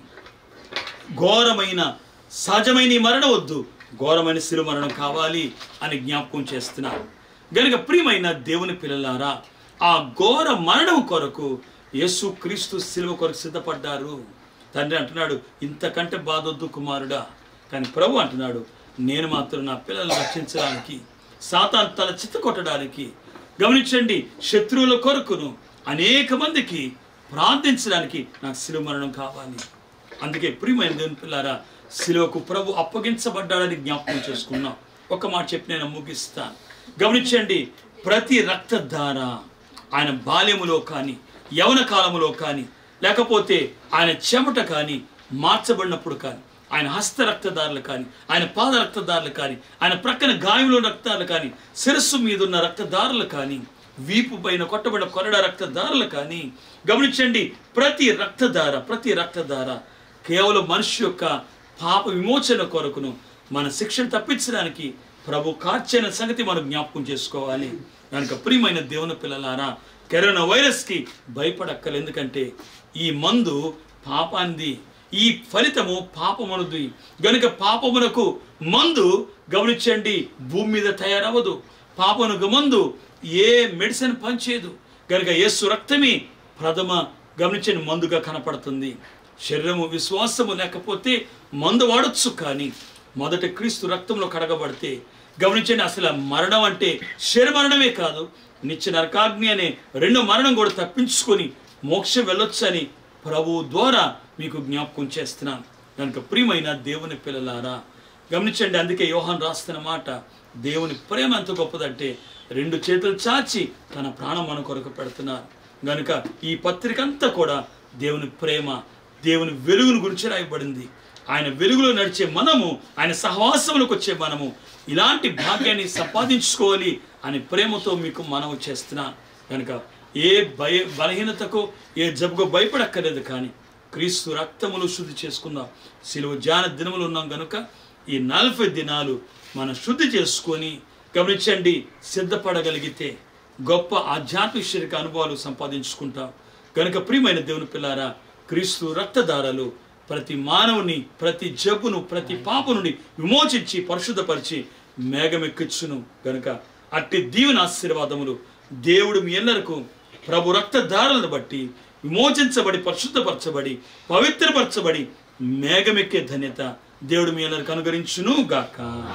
ఘోరమైన సహజమైన ఈ మరణం వద్దు ఘోరమైన శిరు మరణం కావాలి అని జ్ఞాపకం చేస్తున్నారు గనుక ప్రియమైన దేవుని పిల్లలారా ఆ ఘోర మరణం కొరకు యేసు క్రీస్తు శిలువ కొరకు సిద్ధపడ్డారు తండ్రి అంటున్నాడు ఇంతకంటే బాధొద్దు కుమారుడా కానీ ప్రభు అంటున్నాడు నేను మాత్రం నా పిల్లల్ని రక్షించడానికి సాతాన్ తల చిత్త కొట్టడానికి గమనించండి శత్రువుల కొరకును అనేక మందికి ప్రార్థించడానికి నాకు శిలువ మరణం కావాలి అందుకే ప్రియమైన దేవుని పిల్లారా శిలువకు ప్రభు అప్పగించబడ్డాడని జ్ఞాపకం చేసుకున్నాం ఒక మాట చెప్పి నేను ముగిస్తాను గమనించండి ప్రతి రక్తధార ఆయన బాల్యములో కానీ యవన కాలములో కానీ లేకపోతే ఆయన చెమట కానీ మార్చబడినప్పుడు కానీ ఆయన హస్త రక్తదారులు కానీ ఆయన పాద రక్తదారులు కానీ ఆయన ప్రక్కన గాయంలో రక్తాలు కానీ శిరస్సు మీద ఉన్న రక్తదారులు కానీ వీపు పైన కొట్టబడిన కొరడ రక్తదారులు కానీ గమనించండి ప్రతి రక్తధార ప్రతి రక్తధార కేవలం మనిషి యొక్క పాప విమోచన కొరకును మన శిక్షను తప్పించడానికి ప్రభు కార్చిన సంగతి మనం జ్ఞాపకం చేసుకోవాలి కనుక ప్రియమైన దేవుని పిల్లలారా కరోనా వైరస్కి భయపడక్కలు ఎందుకంటే ఈ మందు పాపాంది ఈ ఫలితము పాపమనుది గనుక పాపమునకు మందు గమనించండి భూమి మీద తయారవ్వదు పాపమునకు మందు ఏ మెడిసిన్ పనిచేయదు గనుక యేసు రక్తమే ప్రథమ గమనించండి మందుగా కనపడుతుంది శరీరము విశ్వాసము లేకపోతే మందు వాడొచ్చు కానీ మొదట క్రీస్తు రక్తంలో కడగబడితే గమనించండి అసలు ఆ మరణం అంటే శరీర మరణమే కాదు నిత్య నరకాగ్ని అనే రెండో మరణం కూడా తప్పించుకొని మోక్షం వెళ్ళొచ్చని ప్రభువు ద్వారా మీకు జ్ఞాపకం చేస్తున్నాను కనుక ప్రియమైన దేవుని పిల్లలారా గమనించండి అందుకే యోహాన్ రాస్తున్న మాట దేవుని ప్రేమ ఎంత గొప్పదంటే రెండు చేతులు చాచి తన ప్రాణం మన కొరకు పెడుతున్నారు గనుక ఈ పత్రిక అంతా కూడా దేవుని ప్రేమ దేవుని వెలుగును గురించి రాయబడింది ఆయన వెలుగులో నడిచే మనము ఆయన సహవాసంలోకి వచ్చే మనము ఇలాంటి భాగ్యాన్ని సంపాదించుకోవాలి అని ప్రేమతో మీకు మనవి చేస్తున్నాను కనుక ఏ భయ బలహీనతకు ఏ జబ్బుకు భయపడక్కర్లేదు కానీ క్రీస్తు రక్తములు శుద్ధి చేసుకుందాం సిలువ జాన దినములు ఉన్నాం కనుక ఈ నలభై దినాలు మనం శుద్ధి చేసుకొని గమనించండి సిద్ధపడగలిగితే గొప్ప ఆధ్యాత్మిక శరీర అనుభవాలు సంపాదించుకుంటాం కనుక ప్రియమైన దేవుని పిల్లారా క్రీస్తు రక్తదారాలు ప్రతి మానవుని ప్రతి జబ్బును ప్రతి పాప నుండి విమోచించి పరిశుద్ధపరిచి మేఘమెక్కిచ్చును గనుక అట్టి దీవెన ఆశీర్వాదములు దేవుడు మీ ఎల్లరకు ప్రభు రక్తధారలను బట్టి విమోచించబడి పరిశుద్ధపరచబడి పవిత్రపరచబడి మేఘమెక్కే ధన్యత దేవుడు మీ అందరికి అనుగరించును గాక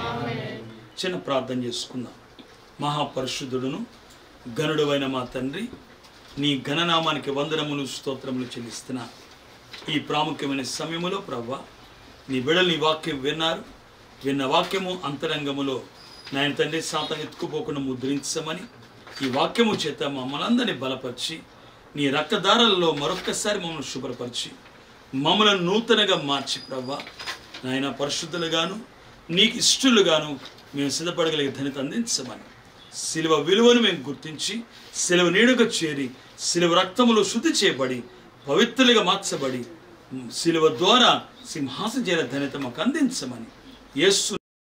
చిన్న ప్రార్థన చేసుకుందాం మహాపరిశుద్ధుడును గనుడువైన మా తండ్రి నీ ఘననామానికి వందనములు స్తోత్రములు చెల్లిస్తున్నా ఈ ప్రాముఖ్యమైన సమయములో ప్రవ్వా నీ బిడలు నీ వాక్యం విన్నారు విన్న వాక్యము అంతరంగములో నాయన తండ్రి సాతం ఎత్తుకుపోకుండా ముద్రించమని ఈ వాక్యము చేత మమ్మల్ని అందరినీ బలపరిచి నీ రక్తదారాలలో మరొక్కసారి మమ్మల్ని శుభ్రపరిచి మమ్మల్ని నూతనగా మార్చి ప్రవ్వా నాయన పరిశుద్ధులుగాను నీకు ఇష్టలుగాను మేము సిద్ధపడగలిగే ధనిత అందించమని శిలువ విలువను మేము గుర్తించి శిలువ నీడకు చేరి శిలువ రక్తములో శుద్ధి చేయబడి పవిత్రులుగా మార్చబడి శిలువ ద్వారా సింహాసనం చేరే ధన్యత మాకు అందించమని యేసు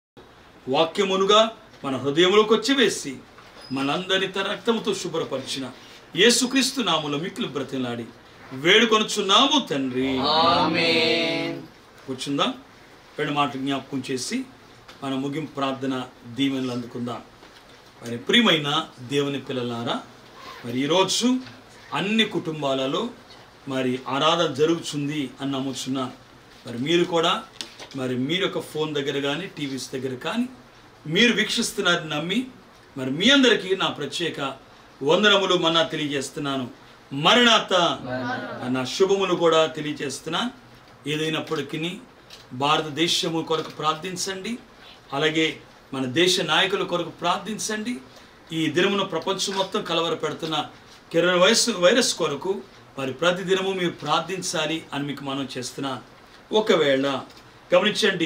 వాక్యమునుగా మన హృదయంలోకి వచ్చి వేసి మనందరి తన రక్తముతో శుభ్రపరిచిన యేసుక్రీస్తు నాములో మిక్కులు బ్రతిలాడి వేడుకొనుచున్నాము తండ్రి కూర్చుందా రెండు మాటలు జ్ఞాపకం చేసి మన ముగింపు ప్రార్థన దీవెనలు అందుకుందాం మరి ప్రియమైన దేవుని పిల్లలారా మరి ఈరోజు అన్ని కుటుంబాలలో మరి ఆరాధన జరుగుతుంది అని నమ్ముచున్నాను మరి మీరు కూడా మరి మీరు యొక్క ఫోన్ దగ్గర కానీ టీవీస్ దగ్గర కానీ మీరు వీక్షిస్తున్నారని నమ్మి మరి మీ అందరికీ నా ప్రత్యేక వందనములు మన్నా తెలియజేస్తున్నాను మరణాత నా శుభములు కూడా తెలియజేస్తున్నాను ఏదైనప్పటికీ భారతదేశము కొరకు ప్రార్థించండి అలాగే మన దేశ నాయకుల కొరకు ప్రార్థించండి ఈ దినమున ప్రపంచం మొత్తం కలవర పెడుతున్న కిరణ వయస్సు వైరస్ కొరకు మరి ప్రతి దినము మీరు ప్రార్థించాలి అని మీకు మనం చేస్తున్నాను ఒకవేళ గమనించండి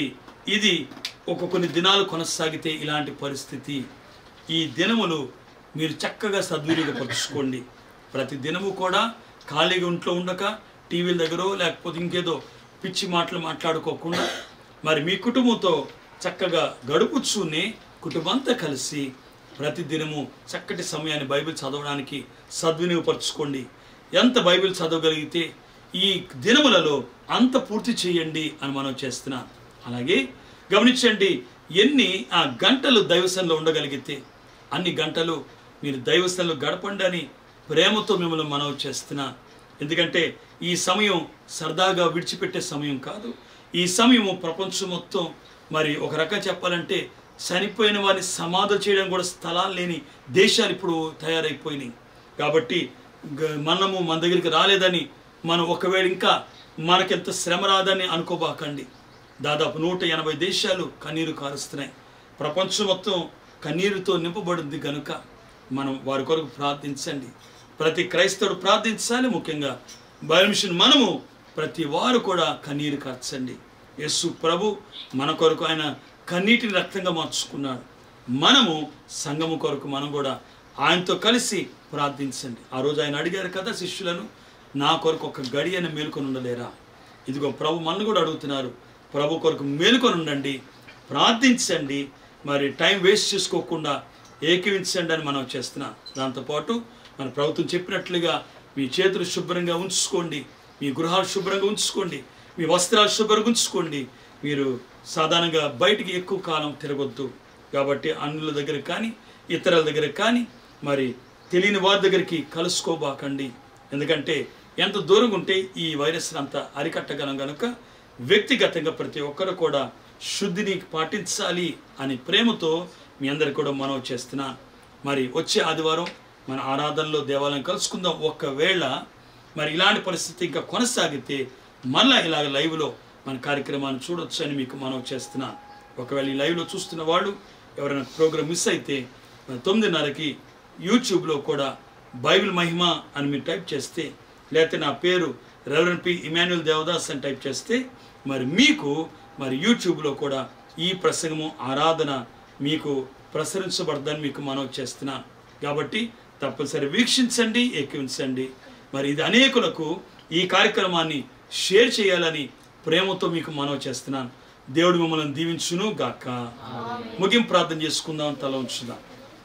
ఇది ఒక కొన్ని దినాలు కొనసాగితే ఇలాంటి పరిస్థితి ఈ దినములు మీరు చక్కగా సద్వినియోగపరుచుకోండి ప్రతి దినము కూడా ఖాళీగా ఇంట్లో ఉండక టీవీల దగ్గర లేకపోతే ఇంకేదో పిచ్చి మాటలు మాట్లాడుకోకుండా మరి మీ కుటుంబంతో చక్కగా గడుపుచ్చునే కుటుంబంతో కలిసి ప్రతి దినము చక్కటి సమయాన్ని బైబిల్ చదవడానికి సద్వినియోగపరచుకోండి ఎంత బైబిల్ చదవగలిగితే ఈ దినములలో అంత పూర్తి చేయండి అని మనం చేస్తున్నాం అలాగే గమనించండి ఎన్ని ఆ గంటలు దైవసంలో ఉండగలిగితే అన్ని గంటలు మీరు దైవస్థంలో గడపండి అని ప్రేమతో మిమ్మల్ని మనవి చేస్తున్నా ఎందుకంటే ఈ సమయం సరదాగా విడిచిపెట్టే సమయం కాదు ఈ సమయము ప్రపంచం మొత్తం మరి ఒక రకం చెప్పాలంటే చనిపోయిన వారిని సమాధి చేయడం కూడా స్థలాలు లేని దేశాలు ఇప్పుడు తయారైపోయినాయి కాబట్టి గ- మనము మన దగ్గరికి రాలేదని మనం ఒకవేళ ఇంకా మనకెంత శ్రమ రాదని అనుకోబాకండి దాదాపు నూట ఎనభై దేశాలు కన్నీరు కారుస్తున్నాయి ప్రపంచం మొత్తం కన్నీరుతో నింపబడింది కనుక మనం వారి కొరకు ప్రార్థించండి ప్రతి క్రైస్తవుడు ప్రార్థించాలి ముఖ్యంగా బైబిల్ మిషన్ మనము ప్రతి వారు కూడా కన్నీరు కార్చండి యేసు ప్రభు మన కొరకు ఆయన కన్నీటిని రక్తంగా మార్చుకున్నాడు మనము సంఘము కొరకు మనం కూడా ఆయనతో కలిసి ప్రార్థించండి ఆ రోజు ఆయన అడిగారు కదా శిష్యులను నా కొరకు ఒక గడి అని మేలుకొని ఉండలేరా ఇదిగో ప్రభు మనల్ని కూడా అడుగుతున్నారు ప్రభు కొరకు మేలుకొని ఉండండి ప్రార్థించండి మరి టైం వేస్ట్ చేసుకోకుండా ఏకీవించండి అని మనం చేస్తున్నాం దాంతోపాటు మన ప్రభుత్వం చెప్పినట్లుగా మీ చేతులు శుభ్రంగా ఉంచుకోండి మీ గృహాలు శుభ్రంగా ఉంచుకోండి మీ వస్త్రాలు శుభ్రంగా ఉంచుకోండి మీరు సాధారణంగా బయటికి ఎక్కువ కాలం తిరగొద్దు కాబట్టి అన్నుల దగ్గర కానీ ఇతరుల దగ్గర కానీ మరి తెలియని వారి దగ్గరికి కలుసుకోబాకండి ఎందుకంటే ఎంత దూరంగా ఉంటే ఈ వైరస్ అంతా అరికట్టగలం కనుక వ్యక్తిగతంగా ప్రతి ఒక్కరు కూడా శుద్ధిని పాటించాలి అని ప్రేమతో మీ అందరికి కూడా మనం చేస్తున్నా మరి వచ్చే ఆదివారం మన ఆరాధనలో దేవాలయం కలుసుకుందాం ఒకవేళ మరి ఇలాంటి పరిస్థితి ఇంకా కొనసాగితే మళ్ళా ఇలాగ లైవ్లో మన కార్యక్రమాన్ని చూడొచ్చు అని మీకు మనం చేస్తున్నా ఒకవేళ ఈ లైవ్లో చూస్తున్న వాళ్ళు ఎవరైనా ప్రోగ్రామ్ మిస్ అయితే మన తొమ్మిదిన్నరకి యూట్యూబ్లో కూడా బైబిల్ మహిమ అని మీరు టైప్ చేస్తే లేకపోతే నా పేరు రెవరెండ్ పి ఇమాన్యుల్ దేవదాస్ అని టైప్ చేస్తే మరి మీకు మరి యూట్యూబ్లో కూడా ఈ ప్రసంగము ఆరాధన మీకు ప్రసరించబడదని మీకు మనం చేస్తున్నాను కాబట్టి తప్పనిసరి వీక్షించండి ఏకీవించండి మరి ఇది అనేకులకు ఈ కార్యక్రమాన్ని షేర్ చేయాలని ప్రేమతో మీకు మనవి చేస్తున్నాను దేవుడు మిమ్మల్ని దీవించును గాక ముగింపు ప్రార్థన చేసుకుందాం తల ఉంచుదాం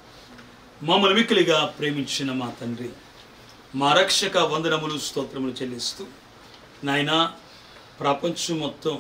మమ్మల్ని మిక్కిలిగా ప్రేమించిన మా తండ్రి మా రక్షక వందనములు స్తోత్రములు చెల్లిస్తూ నాయనా ప్రపంచం మొత్తం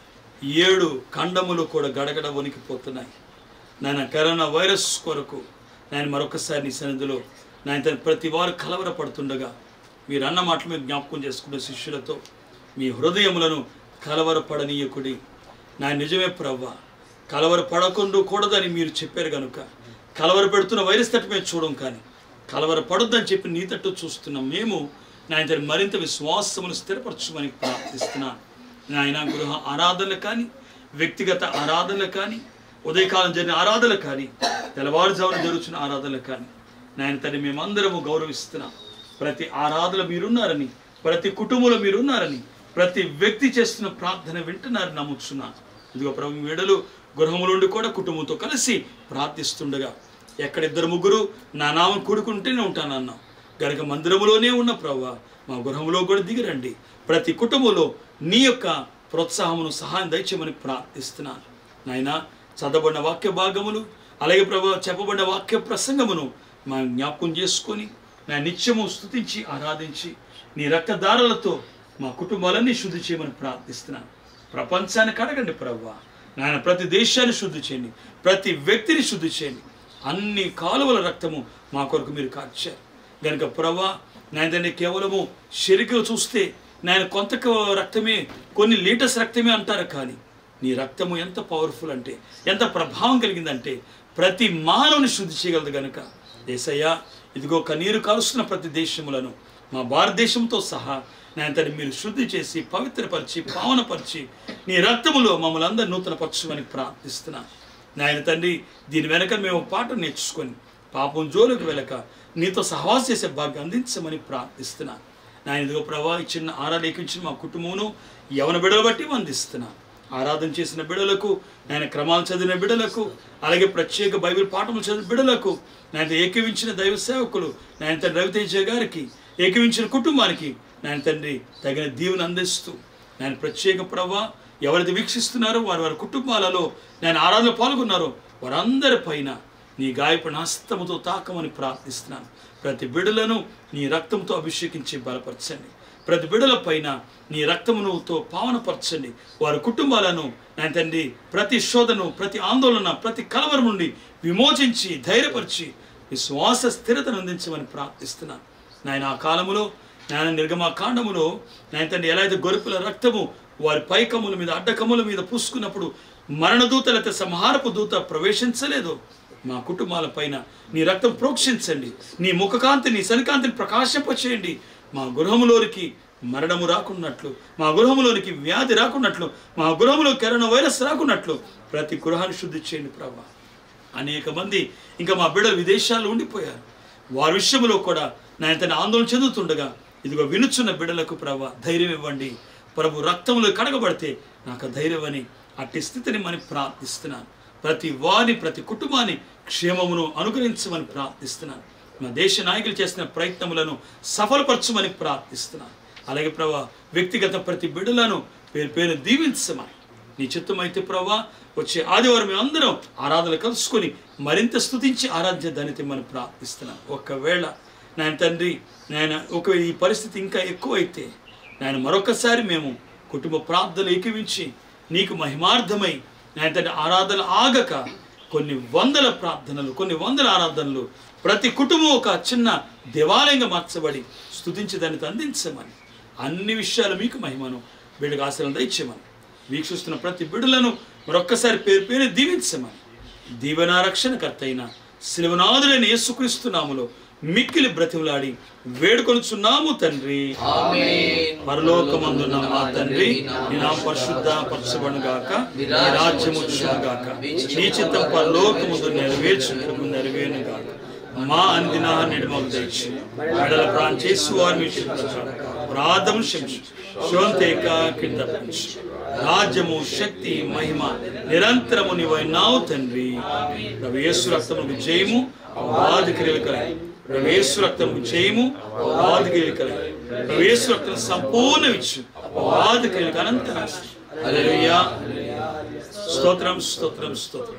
ఏడు ఖండములు కూడా గడగడ వణికిపోతున్నాయి నాయన కరోనా వైరస్ కొరకు నేను మరొకసారి నీ సన్నిధిలో నాయన తన ప్రతి వారు కలవరపడుతుండగా మీరు అన్న మాటలు మీరు జ్ఞాపకం చేసుకున్న శిష్యులతో మీ హృదయములను కలవరపడనీయకుడి నా నిజమే ప్రవ్వ కలవరపడకుండా కూడదని మీరు చెప్పారు కనుక కలవర పెడుతున్న వైరస్ తట్టు మేము చూడం కానీ కలవర పడొద్దని చెప్పి నీ తట్టు చూస్తున్నాం మేము నాయన తన మరింత విశ్వాసమును స్థిరపరచమని ప్రార్థిస్తున్నాను నాయన గృహ ఆరాధనలు కానీ వ్యక్తిగత ఆరాధనలు కానీ ఉదయకాలం జరిగిన ఆరాధనలు కానీ తెల్లవారుజామున జరుగుతున్న ఆరాధనలు కానీ నాయన తల్లి మేమందరము గౌరవిస్తున్నాం ప్రతి ఆరాధన మీరున్నారని ప్రతి కుటుంబంలో మీరున్నారని ప్రతి వ్యక్తి చేస్తున్న ప్రార్థన వింటున్నారని నమ్ముతున్నాను ఇదిగో ప్రభు వీడలు గృహము నుండి కూడా కుటుంబంతో కలిసి ప్రార్థిస్తుండగా ఎక్కడ ఇద్దరు ముగ్గురు నా నామం కూడుకుంటేనే ఉంటానన్నాం గనక మందిరములోనే ఉన్న ప్రభు మా గృహంలో కూడా దిగిరండి ప్రతి కుటుంబంలో నీ యొక్క ప్రోత్సాహమును సహాయం దయచేయమని ప్రార్థిస్తున్నాను నాయనా చదవబడిన వాక్య భాగములు అలాగే ప్రభు చెప్పబడిన వాక్య ప్రసంగమును మా జ్ఞాపకం చేసుకొని నా నిత్యము స్తుతించి ఆరాధించి నీ రక్తదారులతో మా కుటుంబాలన్నీ శుద్ధి చేయమని ప్రార్థిస్తున్నాను ప్రపంచాన్ని కడగండి ప్రభు నాయన ప్రతి దేశాన్ని శుద్ధి చేయండి ప్రతి వ్యక్తిని శుద్ధి చేయండి అన్ని కాలువల రక్తము మా కొరకు మీరు కార్చారు గనుక ప్రభా నాయన దాన్ని కేవలము శరీరం చూస్తే నాయన కొంత రక్తమే కొన్ని లీటర్స్ రక్తమే అంటారు కానీ నీ రక్తము ఎంత పవర్ఫుల్ అంటే ఎంత ప్రభావం కలిగిందంటే ప్రతి మానవుని శుద్ధి చేయగలదు గనుక దేశయ్య ఇదిగో కన్నీరు కాలుస్తున్న ప్రతి దేశములను మా భారతదేశంతో సహా నేను తను మీరు శుద్ధి చేసి పవిత్రపరిచి పావనపరిచి నీ రక్తములో మమ్మల్ని అందరూ నూతనపరచమని ప్రార్థిస్తున్నాను నాయన తండ్రి దీని వెనక మేము ఒక పాట నేర్చుకొని పాపం జోలికి వెళ్ళక నీతో సహవాస చేసే భాగ్యం అందించమని ప్రార్థిస్తున్నాను నాయన ఇదిగో ప్రభా ఈ చిన్న ఆరాలేకించిన మా కుటుంబమును యవన బిడలు బట్టి వందిస్తున్నాను ఆరాధన చేసిన బిడలకు నాయన క్రమాలు చదివిన బిడలకు అలాగే ప్రత్యేక బైబిల్ పాఠములు చదివిన బిడలకు నాయన ఏకీవించిన దైవ సేవకులు నాయన తండ్రి రవితేజ గారికి ఏకీవించిన కుటుంబానికి నాయన తండ్రి తగిన దీవెన అందిస్తూ నేను ప్రత్యేక ప్రభా ఎవరైతే వీక్షిస్తున్నారో వారి వారి కుటుంబాలలో నేను ఆరాధనలో పాల్గొన్నారో వారందరి పైన నీ గాయపడిన హస్తముతో తాకమని ప్రార్థిస్తున్నాను ప్రతి బిడలను నీ రక్తంతో అభిషేకించి బలపరచండి ప్రతి బిడల పైన నీ రక్తమునుతో పావనపరచండి వారి కుటుంబాలను నా తండ్రి ప్రతి శోధను ప్రతి ఆందోళన ప్రతి కలవరం నుండి విమోచించి ధైర్యపరిచి విశ్వాస స్థిరతను అందించమని ప్రార్థిస్తున్నాను నాయన ఆ కాలములో నాయన నిర్గమ కాండములో నాయన తండ్రి ఎలా అయితే గొరుపుల రక్తము వారి పైకముల మీద అడ్డకముల మీద పూసుకున్నప్పుడు మరణదూత లేకపోతే సంహారపు దూత ప్రవేశించలేదు మా కుటుంబాల పైన నీ రక్తం ప్రోక్షించండి నీ ముఖకాంతి నీ సనికాంతిని ప్రకాశింపచేయండి మా గృహములోనికి మరణము రాకున్నట్లు మా గృహములోనికి వ్యాధి రాకున్నట్లు మా గృహంలో కరోనా వైరస్ రాకున్నట్లు ప్రతి గృహాన్ని శుద్ధి చేయండి ప్రభా అనేక మంది ఇంకా మా బిడ్డలు విదేశాల్లో ఉండిపోయారు వారి విషయంలో కూడా నేను తన ఆందోళన చెందుతుండగా ఇదిగో వినుచున్న బిడ్డలకు ప్రభా ధైర్యం ఇవ్వండి ప్రభు రక్తంలో కడగబడితే నాకు ధైర్యం అని అట్టి స్థితిని మనం ప్రార్థిస్తున్నాను ప్రతి వారిని ప్రతి కుటుంబాన్ని క్షేమమును అనుగ్రహించమని ప్రార్థిస్తున్నాను మా దేశ నాయకులు చేసిన ప్రయత్నములను సఫలపరచమని ప్రార్థిస్తున్నాను అలాగే ప్రభా వ్యక్తిగత ప్రతి బిడ్డలను పేరు పేరు దీవించమని నీ చిత్తమైతే ప్రభా వచ్చే ఆదివారం మేము అందరం ఆరాధన కలుసుకొని మరింత స్తుతించి ఆరాధ్య ధనిత మనం ప్రార్థిస్తున్నాం ఒకవేళ నాయన తండ్రి నాయన ఒక ఈ పరిస్థితి ఇంకా ఎక్కువైతే నాయన మరొకసారి మేము కుటుంబ ప్రార్థనలు ఏకీవించి నీకు మహిమార్థమై నాయన తండ్రి ఆరాధన ఆగక కొన్ని వందల ప్రార్థనలు కొన్ని వందల ఆరాధనలు ప్రతి కుటుంబం ఒక చిన్న దేవాలయంగా మార్చబడి స్తుతించి దాన్ని అందించమని అన్ని విషయాలు మీకు మహిమను వీళ్ళకి ఆశలను దయచేయమని వీక్షిస్తున్న ప్రతి బిడ్డలను మరొక్కసారి పేరు పేరు దీవించమని దీవెనా రక్షణకర్త అయిన శిలవనాథులైన యేసుక్రీస్తు నాములో మిక్కిలి బ్రతిమలాడి వేడుకొనుచున్నాము తండ్రి పరలోకమందున్న మా తండ్రి నీ నా పరిశుద్ధ పరచబడుగాక నీ రాజ్యము వచ్చుగాక నీ చిత్తం పరలోకముందు నెరవేర్చుటకు నెరవేరుగాక మా అందిన నిడమకు తెచ్చి మెడల ప్రాణం చేసి వారిని ప్రాధము శంసు శోంతేక కింద పంచు రాజ్యము శక్తి మహిమ నిరంతరము నీవైనావు తండ్రి ప్రవేశు రక్తముకు జయము వాది క్రియలు కలయి ప్రవేశు రక్తముకు జయము వాది క్రియలు కలయి ప్రవేశు రక్తం సంపూర్ణ ఇచ్చు వాది క్రియలకు అనంత నాశనం. హల్లెలూయా స్తోత్రం స్తోత్రం స్తోత్రం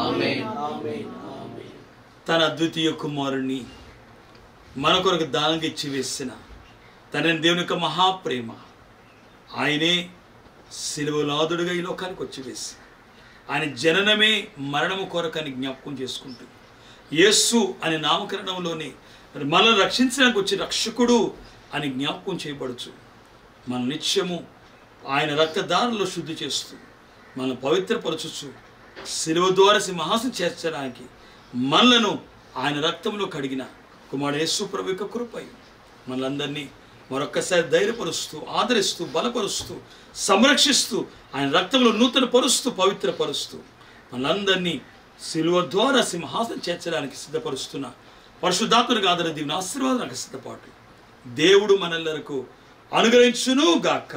తన అద్వితీయ కుమారుణ్ణి మన కొరకు దానంగా ఇచ్చి వేసిన తన దేవుని యొక్క మహాప్రేమ ఆయనే శిలువలాదుడుగా ఈ లోకానికి వచ్చి వేసి ఆయన జననమే మరణము కొరకని జ్ఞాపకం చేసుకుంటుంది యేస్సు అనే నామకరణంలోనే మనల్ని రక్షించడానికి వచ్చే రక్షకుడు అని జ్ఞాపకం చేయబడుచు మన నిత్యము ఆయన రక్తదారులో శుద్ధి చేస్తూ మనల్ని పవిత్రపరచుచు శిలువ ద్వారా సింహాసనం చేర్చడానికి మనలను ఆయన రక్తంలో కడిగిన కుమారుడు యేసు ప్రభు యొక్క కృపై మనలందరినీ మరొక్కసారి ధైర్యపరుస్తూ ఆదరిస్తూ బలపరుస్తూ సంరక్షిస్తూ ఆయన రక్తంలో నూతన పరుస్తూ పవిత్రపరుస్తూ మనందరినీ శిలువ ద్వారా సింహాసనం చేర్చడానికి సిద్ధపరుస్తున్న పరిశుద్ధాత్మనికి ఆదర దీవెన ఆశీర్వాదానికి సిద్ధపాటు దేవుడు మనెల్లరకు అనుగ్రహించును గాక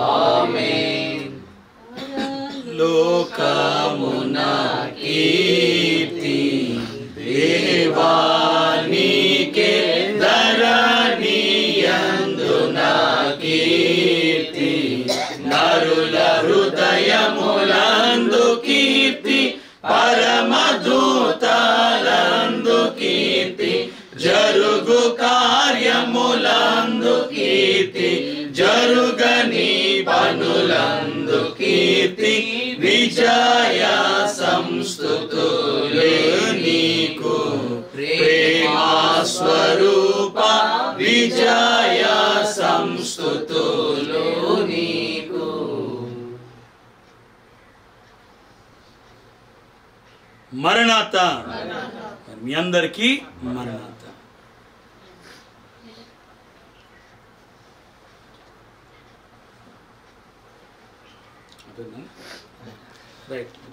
లోకమున కీర్తి దేవానికే ధరణియందున కీర్తి నరుల హృదయములందు కీర్తి పరమదూతలందు కీర్తి జరుగు కార్యములందు కీర్తి జరుగని పనులందు కీర్తి విజయ సంస్థుతులే నీకు ప్రేమా స్వరూప విజయ సంస్థుతులు నీకు మరణాత మీ అందరికీ మరణాత రైట్